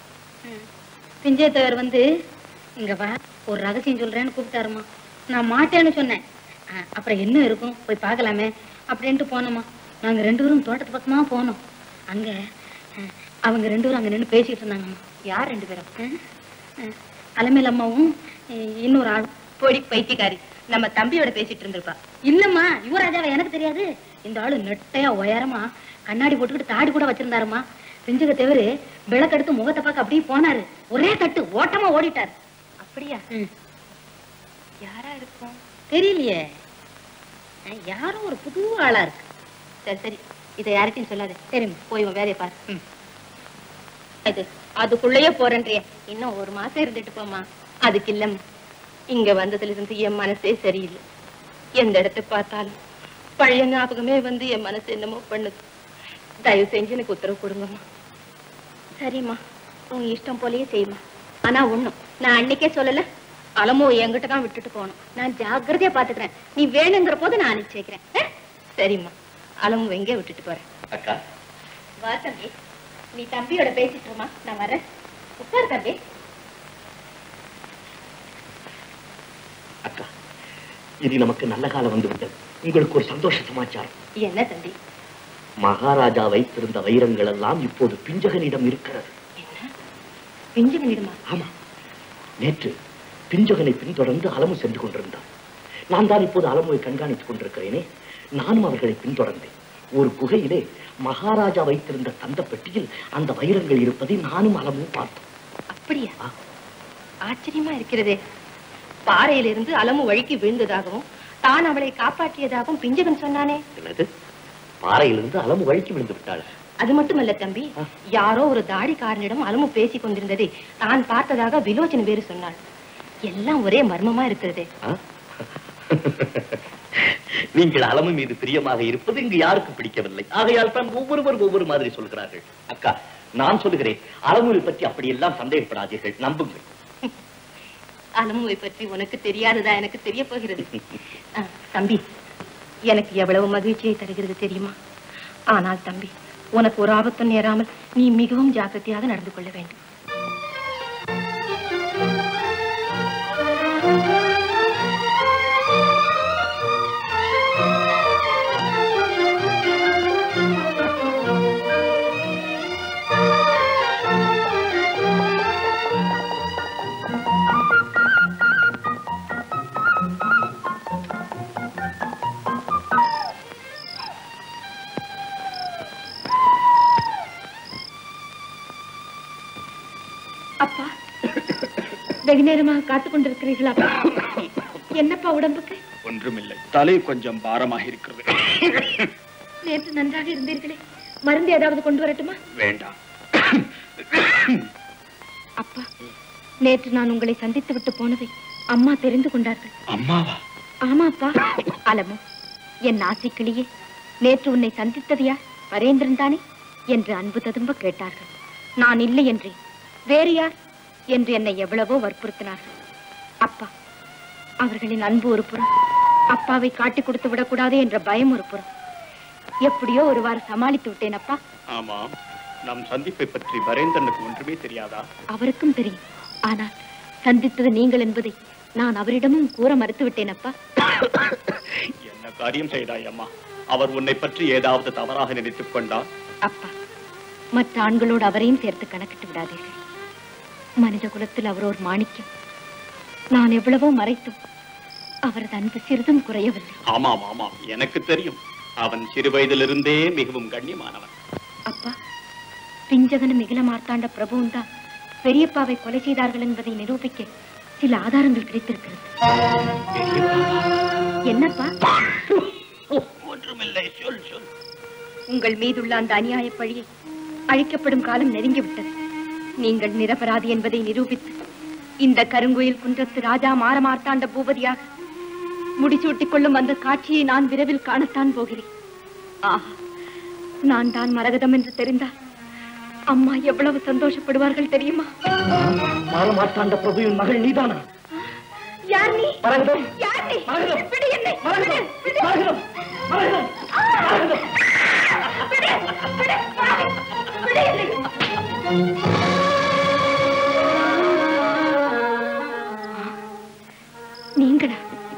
பிஞ்சயத்தவர் வந்து இங்க வா ஒரு ரகசியம் சொல்றேன்னு கூப்பிட்டாருமா நான் மாட்டேன்னு சொன்னேன் ஆ, அப்புறம் என்ன இருக்கும் போய் பார்க்கலாமே அப்படின்ட்டு போனோமா நாங்க ரெண்டு பேரும் தோட்டத்து பக்கமா போனோம் அங்க ஆ, அவங்க ரெண்டு பேரும் அங்க நின்று பேசிட்டு இருந்தாங்கம்மா யார் ரெண்டு பேரும் ஆ? ஆ, அலமேல் அம்மாவும் இ- இன்னொரு ஆள் பொடி பைத்தியக்காரி நம்ம தம்பியோட பேசிட்டு இருந்திருப்பா இல்லம்மா யுவராஜாவை எனக்கு தெரியாது இந்த ஆளு நெட்டையா உயரமா கண்ணாடி போட்டுக்கிட்டு தாடி கூட வச்சிருந்தாருமா பிஞ்சுக தவிர விளக்கெடுத்து முகத்தை பார்க்க அப்படியே போனாரு ஒரே தட்டு ஓட்டமா ஓடிட்டாரு அப்படியா யாரா இருக்கும் தெரியலையே அஹ், யாரும் ஒரு புது ஆளா இருக்கு சரி சரி இதை யார்கிட்டயும் சொல்லாத சரி போய் உன் வேலையை பாரு ம். அது அதுக்குள்ளேயே போறேன்றிய இன்னும் ஒரு மாசம் இருந்துட்டு போமா அதுக்கு இல்லம்மா இங்க வந்ததுல இருந்து என் மனசே சரியில்லை எந்த இடத்தை பார்த்தாலும் பழைய ஞாபகமே வந்து என் மனசு என்னமோ பண்ணுது தயவு செஞ்சு எனக்கு உத்தரவு கொடுங்கம்மா சரிம்மா உன் இஷ்டம் போலயே செய்யுமா ஆனா ஒண்ணும் நான் அன்னைக்கே சொல்லல அலமோ என்கிட்ட தான் விட்டுட்டு போகணும் நான் ஜாக்கிரதையா பாத்துக்கிறேன் நீ வேணுங்கிற போது நான் அனுப்பிச்சு வைக்கிறேன் ஆ? சரிம்மா அலமு எங்கே விட்டுட்டு போறேன் அக்கா வா தம்பி நீ தம்பியோட பேசிட்டுருமா நான் வரேன் உட்கார் தம்பி அக்கா இனி நமக்கு நல்ல காலம் வந்து விட்டது உங்களுக்கு ஒரு சந்தோஷ சமாச்சாரம் என்ன தம்பி மகாராஜா வைத்திருந்த வைரங்கள் எல்லாம் இப்போது பிஞ்சகனிடம் இருக்கிறது பிஞ்சகனிடமா ஆமா நேற்று பிஞ்சகனை பின்தொடர்ந்து அலமு சென்று கொண்டிருந்தார் நான் தான் இப்போது அலமுவை கண்காணித்துக் கொண்டிருக்கிறேனே நானும் அவர்களை பின்தொடர்ந்தேன் ஒரு குகையிலே மகாராஜா வைத்திருந்த தந்த பெட்டியில் அந்த வைரங்கள் இருப்பதை நானும் அலமும் பார்த்தோம் அப்படியா ஆச்சரியமா இருக்கிறதே பாறையிலிருந்து அலமு வழிக்கு விழுந்ததாகவும் தான் அவளை காப்பாற்றியதாகவும் பிஞ்சகன் சொன்னானே என்னது பாறையிலிருந்து அலமு வழிக்கு விழுந்து விட்டாள் அது மட்டுமல்ல தம்பி யாரோ ஒரு தாடிக்காரனிடம் அலமு பேசிக் கொண்டிருந்ததை தான் பார்த்ததாக விலோச்சன வேறு சொன்னாள் எல்லாம் ஒரே மர்மமா இருக்கிறதே நீங்கள் அலமு மீது பிரியமாக இருப்பது இங்கு யாருக்கும் பிடிக்கவில்லை ஆகையால் தான் ஒவ்வொருவர் ஒவ்வொரு மாதிரி சொல்கிறார்கள் அக்கா நான் சொல்லுகிறேன் அலமுவை பற்றி அப்படியெல்லாம் சந்தேகப்படாதீர்கள் நம்புங்கள் அலமுவை பற்றி உனக்கு தெரியாததா எனக்கு தெரிய போகிறது ஆ, தம்பி எனக்கு எவ்வளவு மகிழ்ச்சியை தருகிறது தெரியுமா ஆனால் தம்பி உனக்கு ஒரு ஆபத்தும் நேராமல் நீ மிகவும் ஜாக்கிரதையாக நடந்து கொள்ள வேண்டும் அப்பா வெகு நேரமாக காத்துக் கொண்டிருக்கிறீர்களா அப்பா? என்னப்பா உடம்புக்கு ஒன்றுமில்லை தலை கொஞ்சம் பாரமாக இருக்கிறது நேற்று நன்றாக இருந்தீர்களே மருந்து ஏதாவது கொண்டு வரட்டுமா வேண்டாம் அப்பா நேற்று நான் உங்களை சந்தித்து விட்டு போனதை அம்மா தெரிந்து கொண்டார்கள் அம்மாவா ஆமா அப்பா அலமு என் ஆசைக்கிளியே நேற்று உன்னை சந்தித்தது யார் வரேந்திரன் தானே என்று அன்பு ததும்ப கேட்டார்கள் நான் இல்லை என்றேன் வேறு யார் என்று என்னை எவ்வளவோ வற்புறுத்தினார்கள் அப்பா அவர்களின் அன்பு ஒரு புறம் அப்பாவை காட்டிக் கொடுத்து விடக்கூடாது என்ற பயம் ஒரு புறம் எப்படியோ ஒருவாறு சமாளித்து விட்டேன் அப்பா ஆமாம் நம் சந்திப்பை பற்றி வரேந்தனுக்கு ஒன்றுமே தெரியாதா அவருக்கும் தெரியும் ஆனால் சந்தித்தது நீங்கள் என்பதை நான் அவரிடமும் கூற மறுத்து விட்டேன் அப்பா என்ன காரியம் செய்தாய் அம்மா அவர் உன்னை பற்றி ஏதாவது தவறாக நினைத்துக் கொண்டார் அப்பா மற்ற ஆண்களோடு அவரையும் சேர்த்து கணக்கிட்டு விடாதீர்கள் மனித குலத்தில் அவர் ஒரு மாணிக்கம் நான் எவ்வளவோ மறைத்தும் அவரது அன்பு சிறிதும் குறையவில்லை ஆமாம் ஆமாம் எனக்கு தெரியும் அவன் சிறு வயதிலிருந்தே மிகவும் கண்ணியமானவன் அப்பா பிஞ்சகனும் மிகில மார்த்தாண்ட பிரபுவும் தான் பெரியப்பாவை கொலை செய்தார்கள் என்பதை நிரூபிக்க சில ஆதாரங்கள் கிடைத்திருக்கிறது என்னப்பா ஒன்றுமில்லை சொல் சொல் உங்கள் மீதுள்ள அந்த அநியாய பழியை அழிக்கப்படும் காலம் நெருங்கிவிட்டது நீங்கள் நிரபராதி என்பதை நிரூபித்து இந்த கருங்குயில் குன்றத்து ராஜா மாறமார்த்தாண்ட பூபதியாக முடிசூட்டிக் கொள்ளும் அந்த காட்சியை நான் விரைவில் காணத்தான் போகிறேன் ஆஹா நான் தான் மரகதம் என்று தெரிந்தால் அம்மா எவ்வளவு சந்தோஷப்படுவார்கள் தெரியுமா மாறமாட்டாண்ட பிரபுவின் மகள் நீதானா யார் நீ மரகதம் யார் நீ மரகதம். பிடி என்னை மரகதம். பிடி. மரகதம். மரகதம். மரகதம். பிடி, பிடி, பிடி என்னை. நீங்களா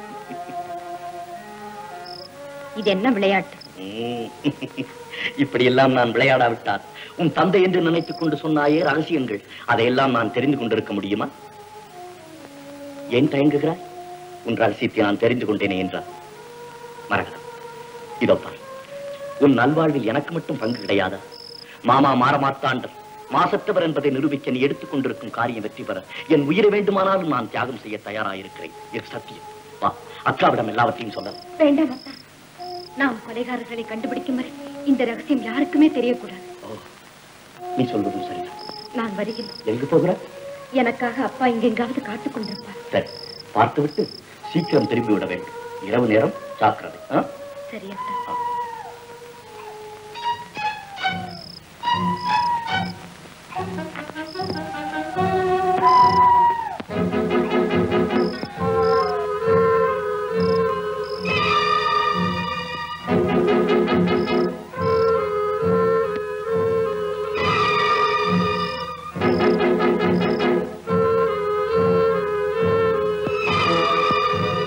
இது என்ன விளையாட்டு ம். இப்படியெல்லாம் நான் விளையாடாவிட்டால் உன் தந்தை என்று நினைத்துக் கொண்டு சொன்னாயே ரகசியங்கள் அதையெல்லாம் நான் தெரிந்து கொண்டிருக்க முடியுமா ஏன் தயங்குகிறாய் உன் ரகசியத்தை நான் தெரிந்து கொண்டேனே என்றார் மரகதம் இதோ பார் உன் நல்வாழ்வில் எனக்கு மட்டும் பங்கு கிடையாதா மாமா மாறமாட்டாண்டர் மாசற்றவர் என்பதை நிரூபிக்க நீ எடுத்துக் கொண்டிருக்கும் காரியம் வெற்றி பெற என் உயிரை வேண்டுமானாலும் நான் தியாகம் செய்ய தயாராயிருக்கிறேன் இது சத்தியம் வா அக்காவிடம் எல்லாவற்றையும் சொல்லலாம் வேண்டாம் அத்தா நாம் கொலைகாரர்களை கண்டுபிடிக்கும் வரை இந்த ரகசியம் யாருக்குமே தெரியக்கூடாது நீ சொல்வதும் சரிதான் நான் வருகிறேன் எங்கு போகிற எனக்காக அப்பா இங்கெங்காவது காத்துக் கொண்டிருப்பார் சரி பார்த்துவிட்டு சீக்கிரம் திரும்பி விட வேண்டும் இரவு நேரம் ஜாக்கிரதை ஆ? சரி அத்தா ஆ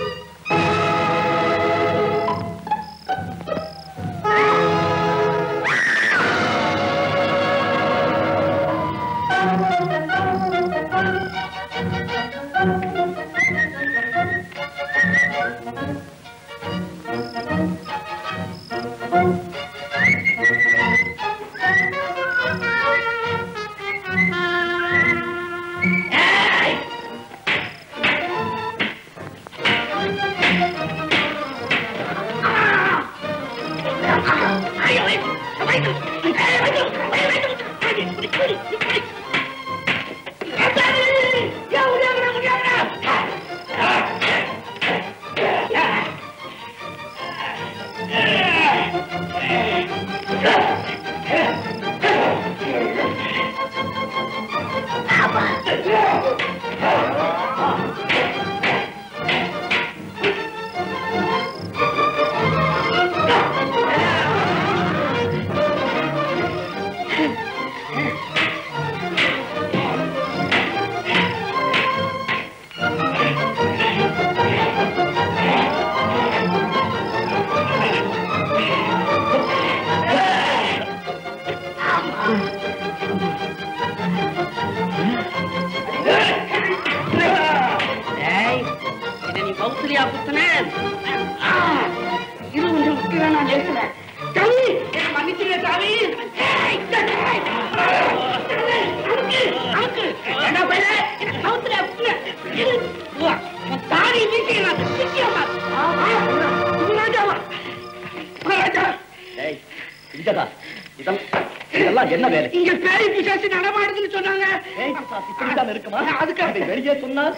கௌசல்யா புத்தனேன் இரு கொஞ்சம் விட்டு நான் பேசுறேன் சாமி என்னை மன்னிச்சிருங்க சாமி ஏய், ஏய், அமுக்கு, அமுக்கு. என்ன பையனே? கௌசல்யா புத்தனேன். இரு. வா, உன் தாடி வீசிக்கலாம். நிச்சயமா. ஆ, ஆ, ராஜாவா? ராஜா ஏய், இங்கடா. இதெல்லாம் இதெல்லாம் என்ன வேலை இங்க பேய் பிசாசு நடமாடுதுன்னு சொன்னாங்க ஏய், பிசாசு இப்படித்தான் இருக்குமா அதுக்காக அதை வெளியே சொன்னால்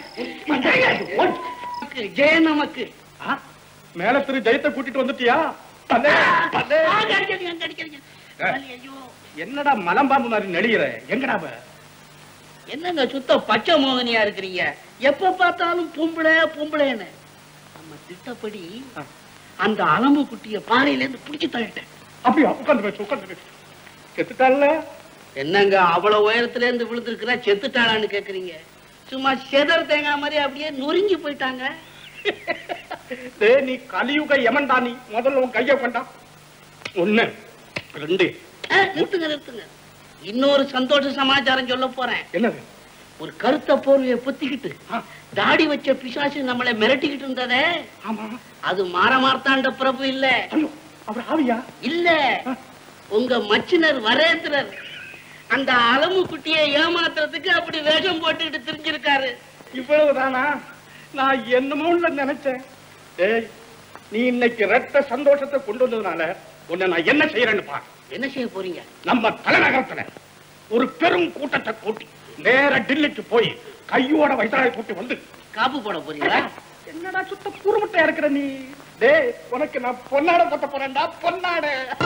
ஜெய நமக்கு ஆ, மேல திரு ஜெயத்தை கூட்டிட்டு வந்துட்டியா தன்னே, தன்னே. ஆங்க, அடிக்காதீங்க, அங்க அடிக்காதீங்க. ஐயோ என்னடா மலம்பாம்பு மாதிரி நெளிகிற எங்கடா அவ? என்னங்க சுத்த பச்சை மோகனியா இருக்கிறீங்க எப்ப பார்த்தாலும் பொம்பளை பொம்பளைன்னு நம்ம திட்டப்படி அந்த அலம்பு குட்டிய பாறையில இருந்து பிடிச்சு தள்ளிட்டேன் அப்படியா உட்காந்து பேசு உட்காந்து பேசு செத்துட்டால என்னங்க அவ்வளவு உயரத்துல இருந்து விழுந்திருக்கிறா செத்துட்டாளான்னு கேக்குறீங்க சும்மா செதர் தேங்காய் மாதிரி அப்படியே நொறுங்கி போயிட்டாங்க டேய் நீ கலியுக யமன்டா நீ முதல்ல உன் கைய கொண்டா ஒண்ணு ரெண்டு ஆ, நிறுத்துங்க நிறுத்துங்க இன்னொரு சந்தோஷ சமாச்சாரம் சொல்ல போறேன் என்னது ஒரு கருத்த போர்வைய புத்திக்கிட்டு தாடி வச்ச பிசாசு நம்மளை மிரட்டிக்கிட்டு இருந்ததே ஆமா அது மாற மார்த்தாண்ட பிரபு இல்ல ஐயோ அவர் ஆவியா இல்ல உங்க மச்சினர் வரேந்திரர் அந்த அலமு குட்டியை ஏமாத்துறதுக்கு அப்படி வேஷம் போட்டுக்கிட்டு திரிஞ்சிருக்காரு இவ்வளவுதானா நான் என்னமோன்னு நினைச்சேன் டேய் நீ இன்னைக்கு ரெட்ட சந்தோஷத்தை கொண்டு வந்ததுனால உன்னை நான் என்ன செய்யறேன்னு பாரு என்ன செய்ய போறீங்க நம்ம தலைநகரத்துல ஒரு பெரும் கூட்டத்தை கூட்டி நேர டில்லிக்கு போய் கையோட வைத்தாளை கூட்டி வந்து காப்பு போட போறீங்களா என்னடா சுத்த கூறுமுட்டையா இருக்கிற நீ டேய் உனக்கு நான் பொன்னாட போட்ட போறேன்டா பொன்னாட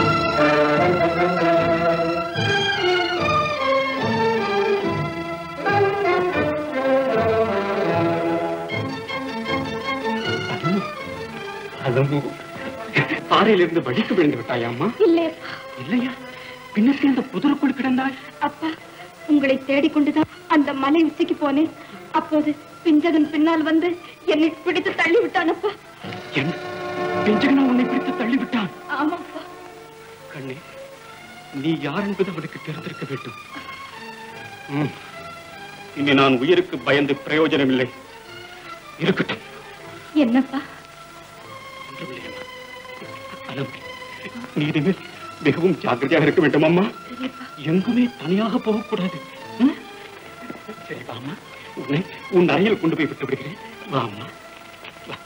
அலம்பு பாறையிலிருந்து வழிக்கு விழுந்து விட்டாயா அம்மா இல்லை இல்லையா பின்னத்தில் அந்த புதருக்குள் கிடந்தாய் அப்பா உங்களை தேடிக்கொண்டுதான் அந்த மலை உச்சிக்கு போனேன் அப்போது பிஞ்சகன் பின்னால் வந்து என்னை பிடித்து தள்ளி விட்டானப்பா என்ன பெஞ்சகனா உன்னை பிடித்து தள்ளிவிட்டான் ஆமாப்பா கண்ணே நீ யார் என்பது அவனுக்கு தெரிந்திருக்க வேண்டும் ம். இனி நான் உயிருக்கு பயந்து பிரயோஜனம் இல்லை இருக்கட்டும் என்னப்பா ஒன்றுமில்லை அம்மா. அலம்பு நீ இனிமேல் மிகவும் ஜாக்கிரதையாக இருக்க வேண்டும் அம்மா எங்குமே தனியாக போகக்கூடாது ம்? சரி வாம்மா உன்னை உன் அறையில் கொண்டு போய் விட்டு விடுகிறேன் வா அம்மா வா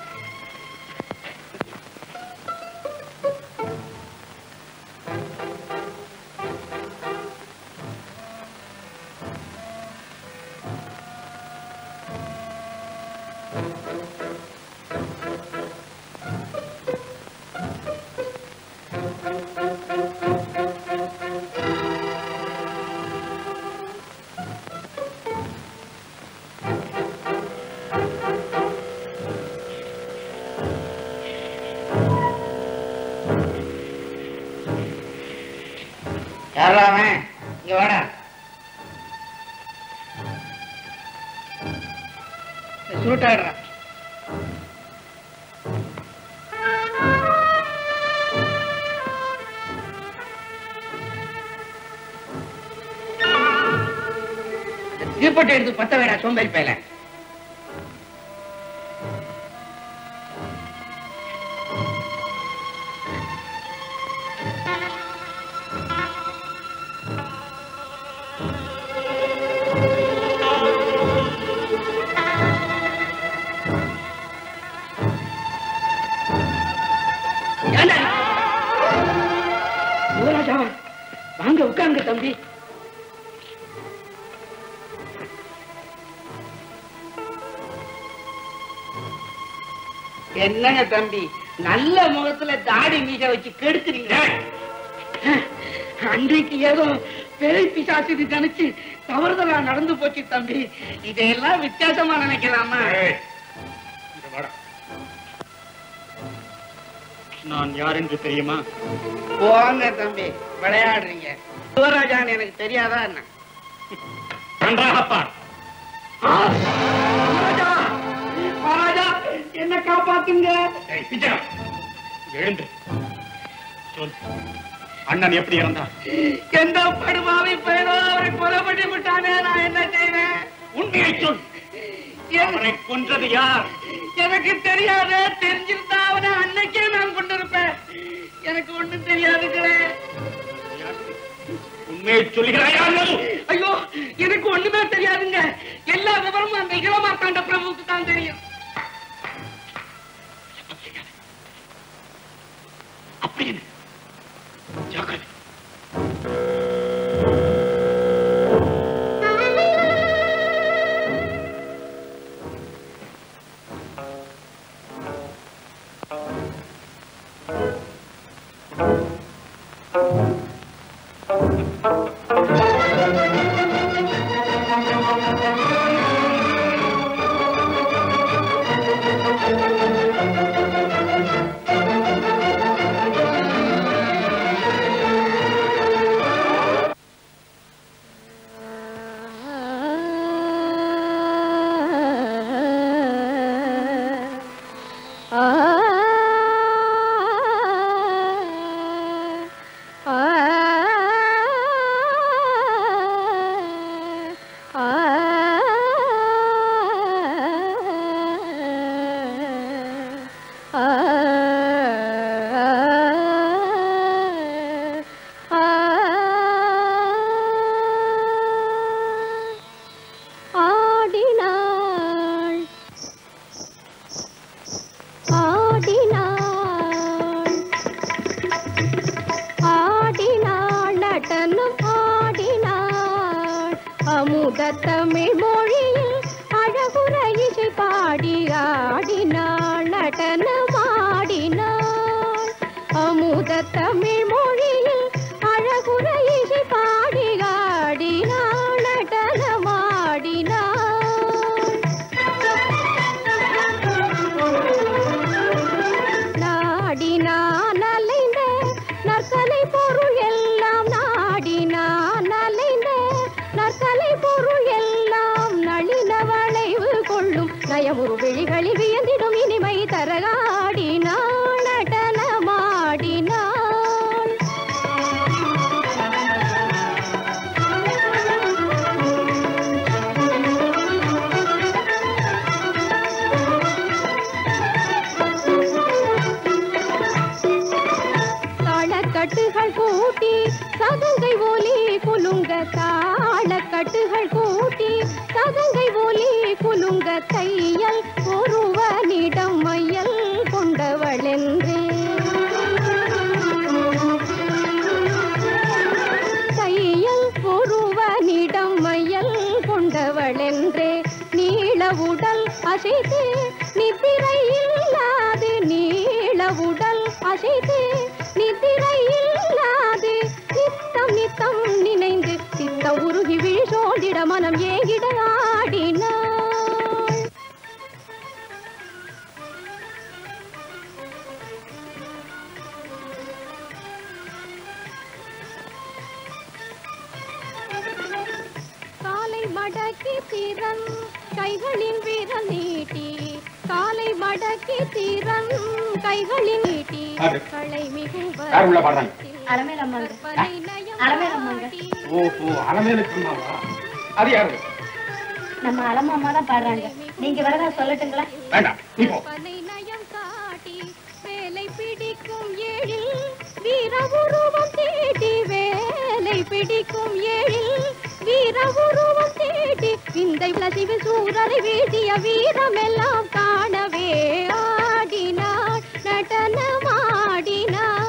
யாரா அவன் இங்க வாடா சுருட்டாடுறா தீப்பட்டை எடுத்து பத்த வேடா சோம்பேறி பேல ஏண்டா? யுவராஜாவா வாங்க உட்காருங்க தம்பி என்னங்க தம்பி நல்ல முகத்துல தாடி மீச வச்சு கெடுக்குறீங்க அன்றைக்கு ஏதோ பேய் பிசாசுன்னு நினைச்சு தவறுதலா நடந்து போச்சு தம்பி இதையெல்லாம் வித்தியாசமா நினைக்கலாமா இங்க வாடா. நான் யார் என்று தெரியுமா போங்க தம்பி விளையாடுறீங்க யுவராஜான்னு எனக்கு தெரியாதா என்ன நன்றாக பார் மகாராஜா மகாராஜா என்ன காப்பாத்துங்க ஏய், பிச்சைக்கார, எழுந்து சொல் அண்ணன் எப்படி இறந்தார் எந்த படுபாவை பேரோ அவரை கொலை பண்ணி விட்டானே நான் என்ன செய்வேன் உண்மையை சொல் அவரை கொன்றது யார் எனக்கு தெரியாத தெரிஞ்சிருந்தா அவனை அன்னைக்கே நான் கொண்டிருப்பேன் எனக்கு ஒண்ணும் தெரியாதுங்களே உண்மையை சொல்லுகிறாயா அல்லது? ஐயோ எனக்கு ஒண்ணுமே தெரியாதுங்க எல்லா விவரமும் அந்த இளமார்த்தாண்ட பிரபுவுக்கு தான் தெரியும் அப்படின்னு ஜாக்கிரதை ஆடினாள் ஆடினாள் ஆடினாள் நடனம் ஆடினாள் அமுத தமிழ் மொழியில் அழகுற இசை பாடி ஆடினாள் நடனம் ஆடினாள் அமுத தமிழ் மொழியில் அழகுற இசை பாடி ஆடினாள் நடனம் நாடினான் அலைந்த நற்கலை பொருள் எல்லாம் நாடினான் அலைந்த நற்கலை பொருள் எல்லாம் நளின வளைவு கொள்ளும் நயமுறு விழிகளில் வியந்திடும் இனிமை தரகாடினாள் நடனமாடினாள் தாளக்கட்டுகள் கூட்டி சதங்கை ஒலி குலுங்க தாளக்கட்டுகள் கூட்டி சதங்கை ஒலி குலுங்க தையல் ஒருவனிடம் மையல் கொண்டவளென்றே தையல் ஒருவனிடம் மையல் கொண்டவளென்றே நீள உடல் அசைத்து நித்திரை இல்லாது நீள உடல் அசைத்து நித்திரை இல்லாது நித்தம் நித்தம் நினைந்து சித்தம் உருகி விழிசோதிட மனம் ஏகிட ஆடினாள் காலை மடக்கி திறன் கைகளின் விரல் நீட்டி காலை மடக்கி திறன் கைகளின் நீட்டி பாரு. களை மிகுவ யார் உள்ள பாடுறாங்க? கற்பனை நயம் ஓஹோ அலமேலுக்கு அம்மாவா அது யாரு நம்ம அலமாமா தான் பாடுறாங்க நீங்க வரதா சொல்லட்டுங்களா வேண்டாம் நீ போ கற்பனை நயம் காட்டி வேலை பிடிக்கும் ஏழில் வீர உருவம் தேடி வேலை பிடிக்கும் ஏழில் வீர உருவம் தேடி விந்தை பிளசிவு சூரரை வீழ்த்திய வீரமெல்லாம் காணவே ஆடினாள் நடனமாடினாள்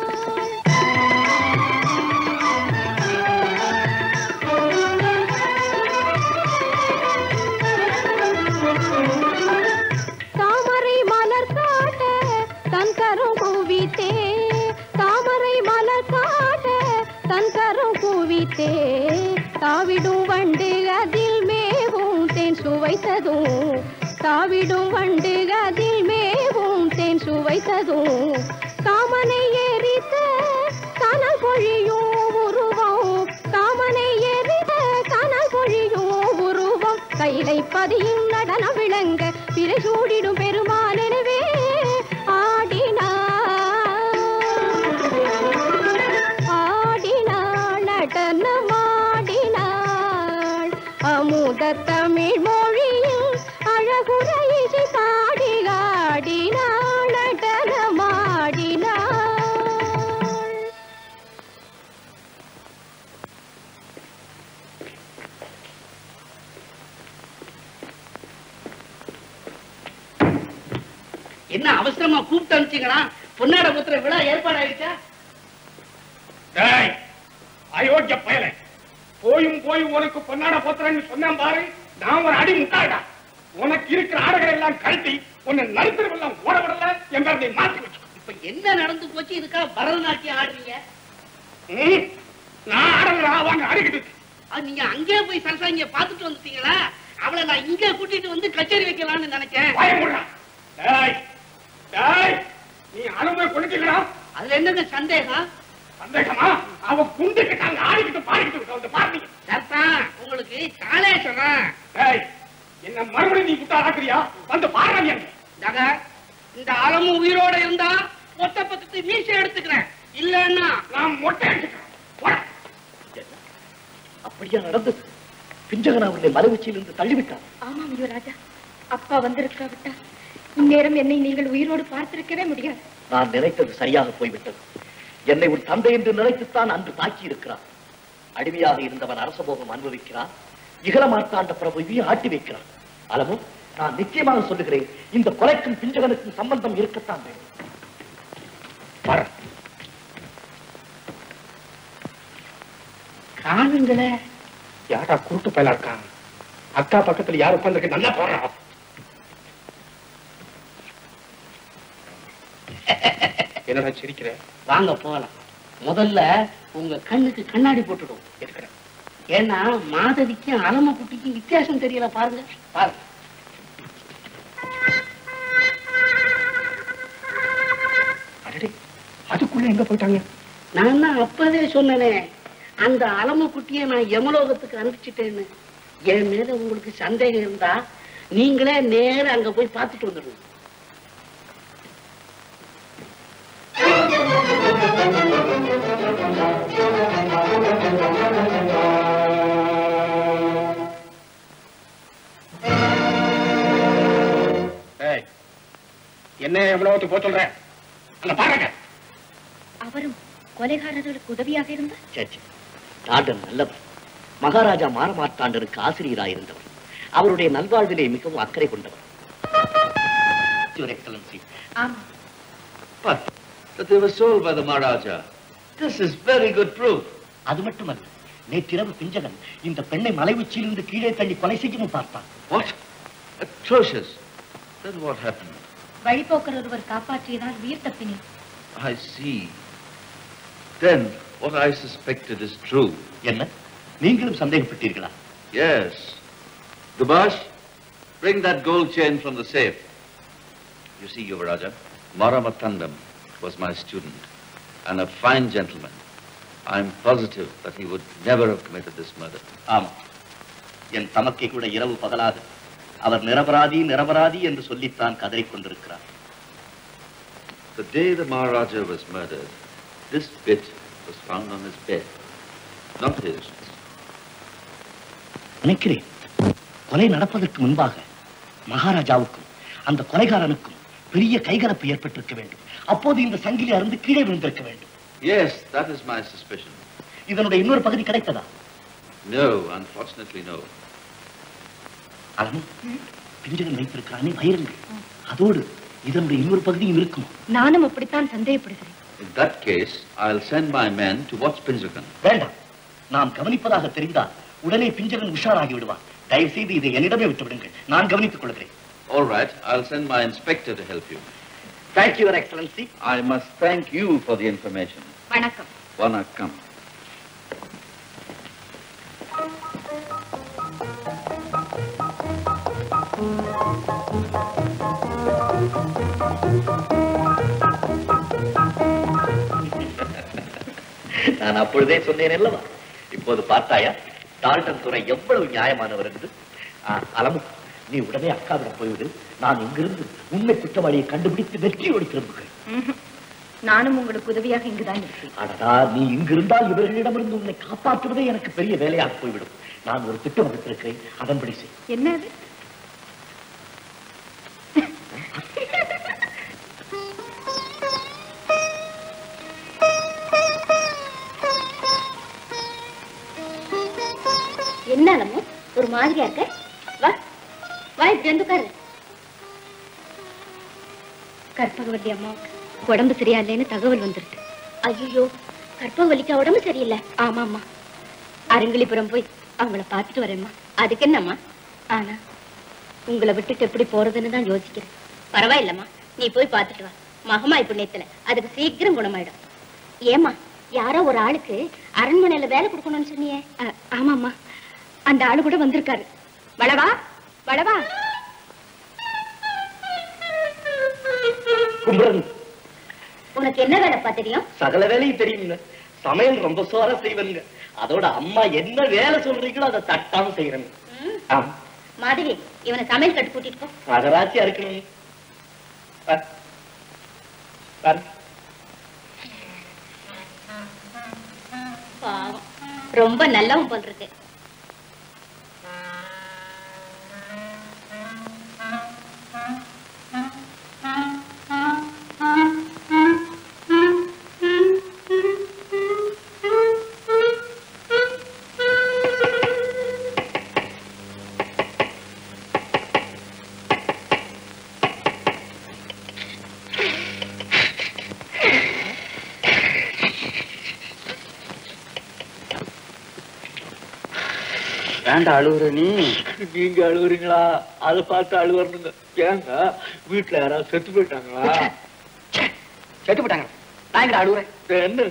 தாமரை மலர் காட்ட தன் கரம் குவித்தே தாமரை மலர் காட்ட தன் கரம் குவித்தே தாவிடும் வண்டு அதில் மேவும் தேன் சுவைத்ததும் தாவிடும் வண்டு அதில் மேவும் தேன் சுவைத்ததும் காமனை எரித்த கனல் பொழியும் உருவம் காமனை எரித்த கனல் பொழியும் உருவம் கைலை பதியும் நடன விளங்க பிறை சூடிடும் பெருமாள் எனவே ஆடினாள் ஆடினாள் நடனமாடினாள் அமுத தமிழ் மொழியில் அழகுற இசை பாடி என்ன அவசரமா கூப்பிட்டு அனுப்பிச்சீங்களா பொன்னாட புத்திர விழா ஏற்பாடு ஆயிடுச்சா டேய், அயோக்கிய பயலே போயும் போய் உனக்கு பொன்னாட போத்துறேன்னு சொன்னான் பாரு நான் ஒரு அடி முட்டாடா உனக்கு இருக்கிற ஆடைகள் எல்லாம் கழட்டி உன்னை நடுத்தரவெல்லாம் ஓட விடல எங்க நீ மாத்தி வச்சுக்கோ இப்ப என்ன நடந்து போச்சு இதுக்காக பரதநாட்டியம் ஆடுறீங்க ம், நான் ஆடலடா வாங்க ஆடிக்கிட்டு அது நீங்க அங்கேயே போய் சரசாங்கிய பாத்துட்டு வந்துட்டீங்களா அவளை நான் இங்க கூட்டிட்டு வந்து கச்சேரி வைக்கலாம்னு நினைச்சேன் பயமுடா டேய் டேய் நீ அனுமதி கொடுக்கலடா அதுல என்னங்க சந்தேகம் சந்தேகமா அவ குண்டுக்கிட்டு அங்க ஆடிக்கிட்டு பாடிக்கிட்டு இருக்க வந்து பாருங்க சத்தான் உங்களுக்கு காலேஸ்வரம் டேய் என்ன மறுபடியும் நீ குட்டா ஆக்குறியா வந்து பாடுறாங்க தக இந்த ஆலமும் உயிரோட இருந்தா மொத்த பக்கத்து மீசை எடுத்துக்கிறேன் இல்லன்னா நான் மொட்டை அடிச்சுக்கிறேன் போடா. அப்படியா நடந்தது பிஞ்சகன் அவர்களை மலை உச்சியிலிருந்து தள்ளிவிட்டார் ஆமாம் யுவராஜா அப்பா வந்திருக்காவிட்டா இந்நேரம் என்னை நீங்கள் உயிரோடு பார்த்திருக்கவே முடியாது நான் நினைத்தது சரியாக போய்விட்டது என்னை ஒரு தந்தை என்று நினைத்துத்தான் அன்று தாக்கி இருக்கிறான் அடிமையாக இருந்தவன் அரசபோகம் அனுபவிக்கிறான் இகல மார்த்தாண்ட பிரபுவையும் ஆட்டி வைக்கிறான் அளவும் நான் நிச்சயமாக சொல்லுகிறேன் இந்த கொலைக்கும் பிஞ்சகனுக்கும் சம்பந்தம் இருக்கத்தான் வேண்டும் பாரு காணுங்களே யாரா குருட்டு பயலா இருக்கான் அக்கா பக்கத்துல யார் உட்கார்ந்துருக்கு நல்லா போறா என்னடா சிரிக்கிற வாங்க போகலாம் முதல்ல உங்க கண்ணுக்கு கண்ணாடி போட்டுடும் இருக்கிறேன் ஏன்னா மாதவிக்கும் அலம குட்டிக்கும் வித்தியாசம் தெரியல பாருங்க பாருங்க அடடே அதுக்குள்ள எங்க போயிட்டாங்க நான் தான் அப்பவே சொன்னனே அந்த அலம குட்டியை நான் யமலோகத்துக்கு அனுப்பிச்சிட்டேன்னு என் மேல உங்களுக்கு சந்தேகம் இருந்தா நீங்களே நேரா அங்க போய் பார்த்துட்டு வந்துடுங்க ஏய், என்ன எவ்வளவு போக சொல்ற அந்த பாருங்க அவரும் கொலைகாரர்களுக்கு உதவியாக இருந்தார் சேச்சி டாடன் நல்லவர் மகாராஜா மாரமார்த்தாண்டனுக்கு ஆசிரியராயிருந்தவர் அவருடைய நல்வாழ்விலே மிகவும் அக்கறை கொண்டவர் Your Excellency, ஆமா But that they were sold by the Maharaja. This is very good proof. அது மட்டுமல்ல நேற்றிரவு பிஞ்சகன் இந்த பெண்ணை மலை உச்சியிலிருந்து கீழே தள்ளி கொலை செய்யவும் பார்த்தான் What? Atrocious. Then what happened? வழிபோக்கர் ஒருவர் காப்பாற்றியதால் உயிர் தப்பினேன் I see. Then what I suspected is true. என்ன நீங்களும் சந்தேகப்பட்டீர்களா Yes. Dubash, bring that gold chain from the safe. You see, Yuvaraja, Maramatandam was my student and a fine gentleman. I'm positive that he would never have committed this murder. ஆமா என் தமக்கை கூட இரவு பகலாது அவர் நிரபராதி நிரபராதி என்று சொல்லித்தான் கதறிக் கொண்டிருக்கிறார் The day the Maharaja was murdered, this bit was found on his bed. Not his. நினைக்கிறேன் கொலை நடப்பதற்கு முன்பாக மகாராஜாவுக்கும் அந்த கொலைகாரனுக்கும் பெரிய கைகலப்பு ஏற்பட்டிருக்க வேண்டும் அப்போது இந்த சங்கிலி அருந்து கீழே விழுந்திருக்க வேண்டும் Yes, that is my suspicion. இதனுடைய இன்னொரு பகுதி கிடைத்ததா No, unfortunately, no. அலமு பிஞ்சகன் வைத்திருக்கிறானே வைரங்கள் அதோடு இதனுடைய இன்னொரு பகுதியும் இருக்கும் நானும் அப்படித்தான் சந்தேகப்படுகிறேன் In that case, I'll send my men to watch Pinjakan. வேண்டாம் நாம் கவனிப்பதாக தெரிந்தால் உடனே பிஞ்சகன் உஷாராகி விடுவான் தயவு செய்து இதை என்னிடமே விட்டு விடுங்கள் நான் கவனித்துக் கொள்கிறேன் All right, I'll send my inspector to help you. Thank you excellency I must thank you for the information. வணக்கம் Vanakkam. நான் அப்பொழுதே சொன்னேன் அல்லவா இப்போது பார்த்தாயா டால்டன் துறை எவ்வளவு நியாயமானவர் என்று ஆ, அலமு நீ உடனே அக்காவிடம் போய்விடு நான் இங்கிருந்து உண்மை குற்றவாளியை கண்டுபிடித்து வெற்றியோடு திரும்புகிறேன் ம்ஹும். நானும் உங்களுக்கு உதவியாக இங்குதான் இருக்கிறேன் அடடா நீ இங்கிருந்தால் இவர்களிடமிருந்து உன்னை காப்பாற்றுவதே எனக்கு பெரிய வேலையாக போய்விடும் நான் ஒரு திட்டம் வகுத்திருக்கிறேன் அதன்படி செய் என்ன அது என்ன அலமு ஒரு மாதிரியா இருக்க வா வா இப்படி வந்து உட்காரு கற்பகவல்லி அம்மாவுக்கு உடம்பு சரியா இல்லைன்னு தகவல் வந்துருக்கு ஐயோ கற்பகவல்லிக்கு உடம்பு சரியில்லை ஆமாம்மா அரங்கிலிபுரம் போய் அவங்கள பார்த்துட்டு வரேம்மா அதுக்கு என்னம்மா ஆனா உங்களை விட்டுட்டு எப்படி போறதுன்னு தான் யோசிக்கிறேன் பரவாயில்லம்மா நீ போய் பார்த்துட்டு வா மகமாய் புண்ணியத்துல அதுக்கு சீக்கிரம் குணமாயிடும் ஏமா யாரோ ஒரு ஆளுக்கு அரண்மனையில வேலை கொடுக்கணும்னு சொன்னியே அ- ஆமாம்மா அந்த ஆளு கூட வந்திருக்காரு வளவா வளவா கும்பிடுங்க உனக்கு என்ன வேலைப்பா தெரியும் சகல வேலையும் தெரியுங்க சமையல் ரொம்ப சோரா செய்வேங்க அதோட அம்மா என்ன வேலை சொல்றீங்களோ அதை தட்டாம செய்யறேங்க ம், ஆமா மாதவி இவனை சமையல் கட்டு கூட்டிட்டு போ மகராட்சியா இருக்கணும் பாரு. பாரு. பாவம் ரொம்ப நல்லவன் போல் இருக்கு ஏன்டா அழுகுற நீ நீங்க அழுகுறீங்களா அதை பார்த்து அழுகுறனுங்க ஏங்க வீட்டுல யாராவது செத்து போயிட்டாங்களா செத்து போட்டாங்க நான் எங்கடா அழுகுறேன் என்ன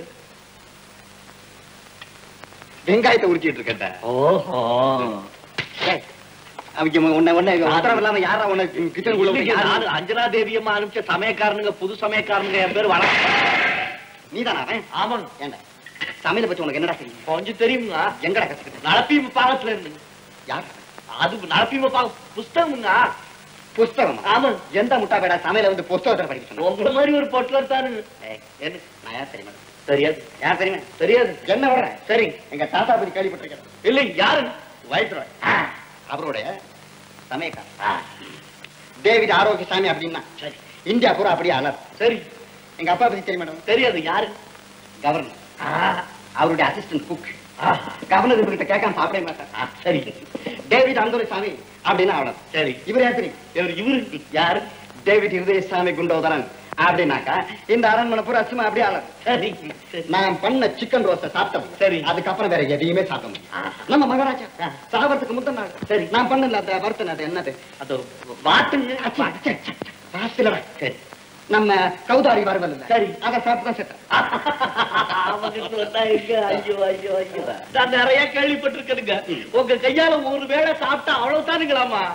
வெங்காயத்தை உரிச்சிட்டு இருக்கேன்டா ஓஹோ ஏய், அவங்க உன்னை உன்னை உத்தரவு இல்லாம யாரா உன்னை கிச்சனுக்குள்ள இல்லைங்க, யாரு நானு அஞ்சனா தேவி அம்மா அனுப்பிச்ச சமயக்காரனுங்க புது சமயக்காரனுங்க என் பேர் வணக்கம் நீதானா அவன் ஆமாங்க ஏண்டா சமையலை பத்தி உனக்கு என்னடா தெரியும் கொஞ்சம் தெரியுங்க எங்கடா கத்துக்கிட்ட நடப்பீம பாகத்துல இருந்து யார் அது நடப்பீம பாகம் புஸ்தகமுங்க புஸ்தகம் ஆமாங்க எந்த முட்டா பேடா சமையல வந்து புஸ்தகத்தை படிக்க சொன்னா உங்களை மாதிரி ஒரு பொட்டலர் தானுங்க ஏய், என்ன நான் யார் தெரியுமா தெரியாது யார் தெரியுமா தெரியாது என்ன விடுற சரி எங்க தாத்தா பத்தி கேள்விப்பட்டிருக்கேன் இல்லை யாருங்க வயசுல அவருடைய சமயக்காரர் டேவிட் ஆரோக்கியசாமி அப்படின்னா சரி இந்தியா பூரா அப்படியே அலர் சரி எங்க அப்பா பத்தி தெரியுமா மேடம் தெரியாது யாரு கவர்னர் அவருடைய அசிஸ்டன்ட் குக் கவர்னர் இவர்கிட்ட கேட்காம சாப்பிடவே மாட்டார் சரி டேவிட் அந்தோலிசாமி அப்படின்னு அவனர் சரி இவர் யார் தெரியும் இவர் இவரு யாரு டேவிட் இருதயசாமி குண்டோதரன் அப்படின்னாக்கா இந்த அரண்மனை பூரா சும்மா அப்படியே அலர் சரி சரி நான் பண்ண சிக்கன் ரோஸ்ட சாப்பிட்டோம் சரி. அதுக்கப்புறம் வேற எதையுமே சாப்பிட முடியும் நம்ம மகாராஜா சாவறதுக்கு முந்தின நாள் சரி. நான் பண்ணல அந்த வருத்தன அது என்னது அது வாட்டுங்க ராசில சரி நம்ம கௌதாரி வரவல் இல்ல சரி. அதை சாப்பிட்டு தான் செத்தேன் அவங்க சொன்னா எங்க? ஐயோ ஐயோ ஐயோ நான் நிறைய கேள்விப்பட்டிருக்கேனுங்க உங்க கையால ஒரு வேளை சாப்பிட்டா அவ்வளவுதானுங்களாமா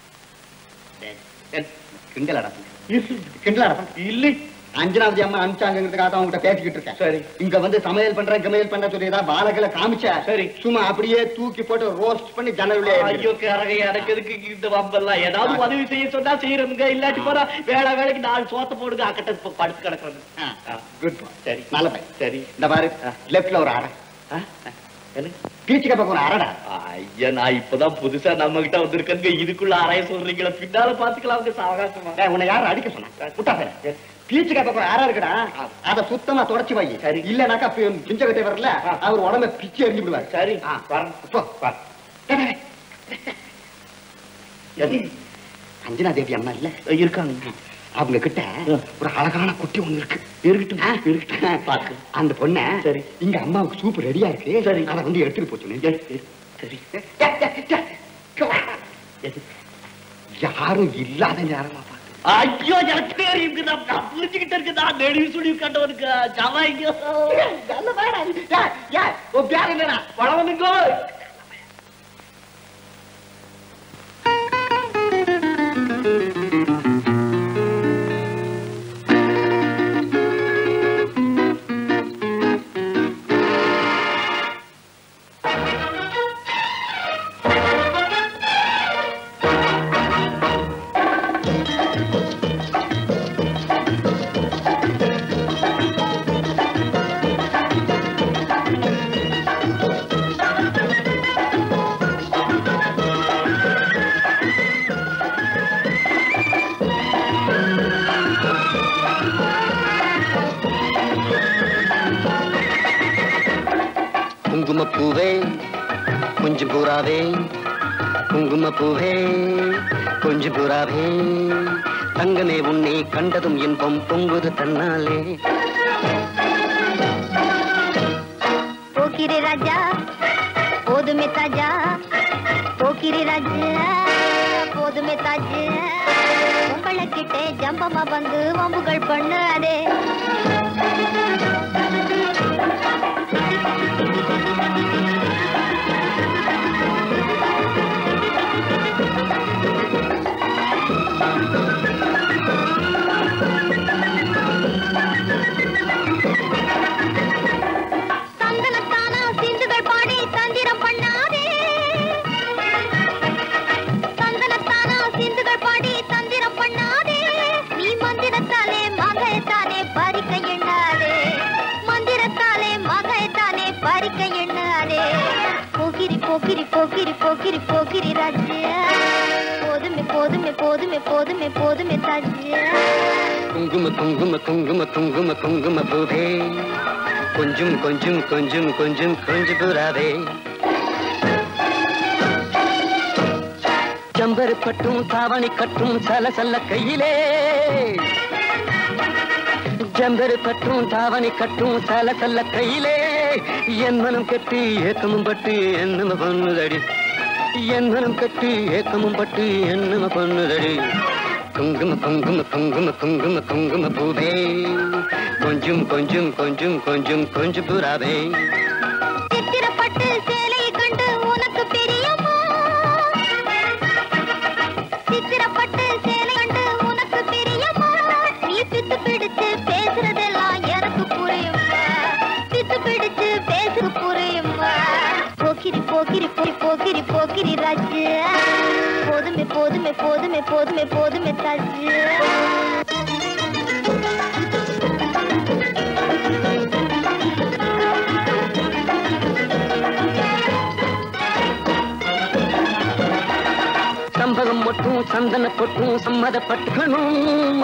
கிண்டலடா கிண்டலடா இல்லை அஞ்சனாவதி அம்மா அனுப்பிச்சாங்கிறதுக்காக தான் உங்ககிட்ட பேசிக்கிட்டு இருக்கேன் சரி இங்க வந்து சமையல் பண்றேன் சமையல் பண்ற சொல்லி ஏதாவது வாழைகளை காமிச்சா சரி. சும்மா அப்படியே தூக்கி போட்டு ரோஸ்ட் பண்ணி ஜன்னல் உள்ளே ஐயோ கரகை எனக்கு எதுக்கு இந்த வம்பெல்லாம் ஏதாவது உதவி செய்ய சொன்னா செய்யறதுங்க இல்லாட்டி போறா வேலை வேலைக்கு நாலு சோத்த போடுங்க அக்கட்ட இப்ப படுத்து கிடக்குறது குட் சரி நல்ல பையன் சரி இந்த பாரு லெப்ட்ல ஒரு அரை ஆ? என்ன பீச்சுக்கு பக்கம் ஒரு அரடா ஐயா நான் இப்பதான் புதுசா நம்ம கிட்ட வந்திருக்கேங்க இதுக்குள்ள அறைய சொல்றீங்களா பின்னால பாத்துக்கலாம் சாவகாசமா டேய், உன்னை யாரும் அடிக்க சொன்னா முட்டா பேர் பீச்சுக்கு பக்கம் ஒரு அரை இருக்குடா அத சுத்தமா தொடச்சு வை சரி. இல்லனாக்கா பிஞ்சகத்தை வரல அவர் உடம்ப பிச்சு எறிஞ்சு விடுவார் சரி ஆ. வரேன். போ, வா. டேய், டேய், டேய். எது? அஞ்சனா தேவி அம்மா இல்ல இருக்காங்க அவங்க கிட்ட ஒரு அழகான குட்டி ஒண்ணு இருக்கு இருக்கட்டும் ஆ? இருக்கட்டும் பாக்கு அந்த பொண்ண சரி. இங்க அம்மாவுக்கு சூப் ரெடியா இருக்கு சரி. அத வந்து எடுத்துட்டு போச்சு சரி எது? யாரும் இல்லாத நேரமா பார்த்து ஐயோ எனக்கு தெரியுங்க நான் நான் புரிஞ்சுக்கிட்டு இருக்கு நான் நெடுவி சொல்லி கண்டவனுக்கு ஜவாய்யோ நல்ல வேடா இது. ஏய், ஏய், உன் பேர் என்னடா வளவனுங்கோ குங்குமப்பூவே கொஞ்சம் பூராவே குங்குமப்பூவே கொஞ்சம் பூராவே தங்கமே உன்னை கண்டதும் இன்பம் பொங்குது தன்னாலே போக்கிரி ராஜா போதுமே தாஜா போக்கிரி ராஜா போதுமே தாஜா உங்களை கிட்டே ஜம்பமா வந்து வம்புகள் பண்ணாதே சந்தனத்தானா சிந்துகள் பாடி தந்திரம் பண்ணாதே சந்தனத்தானா சிந்துகள் பாடி தந்திரம் பண்ணாதே நீ மந்திரத்தாலே மகைத்தானே பறிக்க எண்ணாதே மந்திரத்தாலே மகைத்தானே பறிக்க எண்ணாதே போக்கிரி போக்கிரி போக்கிரி போக்கிரி போக்கிரி ராஜ்யா போதுமே போதுமே போதுமே போதுமே போதுமே தாஜ்யா குங்கும குங்கும குங்கும குங்கும குங்கும பூவே கொஞ்சம் கொஞ்சம் கொஞ்சம் கொஞ்சம் கொஞ்சம் புறாவே ஜம்பரு பட்டும் தாவணி கட்டும் சல சல கையிலே ஜம்பரு பட்டும் தாவணி கட்டும் சல சல கையிலே என் மனம் கட்டி ஏக்கமும் பட்டு என்னம பண்ணுதடி என் மனம் கட்டி ஏக்கமும் பட்டு என்னம பண்ணுதடி குங்கும குங்கும குங்கும குங்கும குங்கும பூவே கொஞ்சம் கொஞ்சம் கொஞ்சம் கொஞ்சம் கொஞ்சம் புறாவே சித்திரப்பட்டு சேலையை கண்டு உனக்கு பிரியமா சித்திரப்பட்டு சேலை கண்டு உனக்கு பிரியமா நீ பித்து பிடிச்சு பேசுறதெல்லாம் எனக்கு புரியுமா பித்து பிடிச்சு பேசு புரியுமா போக்கிரி போக்கிரி போய் போக்கிரி போக்கிரி ராஜு போதுமே போதுமே போதுமே போதுமே போதுமே தாஜு சம்பகம் மட்டும் சந்தன பொட்டும் சம்மதப்பட்டுக்கணும்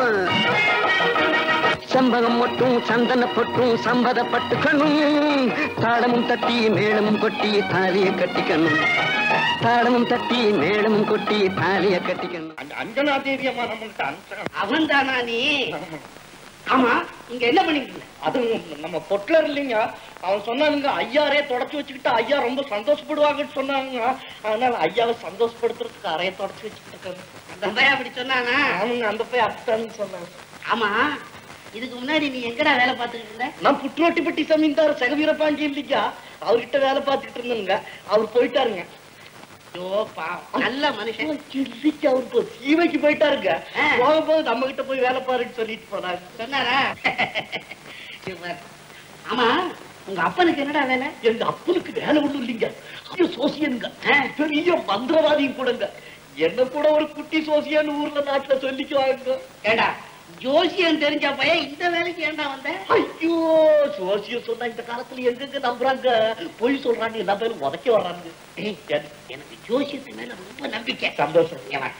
சம்பகம் மட்டும் சந்தன பொட்டும் சம்மதப்பட்டுக்கணும் தாளமும் தட்டி மேளமும் கொட்டி தாலிய கட்டிக்கணும் தாளமும் தட்டி மேளமும் கொட்டி தாலிய கட்டிக்கணும் அஞ்சனா தேவி அம்மா நம்மள்ட்ட அஞ்சனா அவன் தானா நீ ஆமா இங்க என்ன பண்ணிட்டு இருந்த? அது நம்ம பொட்லர் இல்லைங்க அவன் சொன்னானுங்க ஐயாரே தொடச்சு வச்சுக்கிட்டு ஐயா ரொம்ப சந்தோஷப்படுவாங்கன்னு சொன்னாங்க அதனால ஐயாவை சந்தோஷப்படுத்துறதுக்கு அறைய தொடச்சு வச்சுக்கிட்டு இருக்காங்க அந்த பையன் அப்படி சொன்னானா அவனுங்க அந்த போய் அப்படித்தான்னு சொன்னாங்க ஆமா இதுக்கு முன்னாடி நீ எங்கடா வேலை பார்த்துக்கிட்டு இருந்த நான் புற்றுவட்டிப்பட்டி சமீந்தார் சகவீரபாண்டி இல்லைங்க அவர்கிட்ட வேலை பார்த்துக்கிட்டு இருந்தேனுங்க அவர் போயிட்டாருங்க ஐயோ பாவம் நல்ல மனுஷன் இல்லைங்க அவர் இப்போ சீமைக்கு போயிட்டாருங்க ஆ. போகும்போது நம்ம கிட்ட போய் வேலை பாருன்னு சொல்லிட்டு போனாங்க சொன்னாரா சரி, பாரு. ஆமா உங்க அப்பனுக்கு என்னடா வேலை எங்க அப்பனுக்கு வேலை ஒண்ணும் இல்லைங்க ஐயோ சோசியனுங்க பெரிய மந்திரவாதியும் கூடங்க என்ன கூட ஒரு குட்டி சோசியன்னு ஊர்ல நாட்டுல சொல்லிக்குவாங்க ஏண்டா ஜோசியம் தெரிஞ்ச பையன் இந்த வேலைக்கு ஏன்டா வந்த ஐயோ சோசியம் சொன்னா இந்த காலத்துல எங்கெங்க நம்புறாங்க பொய் சொல்றாங்க எல்லா பேரும் உதைக்க வர்றாங்க ஏய், எனக்கு ஜோசியத்து மேல ரொம்ப நம்பிக்கை சந்தோஷம் இங்க வா.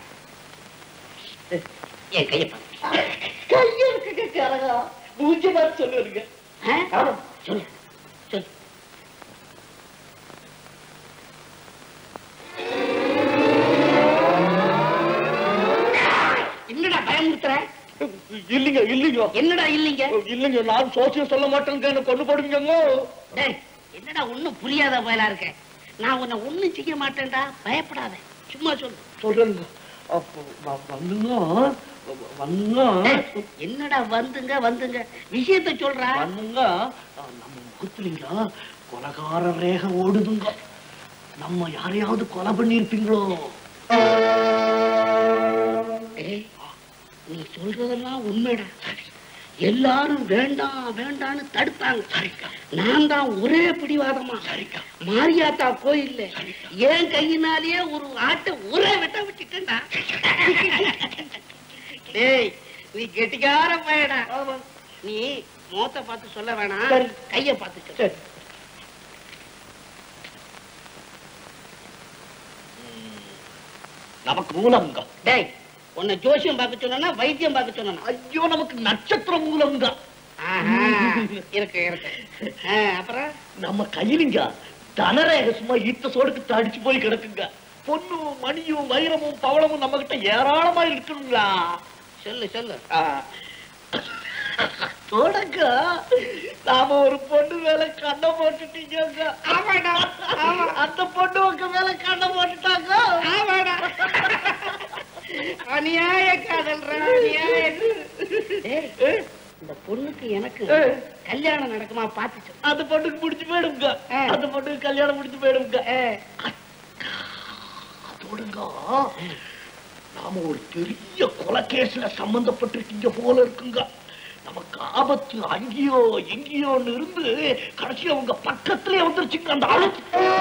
என் கையை பாரு கையெழுக்கு கரகா மூஞ்ச மாதிரி சொல்லுங்க ஆ? சொல்லு சொல்லு என்னடா பயமுறுத்துற இல்லைங்க இல்லைங்க என்னடா இல்லைங்க இல்லைங்க நான் சோசியம் சொல்ல மாட்டேங்க என்ன கொண்டு போடுவீங்க டேய் என்னடா ஒண்ணும் புரியாத பயலா இருக்க நான் உன்னை ஒண்ணும் செய்ய மாட்டேன்டா பயப்படாத சும்மா சொல்லு சொல்லுங்க அப்போ வ- வந்துங்க வந்துங்க டேய், என்னடா வந்துங்க வந்துங்க விஷயத்த சொல்றா வந்துங்க நம்ம முகத்துலங்க கொலகார ரேக ஓடுதுங்க நம்ம யாரையாவது கொலை பண்ணிருப்பீங்களோ டேய், நீ சொல்றதெல்லாம் உண்மைடா எல்லாரும் வேண்டாம் வேண்டாம்னு தடுத்தாங்க நான் தான் ஒரே பிடிவாதமா மாரியாத்தா கோயில்ல என் கையினாலேயே ஒரு ஆட்டை ஒரே வெட்ட வச்சுட்டேன்டா டேய் நீ கெட்டிக்கார பையடா நீ மோத்த பார்த்து சொல்ல வேணாம் சரி. கைய பார்த்து சொல்லு நமக்கு மூலம்ங்க டேய் உன்னை ஜோசியம் பார்க்க சொன்னா வைத்தியம் பார்க்க சொன்னா ஐயோ நமக்கு நட்சத்திர மூலம்ங்க இருக்கு இருக்கு ஆ, அப்புறம் நம்ம கையிலுங்க தனரேக சும்மா ஈத்த சோடுக்கு தடிச்சு போய் கிடக்குங்க பொண்ணும் மணியும் வைரமும் பவளமும் நம்ம கிட்ட ஏராளமா இருக்கணுங்களா சொல்லு சொல்லு தொடங்க நாம ஒரு பொண்ணு மேல கண்ணை போட்டுட்டீங்க ஆமாடா ஆமா அந்த பொண்ணு உங்க மேல கண்ணை போட்டுட்டாங்க ஆமாடா அநியாய காதல்ரா அநியாய ஏய், இந்த பொண்ணுக்கு எனக்கு கல்யாணம் நடக்குமா பாத்து சொல்லு அந்த பொண்ணுக்கு முடிச்சு போயிடுங்க அந்த பொண்ணுக்கு கல்யாணம் முடிச்சு போயிடுங்க தொடங்க நாம ஒரு பெரிய கொலை கேஸ்ல சம்பந்தப்பட்டிருக்கீங்க போல இருக்குங்க நமக்கு ஆபத்து அங்கேயோ எங்கேயோன்னு இருந்து கடைசி அவங்க பக்கத்திலே வந்துருச்சுங்க அந்த ஆளு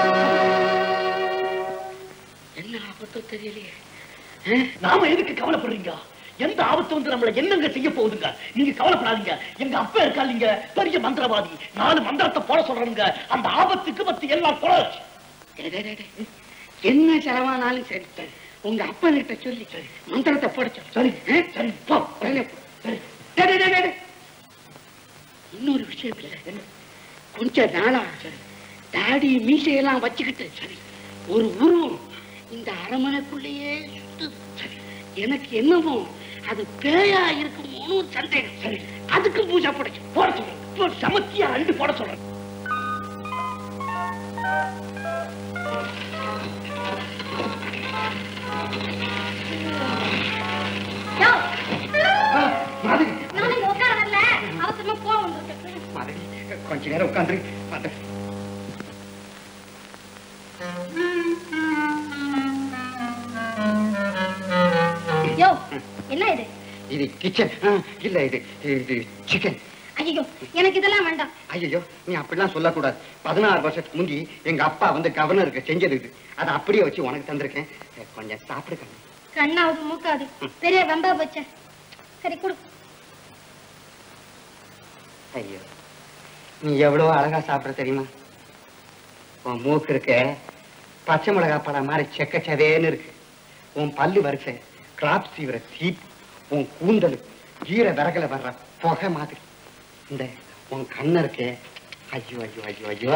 என்ன ஆபத்தோ தெரியலையே நாம எதுக்கு கவலைப்படுறீங்க எந்த ஆபத்து வந்து நம்மள என்னங்க செய்ய போகுதுங்க நீங்க கவலைப்படாதீங்க எங்க அப்பா இருக்கா நீங்க பெரிய மந்திரவாதி நாலு மந்திரத்தை போட சொல்றாங்க அந்த ஆபத்துக்கு பத்தி எல்லாம் கொலை டேய், டேய், டேய், டேய். என்ன செலவானாலும் சரி சரி உங்க அப்பா கிட்ட சொல்லி சரி மந்திரத்தை போட சொல்லு சரி ஆ? சரி போ உடனே போ. டேய், டேய், டேய், டேய், டேய். இன்னொரு விஷயம் இல்ல கொஞ்ச நாளா தாடி மீசையெல்லாம் வச்சுக்கிட்டு சரி ஒரு உருவம் இந்த அரமனைக்குள்ளேயே சுத்துது. சரி எனக்கு என்னமோ அது பேயா இருக்குமோன்னு ஒரு சந்தேகம் சரி அதுக்கு பூஜை போட போட சொல்றேன் இப்போ சமத்தியா ரெண்டு போட சொல்றேன் மாதிரி நாளைக்கு உட்கார வரல அவசரமா போக வந்துருக்கு மாதிரி கொஞ்ச நேரம் உட்காந்துரு யோ என்ன இது இது கிச்சன் இல்ல இது இது சிக்கன் ஐயோ எனக்கு இதெல்லாம் வேண்டாம் ஐயோ நீ அப்படிலாம் சொல்லக்கூடாது பதினாறு வருஷத்துக்கு முந்தி எங்க அப்பா வந்து கவர்னருக்கு செஞ்சது இது அதை அப்படியே வச்சு உனக்கு தந்திருக்கேன் கொஞ்சம் சாப்பிடுங்க கண்ணாவது மூக்காது பெரிய வெம்பா போச்ச சரி கொடு ஐயோ நீ எவ்வளவு அழகா சாப்பிட தெரியுமா உன் மூக்கு இருக்க பச்சை மிளகா பழம் மாதிரி செக்க சதேன்னு இருக்கு உன் பல்லு வரிசை கிராப் சீவிர சீப் உன் கூந்தல் ஈர விறகுல வர்ற புகை மாதிரி இந்த உன் கண்ணு இருக்கே ஐயோ ஐயோ ஐயோ ஐயோ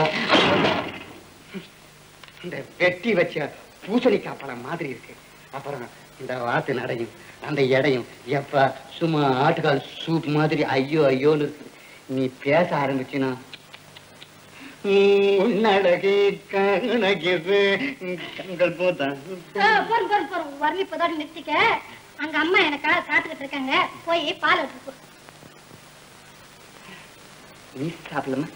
இந்த வெட்டி வச்ச பூசணிக்காய் பழம் மாதிரி இருக்கு அப்புறம் இந்த வாத்து நடையும் அந்த எடையும் எப்ப சும்மா ஆட்டுக்கால் சூப் மாதிரி ஐயோ ஐயோன்னு இருக்கு நீ பேச ஆரம்பிச்சினா உன்னழகே கணகிது கண்கள் போதான் போறோம் போறோம் போறோம் வரலி இப்போதோட நிறுத்திக்க அங்க அம்மா எனக்காக காத்துக்கிட்டு இருக்காங்க போய் பால் எடுத்து நீ சாப்பிடலாமா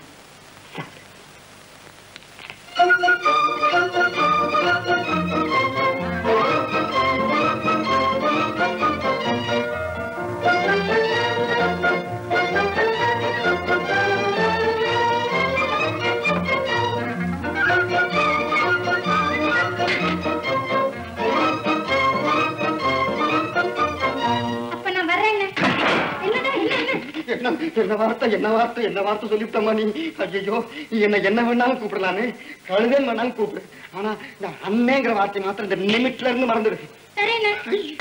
அப்ப நான் வர்றேங்க என்னடா என்ன என்ன என்ன என்ன வார்த்தை என்ன வார்த்தை என்ன வார்த்தை சொல்லிவிட்டம்மா நீ ஐயோ நீ என்ன என்ன வேணாலும் கூப்பிடலான்னு கழுதேன் வேணாலும் கூப்பிடு ஆனா இந்த அண்ணேங்கிற வார்த்தை மாத்திரம் இந்த நிமிட்ல இருந்து மறந்துடு சரிண்ணே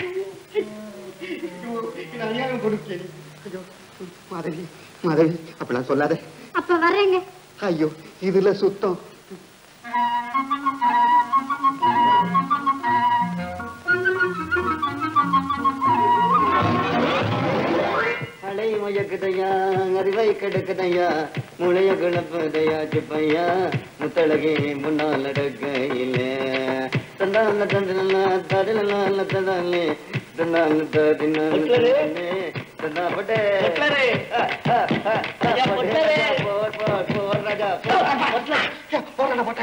ஐயோ, இது அநியாயம் கொடுக்கேன் ஐயோ மாதவி மாதவி அப்படிலாம் சொல்லாத அப்ப வர்றேங்க ஐயோ இதுல சுத்தம் அலை முயக்குதையா அறிவை கெடுக்குதையா முளைய கிளப்புதையா சிப்பையா முத்தழகே முன்னால் நடக்கையில தந்தால தந்தல தடல தடலே தந்தால ததினாலே தந்தா பட்டே போர் போர் போர் ராஜா போர் போட்டே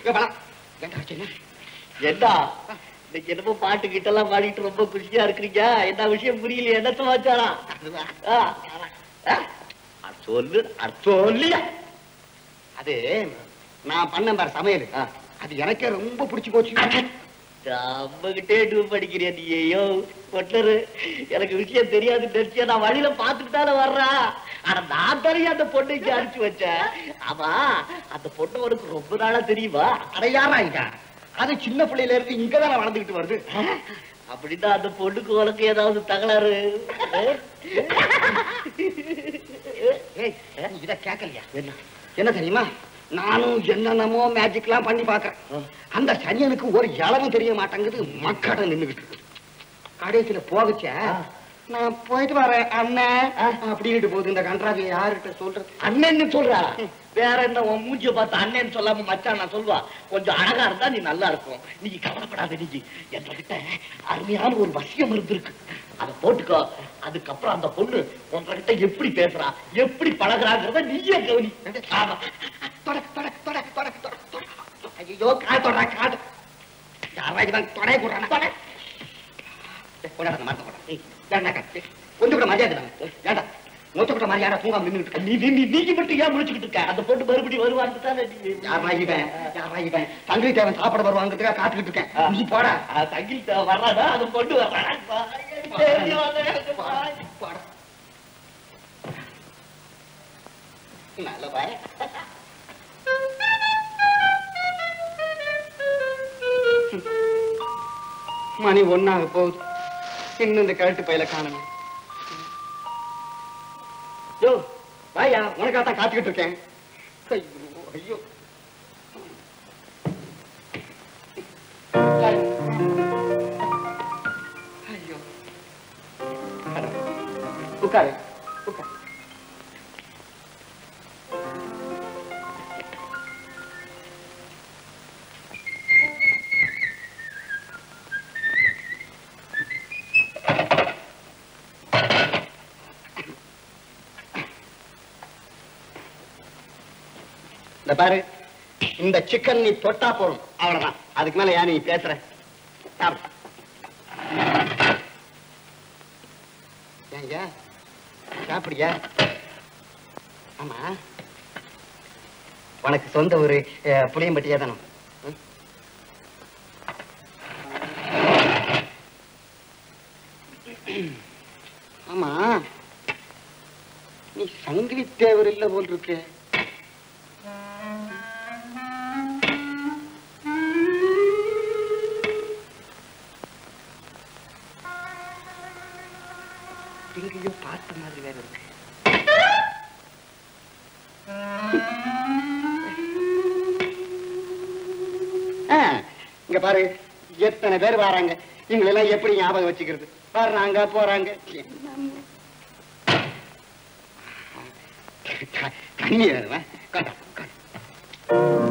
என்ன இன்னைக்கு என்னமோ பாட்டு கிட்ட எல்லாம் பாடிட்டு ரொம்ப குஷியா இருக்கிறீங்க என்ன விஷயம் புரியல என்ன சமாச்சாரம் ஆ, ஆ, அட சொல்லு அட சொல்லியா அது நான் பண்ண பாரு சமையல் அது எனக்கே ரொம்ப பிடிச்சு போச்சு நம்ம கிட்டே டூப் படிக்கிறியா நீ ஐயோ கொட்டரு எனக்கு விஷயம் தெரியாது தெரிச்சு நான் வழியில பாத்துட்டு தானே வர்றா ஆனா நான் தரையும் அந்த பொண்ணுக்கு அனுப்பிச்சு வச்சேன் ஆமா அந்த பொண்ணு உனக்கு ரொம்ப நாளா தெரியுமா அடையாரா இங்க அது சின்ன பிள்ளையில இருந்து இங்கதான் வளர்ந்துகிட்டு வருது அப்படின்னா அந்த பொண்ணுக்கு உனக்கு ஏதாவது தகராறு ஏய், நீ இத கேட்கலையா என்ன என்ன தெரியுமா நானும் என்னென்னமோ மேஜிக்லாம் பண்ணி பார்க்கறேன் அந்த சனியனுக்கு ஒரு இளவும் தெரிய மாட்டேங்குது மக்கட நின்னுகிட்டு இருக்கு கடைசியில போகச்ச நான் போயிட்டு வரேன் அண்ணன் அப்படின்ட்டு போகுது இந்த கன்றாவி யாருகிட்ட சொல்றது அண்ணன்னு சொல்றா வேற என்ன உன் மூஞ்சிய பார்த்து அண்ணன் சொல்லாம மச்சான் நான் சொல்லுவா கொஞ்சம் அழகா இருந்தா நீ நல்லா இருக்கும் நீ கவலைப்படாத நீ என்கிட்ட அருமையான ஒரு வசியம் இருந்திருக்கு அதை போட்டுக்கோ அதுக்கப்புறம் அந்த பொண்ணு உன்கிட்ட எப்படி பேசுறா எப்படி பழகுறாங்கிறத நீயே கவனி ஆமா தொட தொட தொட தொட தொட தொட ஐயோ கால் தொடா கால் யாராவது தான் தொடைய போடுறானா தொட கொண்டாட மாத்த போடுறேன் கொஞ்சம் கூட மரியாதை இல்லாம. ஏன்டா மூத்த கூட மரியாதை தூங்காம நின்றுட்டு நீ நீ நீ நீங்க மட்டும் ஏன் முடிச்சுக்கிட்டு இருக்க அந்த பொண்ணு மறுபடியும் வருவான்னு தானே நீ யாரா இவன் யாரா இவன் தங்கி தேவன் சாப்பிட வருவாங்கிறதுக்காக காத்துக்கிட்டு இருக்கேன் நீ போடா தங்கில் வர்றாடா அது பொண்ணு வர்றாடா போடா நல்ல பாய் மணி ஒன்னாக போகுது இன்னும் இந்த கழுட்டு பையில காணணும் யோ வாயா உனக்காக தான் காத்துக்கிட்டு இருக்கேன் ஐயோ ஐயோ ஐயோ உட்காரு உட்காரு இந்த பாரு இந்த சிக்கன் நீ தொட்டா போதும் அவ்வளவுதான் அதுக்கு மேல ஏன் நீ பேசுற சாப்பிடு. ஏங்க சாப்பிடியா ஆமா உனக்கு சொந்த ஒரு அஹ், புளியம்பட்டியா தானே ம்? ஆமா நீ சங்கிலி தேவர் இல்ல போல் இருக்கே எங்கேயோ பார்த்த மாதிரி வேற இருக்கு ஆ, இங்க பாரு எத்தனை பேர் வராங்க இவங்களெல்லாம் எப்படி ஞாபகம் வச்சுக்கிறது வர்றாங்க போறாங்க க- கண்ணி வேணுமா காட்டா காட்டு.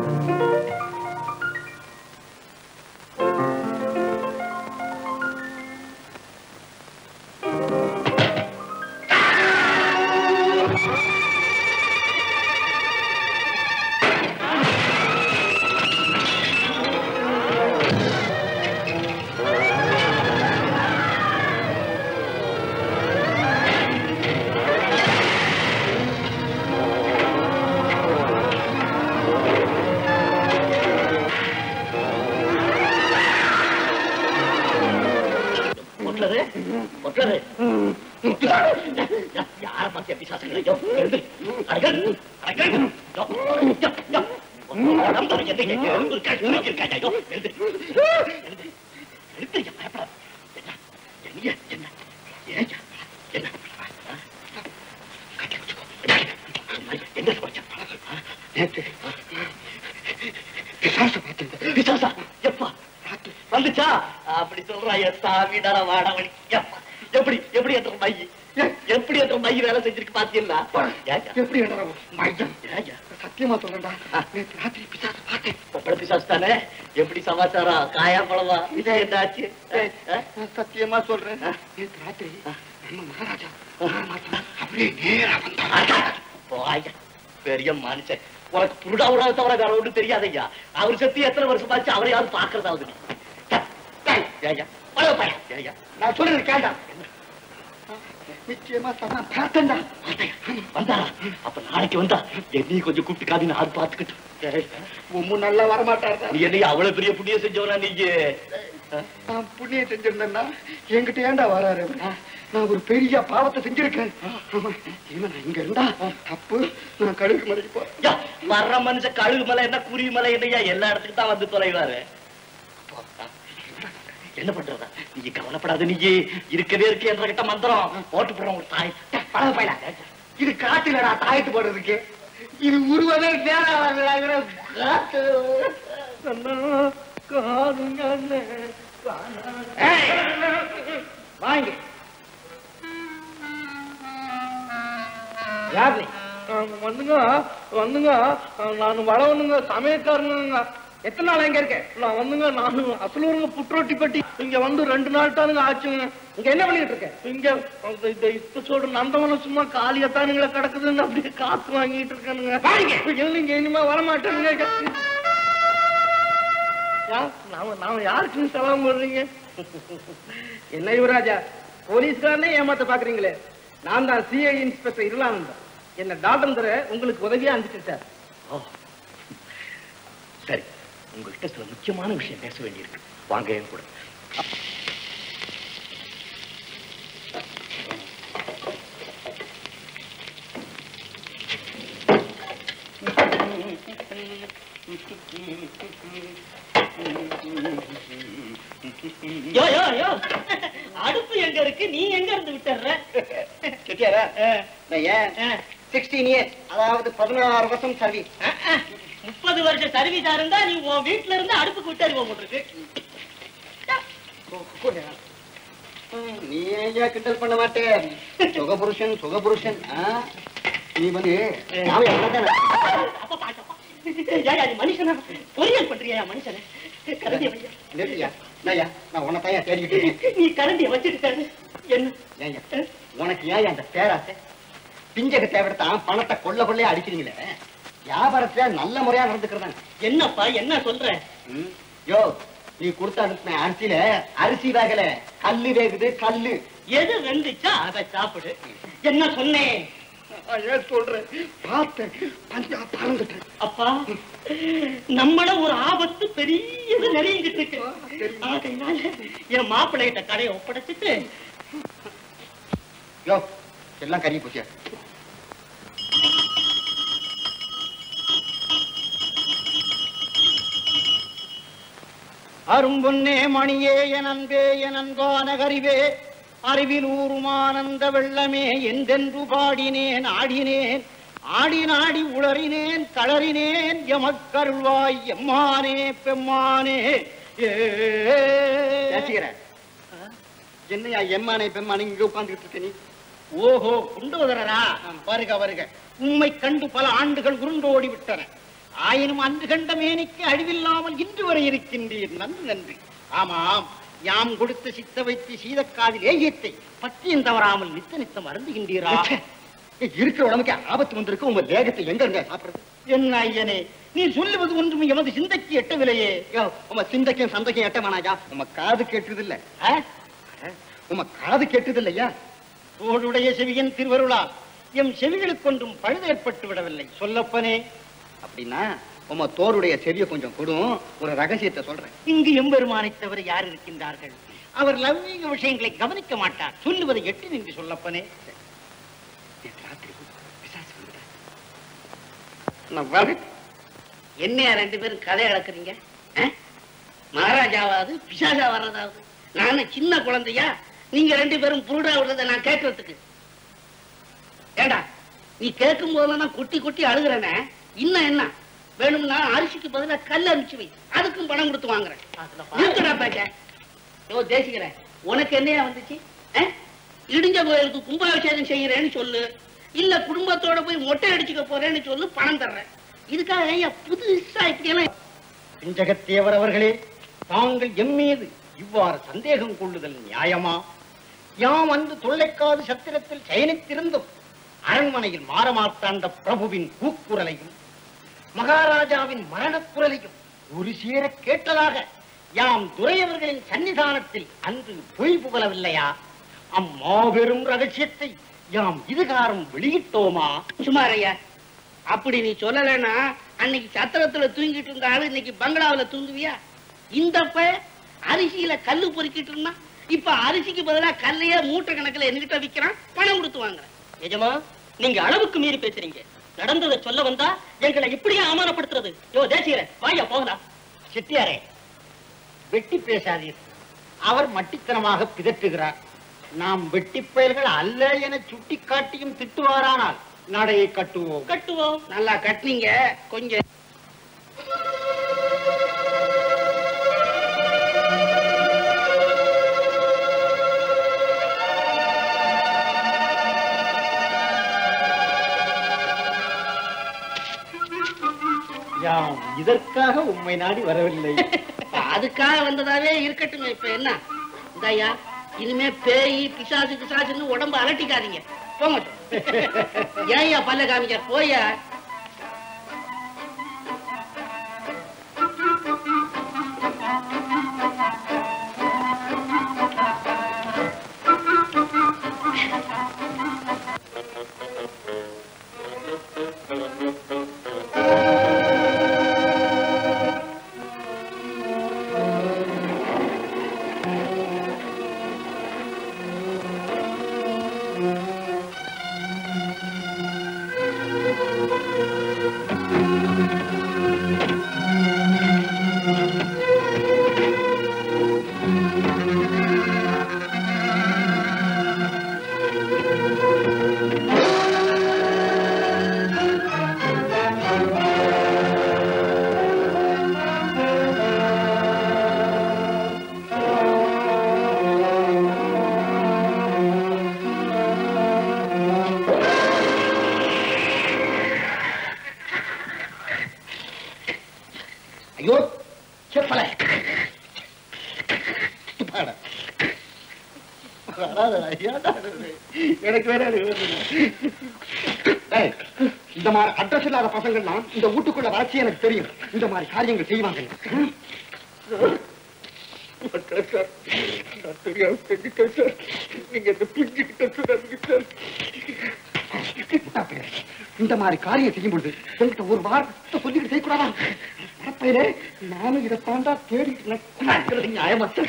ஒட்டரு ஒட்டரு யார பார்த்து எப்படி சாசங்களை எழுந்து அடங்கள் அடங்கள் உடம்பு தரங்க எதுங்க எழுந்து இருக்கா எழுந்து இருக்கா ஐயோ எழுந்து எழுந்து எழுந்து ஐயா பயப்படாத என்ன என்ன என்ன ஏன் என்ன கட்டி வச்சுக்கோ என்ன சொல்லிச்சா நேத்து பிசாசு பார்த்திருந்தேன். பிசாசா எப்பா வந்துச்சா அப்படி சொல்றாய சாமி நர வாடவழி எப்பா எப்படி எப்படி என்ற மை எப்படி என்ற மை வேலை செஞ்சிருக்கு பாத்தீங்களா எப்படி என்னடா மையம் சத்தியமா சொல்றேன்டா நேத்து ராத்திரி பிசாசு பார்த்தேன் பொம்பளை பிசாசு தானே எப்படி சமாச்சாரம் காயா பழவா இதே என்னாச்சு நான் சத்தியமா சொல்றேன் நேத்து ராத்திரி நம்ம மகாராஜா மகாராஜா அப்படியே நேரா வந்தாங்க போயா பெரிய மனுஷன் உனக்கு புருடா உடா தவிர வேற ஒன்றும் தெரியாதையா அவர் செத்து எத்தனை வருஷம் ஆச்சு அவரை யாரும் பாக்குறதாவது நீ ஏய்யா, பழக பையன். ஏய்யா, நான் சொல்றது கேட்டா நிச்சயமா சொன்னா பார்த்தேன்டா வந்தாரா அப்ப நாளைக்கு வந்தா என்னையும் கொஞ்சம் கூப்பிட்டு காதி நான் பாத்துக்கிட்டு உம்மு நல்லா வரமாட்டாரு நீ என்னைய அவ்வளவு பெரிய புண்ணியம் செஞ்சவனா நீங்க நான் புண்ணியம் செஞ்சிருந்தேன்னா என்கிட்ட ஏன்டா வராரு இவரு? நான் ஒரு பெரிய பாவத்தை செஞ்சிருக்கேன் ஆமா, இவன் நான் இங்க இருந்தா தப்பு நான் கழுகு மலைக்கு போறேன் யா, வர்ற மனுஷன் கழுகு மலை என்ன குருவி மலை என்னையா எல்லா இடத்துக்கு தான் வந்து தொலைவாரு என்ன பண்றதா நீங்க கவலைப்படாத நீங்க இருக்கவே இருக்கு என்ற கிட்ட மந்திரம் போட்டு போடுறோம் ஒரு தாய் பழக பையல இது காட்டுலடா தாயத்து போடுறதுக்கு இது உருவமே வேற வரலாங்கிற காத்து வாங்க யார் நீ வந்துங்க வந்துங்க நான் வளவனுங்க சமயக்காரனுங்க எத்தனை நாள் எங்க இருக்க நான் வந்துங்க நான் அசலூருங்க புட்ரோட்டி பட்டி இங்க வந்து ரெண்டு நாள் தானுங்க ஆச்சுங்க இங்க என்ன பண்ணிட்டு இருக்க இங்க அந்த இந்த இப்ப சொல்ற நந்தவனம் சும்மா காலியத்தானுங்கள கிடக்குதுன்னு அப்படியே காத்து வாங்கிட்டு இருக்கானுங்க வாடிங்க. இல்லைங்க இனிமே வரமாட்டேனுங்க யா- நாம நாம யாருக்கு செலவு பண்றீங்க என்ன யுவராஜா போலீஸ்காரனே ஏமாத்த பாக்குறீங்களே நான் தான் சிஐ இன்ஸ்பெக்டர் இருளானந்தம் என்ன டாக்டர் தர உங்களுக்கு உதவியா அனுப்பிச்சு சார் சரி உங்ககிட்ட சில முக்கியமான விஷயம் பேச வேண்டியிருக்கு வாங்க என் கூட யோ யோ யோ அடுப்பு எங்க இருக்கு நீ எங்க இருந்து விட்டுற செட்டியாரா ஏன் சிக்ஸ்டீன் இயர்ஸ் அதாவது பதினாறு வருஷம் சர்வீஸ் முப்பது வருஷம் சர்வீஸா இருந்தா நீ உன் வீட்டுல இருந்து அடுப்புக்கு விட்டு போட்டுருக்கு நீ ஏன் கிண்டல் பண்ண மாட்டே சுகபுருஷன் சுகபுருஷன் ஆ? நீ வந்து நான் என்னதானே? ஏயா நீ மனுஷனா பொரியல் பண்றியா மனுஷனை கரண்டிய வையா. நிறுத்தியா என்னய்யா, நான் உன்னை தான் தேடிக்கிட்டு இருக்கேன். நீ கரண்டிய வச்சுட்டு என்ன ஏய்யா, உனக்கு ஏன் அந்த பேராசை பிஞ்சக தேவைத்தான் பணத்தை கொள்ள கொள்ளையா அடிக்கிறீங்களே வியாபாரத்துல நல்ல முறையா நடந்துக்கிறதா என்னப்பா என்ன சொல்ற யோ நீ கொடுத்த அனுப்பின அரிசியில அரிசி வேகல கல்லு வேகுது கல்லு எது வெந்துச்சா அதை சாப்பிடு என்ன சொன்னேன் ஏன் சொல்றேன் பார்த்தேன் பஞ்சா பறந்துட்டேன் அப்பா நம்மள ஒரு ஆபத்து பெரியது நெருங்கிட்டு இருக்கு ஆகையினால என் மாப்பிள்ளைகிட்ட கடையை ஒப்படைச்சிட்டு யோ எல்லாம் கறி போச்சியா அரும்பொன்னே மணியே என் அன்பே என் அன்பான கரிவே அறிவில் ஊருமானந்த வெள்ளமே என்றென்று பாடினேன் ஆடினேன் ஆடி நாடி உளறினேன் தளறினேன் எமக்கருள்வாய் எம்மானே பெம்மானே ஏ பேசுகிறேன் என்னையா எம்மானை பெம்மானை இங்க உட்கார்ந்துட்டு இருக்க நீ ஓஹோ குண்டோதரரா வருக வருக உம்மை கண்டு பல ஆண்டுகள் உருண்டோடி விட்டன ஆயினும் அன்று கண்ட மேனிக்கு அழிவில்லாமல் இன்று வரை இருக்கின்றீர் நன்றி நன்றி ஆமாம் யாம் கொடுத்த சித்த வைத்து சீதக்காதில் ஏகியத்தை பத்தியம் தவறாமல் நித்த நித்தம் அருந்துகின்றீரா இருக்கிற உடம்புக்கு ஆபத்து வந்திருக்கு உங்க தேகத்தை எங்க இருங்க சாப்பிடுறது என்ன ஐயனே நீ சொல்லுவது ஒன்றும் எமது சிந்தைக்கு எட்டவில்லையே யோ, உங்க சிந்தைக்கும் சந்தைக்கும் எட்டமானாயா உங்க காது கேட்டது இல்ல உங்க காது கேட்டது இல்லையா தோளுடைய செவியன் திருவருளால் எம் செவிகளுக்கு ஒன்றும் பழுது ஏற்பட்டு விடவில்லை சொல்லப்பனே அப்படின்னா உங்க தோருடைய செவியை கொஞ்சம் கொடும் ஒரு ரகசியத்தை சொல்றேன் இங்கு எம்பெருமானை தவிர யார் இருக்கின்றார்கள் அவர் லௌகீக விஷயங்களை கவனிக்க மாட்டார் சொல்லுவதை எட்டி நின்று சொல்லப்பனே நான் வரேன். என்னையா ரெண்டு பேரும் கதை அளக்குறீங்க மகாராஜாவாவது பிசாசா வர்றதாவது நானும் சின்ன குழந்தையா நீங்க ரெண்டு பேரும் புருடா விடுறத நான் கேட்கறதுக்கு ஏண்டா நீ கேட்கும் போதெல்லாம் குட்டி குட்டி அழுகுறனே இன்னும் என்ன வேணும்னா அரிசிக்கு பதிலா கல் அரிசி வை அதுக்கும் பணம் கொடுத்து வாங்குறேன் நிறுத்துடா பேச்ச யோ தேசிக்கிறேன் உனக்கு என்னையா வந்துச்சு ஆ? இடிஞ்ச கோயிலுக்கு கும்பாபிஷேகம் செய்யறேன்னு சொல்லு இல்ல குடும்பத்தோட போய் மொட்டை அடிச்சுக்க போறேன்னு சொல்லு பணம் தர்றேன் இதுக்காக ஐயா புதுசா இப்படி எல்லாம் பிஞ்சகத்தேவர் அவர்களே தாங்கள் எம் மீது இவ்வாறு சந்தேகம் கொள்ளுதல் நியாயமா யாம் வந்து தொல்லைக்காது சத்திரத்தில் சயனித்திருந்தும் அரண்மனையில் மாறமாட்டாண்ட பிரபுவின் கூக்குரலையும் மகாராஜாவின் மரணக் குரலையும் ஒரு சேர கேட்டதாக யாம் துரையவர்களின் சன்னிதானத்தில் அன்று பொய் புகழவில்லையா அம்மாபெரும் ரகசியத்தை யாம் இதுகாரம் வெளியிட்டோமா சுமாரையா அப்படி நீ சொல்லலைன்னா அன்னைக்கு சத்திரத்துல தூங்கிட்டு இருந்த ஆளு இன்னைக்கு பங்களாவுல தூங்குவியா இந்த ப அரிசியில கல்லு பொறுக்கிட்டு இருந்தான் இப்ப அரிசிக்கு பதிலா கல்லையே மூட்டை கணக்குல என்கிட்ட விக்கிறான் பணம் கொடுத்து வாங்குறேன் எஜமா நீங்க அளவுக்கு மீறி பேசுறீங்க நடந்ததை சொல்ல வந்தா எங்களை இப்படியே அவமானப்படுத்துறது யோ தேசியர வாயா போகலாம் செட்டியாரே வெட்டி பேசாதீர் அவர் மட்டித்தனமாக பிதற்றுகிறார் நாம் வெட்டிப் பயல்கள் அல்ல என சுட்டி காட்டியும் திட்டுவாரானால் நடையை கட்டுவோம் கட்டுவோம் நல்லா கட்டுனீங்க கொஞ்சம் யாம் இதற்காக உம்மை நாடி வரவில்லை அதுக்காக வந்ததாவே இருக்கட்டும் இப்ப என்ன இந்தாயா இனிமே பேய் பிசாசு பிசாசுன்னு உடம்ப அலட்டிக்காதீங்க போங்க ஏன்யா பல்ல காமிக்க போயா ஐயோ செப்பல எனக்கு வேற டேய், இந்த மாதிரி அட்ரஸ் இல்லாத பசங்கள்லாம் இந்த வீட்டுக்குள்ள வளர்ச்சி எனக்கு தெரியும் இந்த மாதிரி காரியங்கள் செய்வாங்க இந்த மாதிரி காரியம் செய்யும் பொழுது என்கிட்ட ஒரு வார்த்தை சொல்லிட்டு செய்யக்கூடாதா மரப்பையிலே நானும் இதை தாண்டா தேடி நியாயமற்ற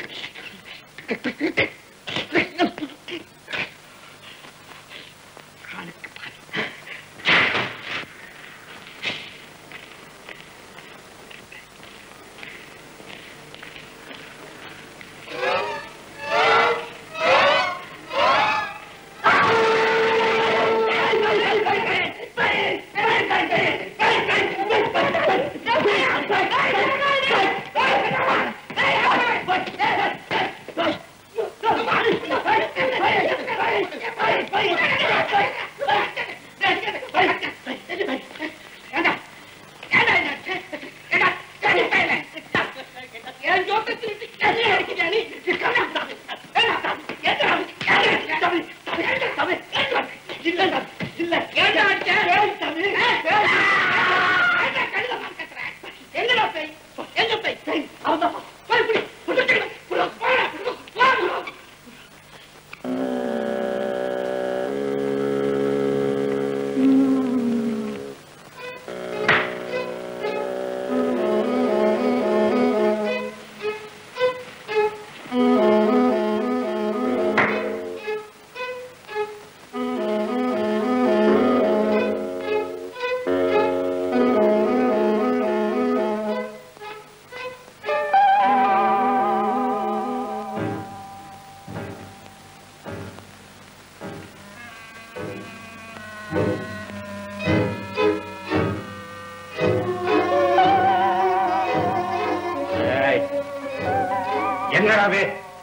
என்னடாவே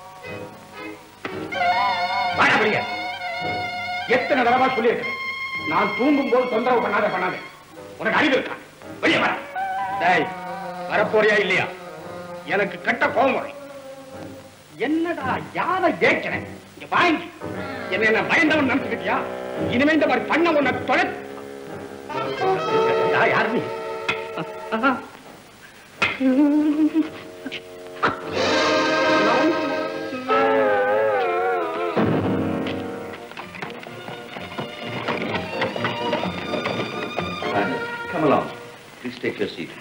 வாடா வெளிய எத்தனை தடவை சொல்லியிருக்கேன் நான் தூங்கும் போது தொந்தரவு பண்ணாத பண்ணாத உனக்கு அறிவு இருக்கா வெளிய வர டேய் வரப்போறியா இல்லையா எனக்கு கட்ட கோபம் வரும் என்னடா யாரை கேட்கிறேன் இங்க வாங்கி என்ன என்ன பயந்தவன் நினைச்சுக்கிட்டியா இனிமே இந்த மாதிரி பண்ண உன்னை தொலை யாரு நீ Highness, come along. Please take your seat.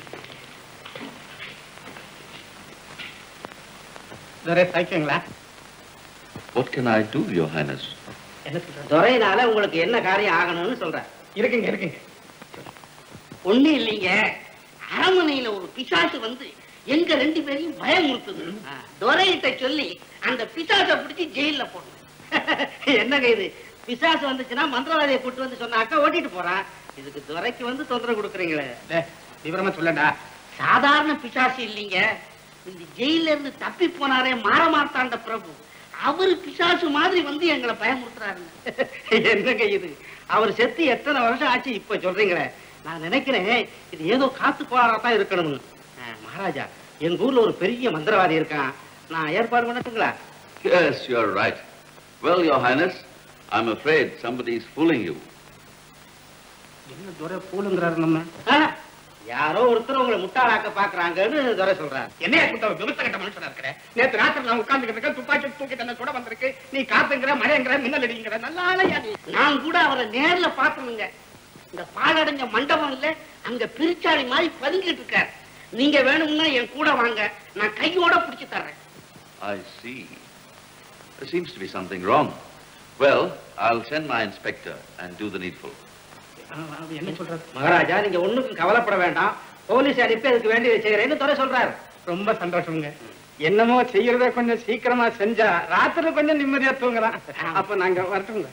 Durai சைக்கிங்களா What can I do, Your Highness? துறையினால உங்களுக்கு என்ன காரியம் ஆகணும்னு சொல்றேன் இருக்குங்க இருக்குங்க ஒண்ணு இல்லைங்க அரண்மனையில ஒரு பிசாசு வந்து எங்க ரெண்டு பேரையும் பயமுறுத்துது துரையிட்ட சொல்லி அந்த பிசாசை பிடிச்சி ஜெயில போடணும் என்னங்க இது பிசாசு வந்துச்சுன்னா மந்திரவாதியை கூட்டு வந்து சொன்ன அக்கா ஓட்டிட்டு போறான் இதுக்கு துரைக்கு வந்து தொந்தரவு கொடுக்குறீங்களே விவரமா சொல்லடா சாதாரண பிசாசு இல்லைங்க இந்த ஜெயில இருந்து தப்பி போனாரே மாறமாட்டாண்ட பிரபு அவரு பிசாசு மாதிரி வந்து எங்களை பயமுறுத்துறாருங்க என்னங்க இது அவர் செத்து எத்தனை வருஷம் ஆச்சு இப்ப சொல்றீங்களே நான் நினைக்கிறேன் இது ஏதோ காத்து கோளாறா தான் இருக்கணும்னு அஹ், மகாராஜா எங்க ஊர்ல ஒரு பெரிய மந்திரவாதி இருக்கான் நான் ஏற்பாடு பண்ணட்டுங்களா Yes, you're right. Well, Your Highness, I'm afraid somebody is fooling you. என்ன துரை பூலுங்கிறாரு நம்ம ஆ, யாரோ ஒருத்தர் உங்களை முட்டாளாக்க பாக்குறாங்கன்னு துரை சொல்றாரு என்னைய குத்த விபத்த கட்ட மனுஷனா இருக்கிற நேத்து ராத்திரி நான் உட்கார்ந்துகிட்டு இருக்கேன் துப்பாக்கி தூக்கி தன்னை சுட வந்திருக்கு நீ காத்துங்கிற மழைங்கிற மின்னல் அடிங்கிற நல்ல ஆளையா நீ நான் கூட அவரை நேர்ல பாக்கணுங்க இந்த பாழடைஞ்ச மண்டபம் இல்ல அங்க பிரிச்சாளி மாதிரி பதுங்கிட்டு இருக்காரு நீங்க வேணும்னா என் கூட வாங்க நான் கையோட புடிச்சு தர்றேன் I see. There seems to be something wrong. Well, I'll send my inspector and do the needful. என்ன சொல்றாரு மகாராஜா நீங்க ஒண்ணுக்கும் கவலைப்பட வேண்டாம் போலீஸ் அனுப்பி அதுக்கு வேண்டியதை செய்யறேன்னு துறை சொல்றாரு ரொம்ப சந்தோஷம்ங்க என்னமோ செய்யறத கொஞ்சம் சீக்கிரமா செஞ்சா ராத்திரி கொஞ்சம் நிம்மதியா தூங்கலாம் அப்ப நாங்க வரட்டுங்க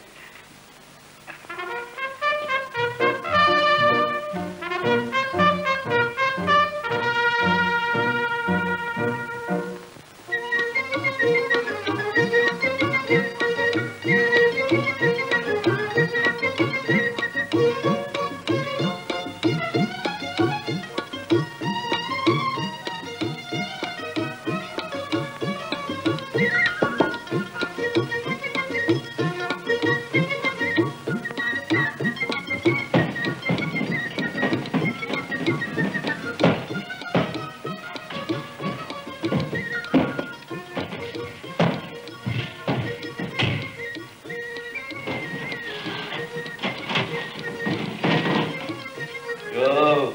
Yo.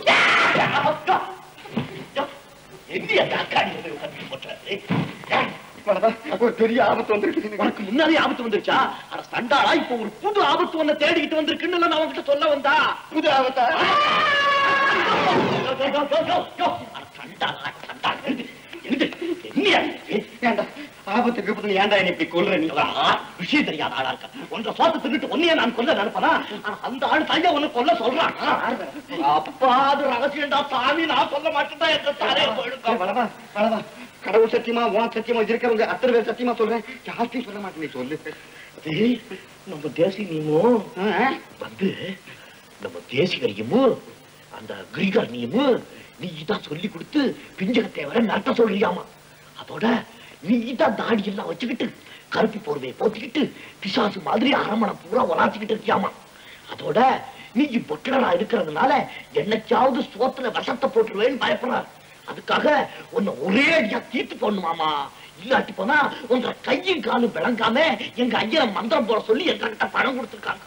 எங்க தாக்காடி வந்து உட்கார்ந்து போட்டாரு ஒரு பெரிய ஆபத்து வந்திருக்கு உனக்கு முன்னாலே ஆபத்து வந்துருச்சா அட சண்டாளா இப்ப ஒரு புது ஆபத்து ஒண்ணு தேடிக்கிட்டு வந்திருக்குன்னு நான் உன்கிட்ட சொல்ல வந்தா புது ஆபத்தா யோ, யோ, யோ, யோ, யோ, யோ. அட சண்டாளா, சண்டாளா. எழுந்து, எழுந்து. என்னையா இது? ஏண்டா ஆபத்து கிபத்து ஏன்டா என்ன இப்படி கொல்ற நீ ஆ, விஷயம் தெரியாத ஆளா இருக்க ஒன்ற சோத்து தின்னுட்டு ஒன்னையே நான் கொல்ல நினைப்பனா ஆனா அந்த ஆள் தைய ஒண்ணு கொல்ல சொல்றான் அப்பா அது ரகசியம்டா சாமி நான் சொல்ல மாட்டேன்டா என்ற தாரே போயிடுங்க வளவா வளவா கடவுள் சத்தியமா உன் சத்தியமா இருக்கிறவங்க அத்தனை பேர் சத்தியமா சொல்றேன் யார்த்தையும் சொல்ல மாட்டேன் நீ சொல்லு டேய், நம்ம தேசினியமோ வந்து நம்ம தேசிகரையும் அந்த கிரிகாரனியும் நீ தான் சொல்லி கொடுத்து பிஞ்சக தேவரை நடத்த சொல்றியாமா அதோட நீ தான் தாடி எல்லாம் வச்சுக்கிட்டு கருப்பி போர்வையை போத்திக்கிட்டு பிசாசு மாதிரி அரமணை பூரா உலாச்சிக்கிட்டு இருக்கியாமா அதோட நீ பொட்டலா இருக்கிறதுனால என்னைக்காவது சோத்துல விஷத்தை போட்டுருவேன்னு பயப்படுறார் அதுக்காக உன்னை ஒரே அடியா தீர்த்து போடணுமாமா இல்லாட்டி போனா உங்க கையும் காலும் விளங்காம எங்க ஐயரை மந்திரம் போட சொல்லி எங்ககிட்ட பணம் கொடுத்துருக்காங்க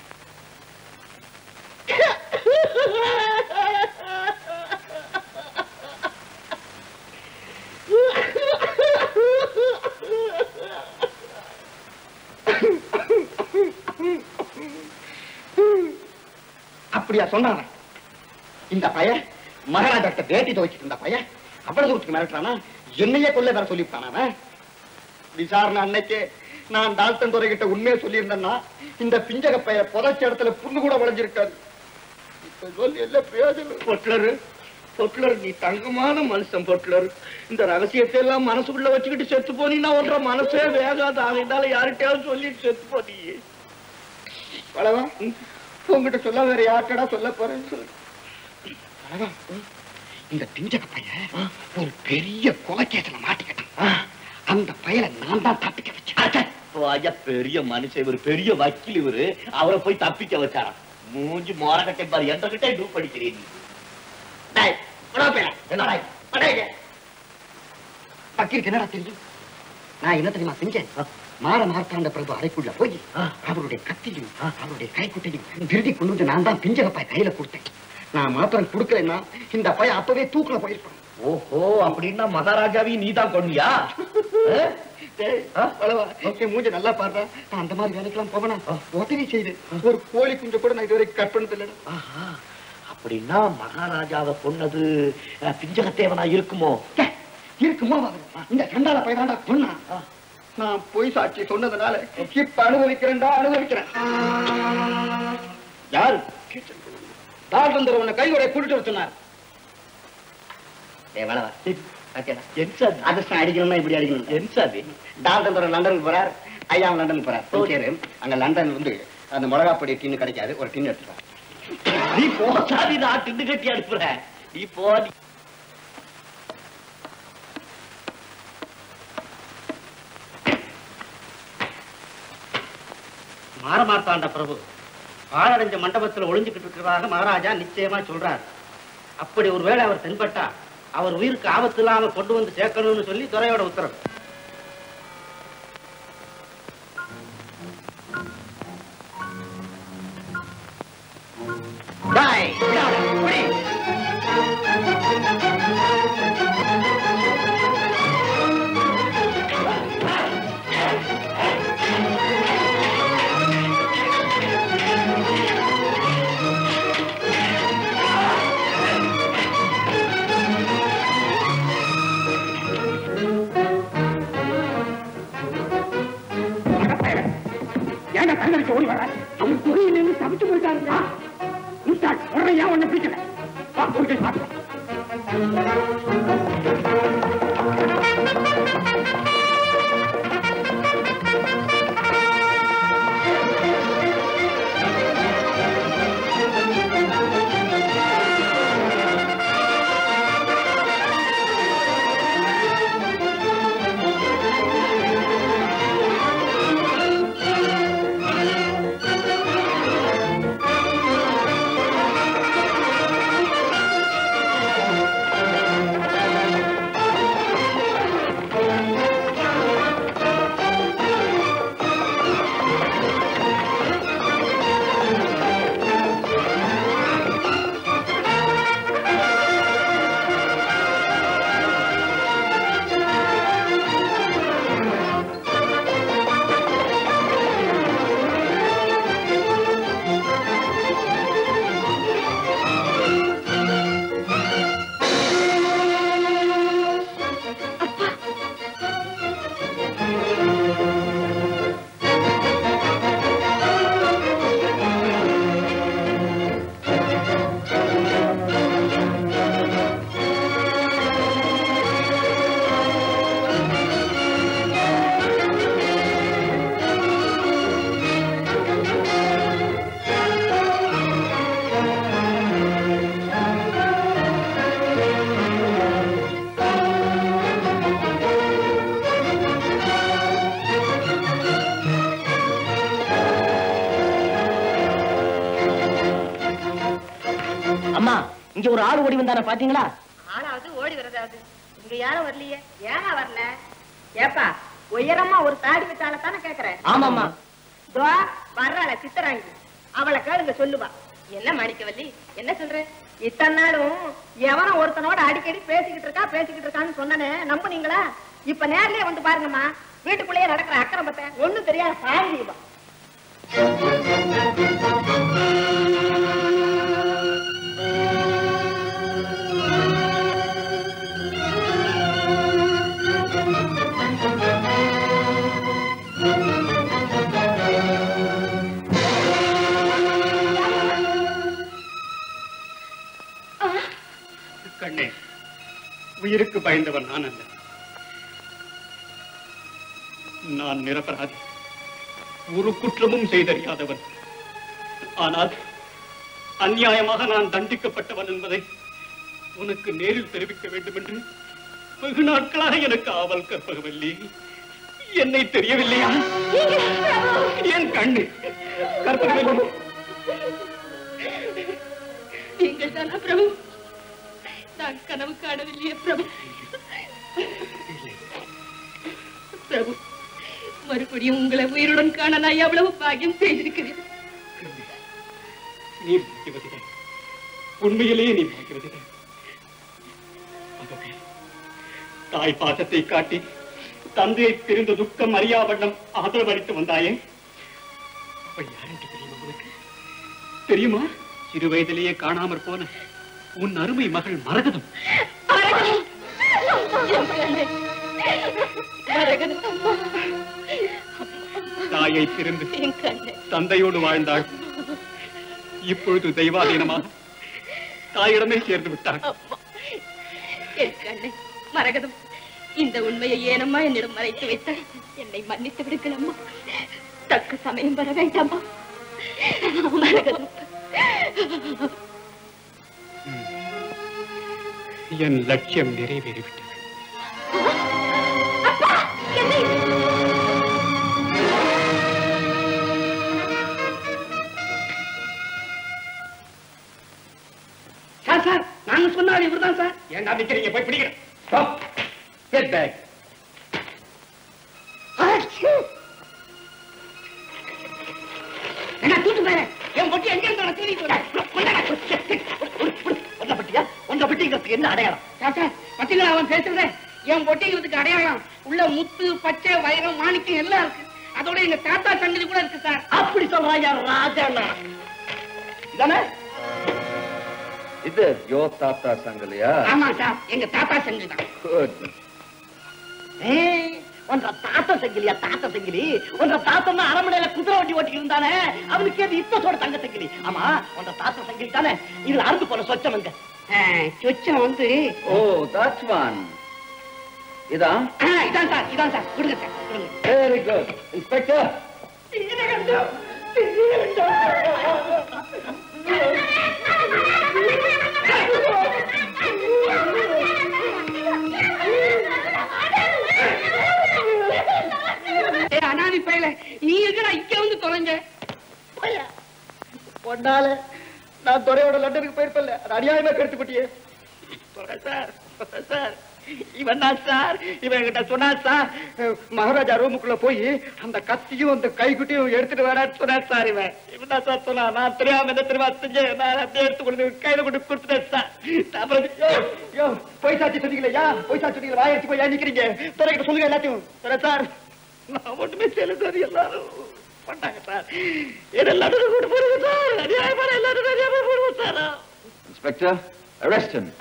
அப்படியா சொன்னாங்க இந்த பையன் மகாராஜாட்ட வேட்டி துவைச்சிட்டு இருந்த பையன் அவ்வளவு தூரத்துக்கு மிரட்டுறானா என்னையே கொல்ல வேற சொல்லிவிட்டான் அவன் விசாரணை அன்னைக்கு நான் டால்டன் துறை கிட்ட உண்மையை சொல்லியிருந்தேன்னா இந்த பிஞ்சக பைய புதைச்ச இடத்துல புண்ணு கூட விளைஞ்சிருக்காது இப்ப சொல்லி என்ன பிரயோஜனம் பொட்லரு பொட்லர் நீ தங்கமான மனுஷன் பொட்லர் இந்த ரகசியத்தை எல்லாம் மனசுக்குள்ள வச்சுக்கிட்டு செத்து போனீங்கன்னா ஒன்ற மனசே வேகாது ஆகிட்டால யார்கிட்டயாவது சொல்லிட்டு செத்து போனீங்க பழவா உங்ககிட்ட சொல்ல வேற யார்கிட்டடா சொல்ல போறேன்னு சொல்லு பழவா இந்த பிஞ்சக பையன் ஒரு பெரிய கொலைக்கேசல மாட்டிக்கிட்டான் அந்த பயலை நான் தான் தப்பிக்க வச்சேன் ஐயா பெரிய மனுஷன் இவரு பெரிய வக்கீல் இவரு அவரை போய் தப்பிக்க வச்சாராம் மூஞ்சி மோரகட்டை பாரு எந்த கிட்டே டூ படிக்கிறீங்க டேய், உடம்பு பேர. என்னடா அடேங்க. பக்கீருக்கு என்னடா தெரியும் நான் என்ன தெரியுமா செஞ்சேன் மாற மார்த்தாண்ட பிரபு அறைக்குள்ள போய் அவருடைய கத்தியும் அவருடைய கைக்குட்டையும் திருடி கொண்டு வந்து நான் தான் பிஞ்சக பாய் கையில கொடுத்தேன் நான் மாத்திரம் கொடுக்கலன்னா இந்த பையன் அப்பவே தூக்குல போயிருப்பான் ஓஹோ அப்படின்னா மகாராஜாவையும் நீதான் கொண்டியா டேய், பலவா, என் மூஞ்ச நல்லா பாடுறா நான் அந்த மாதிரி வேலைக்கெல்லாம் போவனா உதவி செய்து ஒரு கோழி குஞ்சு கூட நான் இதுவரைக்கும் கட் பண்ணது இல்லைடா அப்படின்னா மகாராஜாவை கொன்னது அஹ், பிஞ்சகத்தேவனா இருக்குமோ இருக்குமா இந்த கண்டால பையனாண்டா சொன்னா நான் பொய் சாட்சி சொன்னதுனால இப்ப அனுபவிக்கிறேன்டா அனுபவிக்கிறேன் யாரு தாழ்ந்தவர் உன்னை கையோட கூட்டிட்டு வர சொன்னார் ஏ வளவா என் சார் அதிர்ஷ்டம் அடிக்கணும்னா இப்படி அடிக்கணும் என் சாதி டால்டன் லண்டனுக்கு போறார் ஐயா லண்டனுக்கு போறார் சரி அங்க லண்டன்ல இருந்து அந்த மிளகா பொடி டின்னு கிடைக்காது ஒரு டின் எடுத்துக்கலாம் நீ போ சாமி நான் திண்டு கட்டி அனுப்புறேன் நீ போ நீ மாறமார்த்தாண்ட பிரபு பாழடைஞ்ச மண்டபத்துல ஒளிஞ்சுக்கிட்டு இருக்கிறதாக மகாராஜா நிச்சயமா சொல்றார் அப்படி ஒருவேளை அவர் தென்பட்டா அவர் உயிருக்கு ஆபத்து இல்லாம கொண்டு வந்து சேர்க்கணும்னு சொல்லி துறையோட உத்தரவு டேய், விடாத, புடி. ஏன்டா தங்கடிச்சு ஓடி வர அவன் குறியில இருந்து தப்பிச்சு போயிட்டாருங்க முட்டாள் உடனே ஏன் ஒண்ணு பிடிக்கல வா போய் பார்க்கலாம் அம்மா இங்க ஒரு ஆள் ஓடி வந்தானே பாத்தீங்களா ஆளாவது ஓடி வரதாவது இங்க யாரும் வரலையே ஏனா வரல ஏப்பா உயரமா ஒரு தாடி விட்டால தானே கேக்குறேன் ஆமாம்மா. தோ வர்றாள சித்தராங்கி அவளை கேளுங்க சொல்லுவா என்ன மாணிக்கவல்லி என்ன சொல்ற இத்தனை நாளும் எவனோ ஒருத்தனோட அடிக்கடி பேசிக்கிட்டு இருக்கா பேசிக்கிட்டு இருக்கான்னு சொன்னனே நம்புனீங்களா இப்ப நேர்லயே வந்து பாருங்கம்மா வீட்டுக்குள்ளேயே நடக்கிற அக்கிரமத்தை ஒண்ணும் தெரியாத சாந்தி இவ. கண்ணே உயிருக்கு பயந்தவன் நான் அல்ல நான் நிரபராதி ஒரு குற்றமும் செய்தறியாதவன் ஆனால் அநியாயமாக நான் தண்டிக்கப்பட்டவன் என்பதை உனக்கு நேரில் தெரிவிக்க வேண்டும் என்று வெகு நாட்களாக எனக்கு ஆவல் கற்பகவல்லி என்னை தெரியவில்லையா என் கண்ணு கற்பகவல்லி நீங்கள் தானா பிரபு நான் கனவு காணவில்லையே பிரபு பிரபு மறுபடியும் உங்களை உயிருடன் காண நான் எவ்வளவு பாக்கியம் செய்திருக்கிறேன் நீ பாக்கியவதிதான் உண்மையிலேயே நீ பாக்கியவதிதான் ஆகவே, தாய் பாசத்தை காட்டி தந்தையை பிரிந்த துக்கம் அறியா வண்ணம் ஆதரவளித்து வந்தாயே அவள் யார் என்று தெரியுமா உனக்கு தெரியுமா சிறு வயதிலேயே காணாமற் போன உன் அருமை மகள் மரகதம் என் கண்ணே. மரகதம் அம்மா. தாயை பிரிந்து என் கண்ணே. தந்தையோடு வாழ்ந்தாள் இப்பொழுது தெய்வாதீனமாக தாயிடமே சேர்ந்து விட்டாள் என் கண்ணே மரகதம் இந்த உண்மையை ஏனம்மா என்னிடம் மறைத்து வைத்தாய் என்னை மன்னித்து விடுங்கள் அம்மா தக்க சமயம் வர வேண்டாமா மரகதம் என் லட்சியம் நிறைவேறிவிட்டது சார் சார் நாங்க சொன்னாலும் இவர்தான் சார் ஏன்டா நிக்கிறீங்க போய் பிடிக்கிறேன் ஸ்டாப் கெட் பேக் என்ன தூட்டு போறேன் என் பொட்டி எங்க இருந்தா திரும்பி ஒன்றை பட்டியா ஒன்றை பட்டிங்கிறதுக்கு என்ன அடையாளம் சார் சார் பத்திங்களா அவன் பேசுறதே என் பொட்டிங்கிறதுக்கு அடையாளம் உள்ள முத்து பச்சை வைரம் மாணிக்கம் எல்லாம் இருக்கு அதோட எங்க தாத்தா சங்கதி கூட இருக்கு சார் அப்படி சொல்றான் யார் ராஜாண்ணா இதானே இது யோ தாத்தா சங்கலியா ஆமா சார் எங்க தாத்தா சங்கதி தான் குட் ஏய், உன்ற தாத்தா சங்கிலியா தாத்தா சங்கிலி உன்ற தாத்தா அரமனையில குதிரை வண்டி ஓட்டி இருந்தானே அவனுக்கு அது இப்ப சொல்ற தங்க சங்கிலி ஆமா உன்ற தாத்தா சங்கிலி தானே இதுல அறுந்து போன சொச்சம் எங்க சொச்சம் வந்து ஓ தட்ஸ் ஒன் இதா ஆ, இதான் சார் இதான் சார் கொடுங்க சார் கொடுங்க வெரி குட் இன்ஸ்பெக்டர் ஏ அனாதி பையல நீ இருக்கடா இங்க வந்து தொலைஞ்ச பொண்ணால நான் துறையோட லண்டனுக்கு போயிருப்பேன்ல அது அநியாயமா கெடுத்து போட்டியே சார் சார் இவன் தான் சார் இவன் கிட்ட சொன்னா சார் மகாராஜா ரூமுக்குள்ள போய் அந்த கத்தியும் அந்த கைக்குட்டியும் எடுத்துட்டு வரான்னு சொன்னார் சார் இவன் இவன் தான் சார் சொன்னா நான் தெரியாம என்ன தெரியுமா செஞ்சேன் நான் அப்படியே எடுத்து கொண்டு போய் கையில கொண்டு கொடுத்துட்டேன் சார் அப்புறம் யோ, யோ போய் சாட்சி சொன்னீங்களே யா போய் சாட்சி சொன்னீங்களா வாயடிச்சு போய் ஏன் நிக்கிறீங்க துறைகிட்ட சொல்லுங்க எல்லாத்தையும் துறை சார் நான் ஒண்ணுமே செய்யல சார் எல்லாரும் பண்ணாங்க சார் இதெல்லாம் கூட போடுங்க சார் அநியாயமான எல்லாரும் நிறைய போடுவோம் சார் இன்ஸ்பெக்டர் அரெஸ்ட் him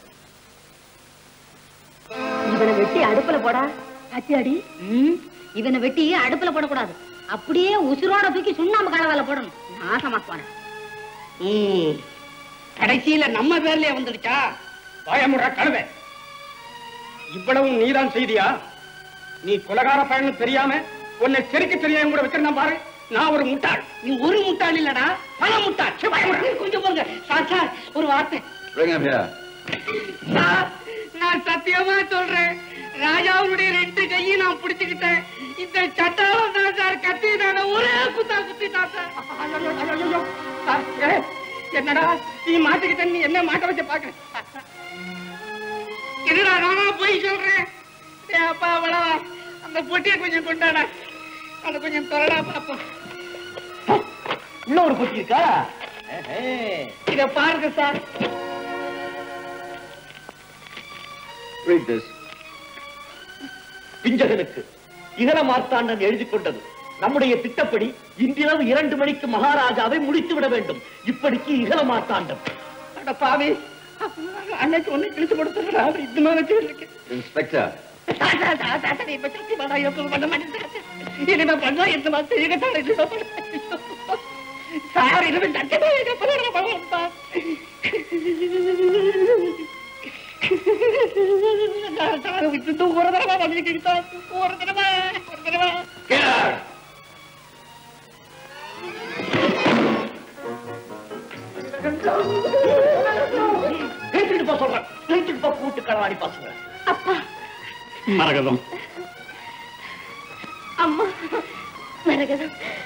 இவனை வெட்டி அடுப்புல போடா அடி ம் இவனை வெட்டி அடுப்புல போடக்கூடாது அப்படியே உசுரோட தூக்கி சுண்ணாம்பு கலவால போடணும் நாசமாக்குவான ம். கடைசியில நம்ம பேர்லயே வந்துடுச்சா பயமுடா கழுதை இவ்வளவும் நீதான் செய்தியா நீ கொலகார பயணம் தெரியாம உன்னை செருக்க தெரியாம கூட வச்சிருந்தா பாரு நான் ஒரு முட்டாள் நீ ஒரு முட்டாள் இல்லடா பல முட்டாள் சே, பயமுடா. கொஞ்சம் போங்க சார் சார் ஒரு வார்த்தை bring him here சார் நான் சத்தியமா சொல்றேன் ராஜாவுடைய ரெண்டு கையும் நான் பிடிச்சுக்கிட்டேன் இந்த சட்டாளம் தான் சார் கத்தி நான் ஒரே குத்தா குத்திட்டான் சார் ஐயோ, ஐயோ, ஐயோ, ஐயோ. சார், ஏ, என்னடா நீ மாட்டிக்கிட்ட நீ என்ன மாட்ட வச்ச பாக்குறேன் என்னடா நானா போய் சொல்றேன் ஏ அப்பா அவ்வளவா அந்த பொட்டியை கொஞ்சம் கொண்டாடா அதை கொஞ்சம் தொடடா பாப்போம் உள்ள ஒரு பொட்டி இருக்கா இத பாருங்க சார் read this பிஞ்சகனுக்கு இகர மார்த்தாண்டன் எழுதி கொண்டது நம்முடைய திட்டப்படி இன்றிரவு இரண்டு மணிக்கு மகாராஜாவை முடித்து விட வேண்டும் இப்படிக்கு இகர மார்த்தாண்டம் அட பாவி அன்னைக்கு ஒண்ணு கிழிச்சு கொடுத்துறா இது மாதிரி வச்சிருக்கேன் inspector இனிமே பண்ணா இந்த மாதிரி செய்யத்தான் இனிமே பண்ண சார் இனிமே சட்டமே இதை பண்ண பகவான் சார் விட்டு ஒரு தடவை வந்துக்கிட்டு ஒரு தடவை ஒரு தடவை எடுத்துட்டு போ சொல்றேன் எடுத்துட்டு போ கூட்டு களவாடி பசங்க அப்பா மரகதம் அம்மா மரகதம்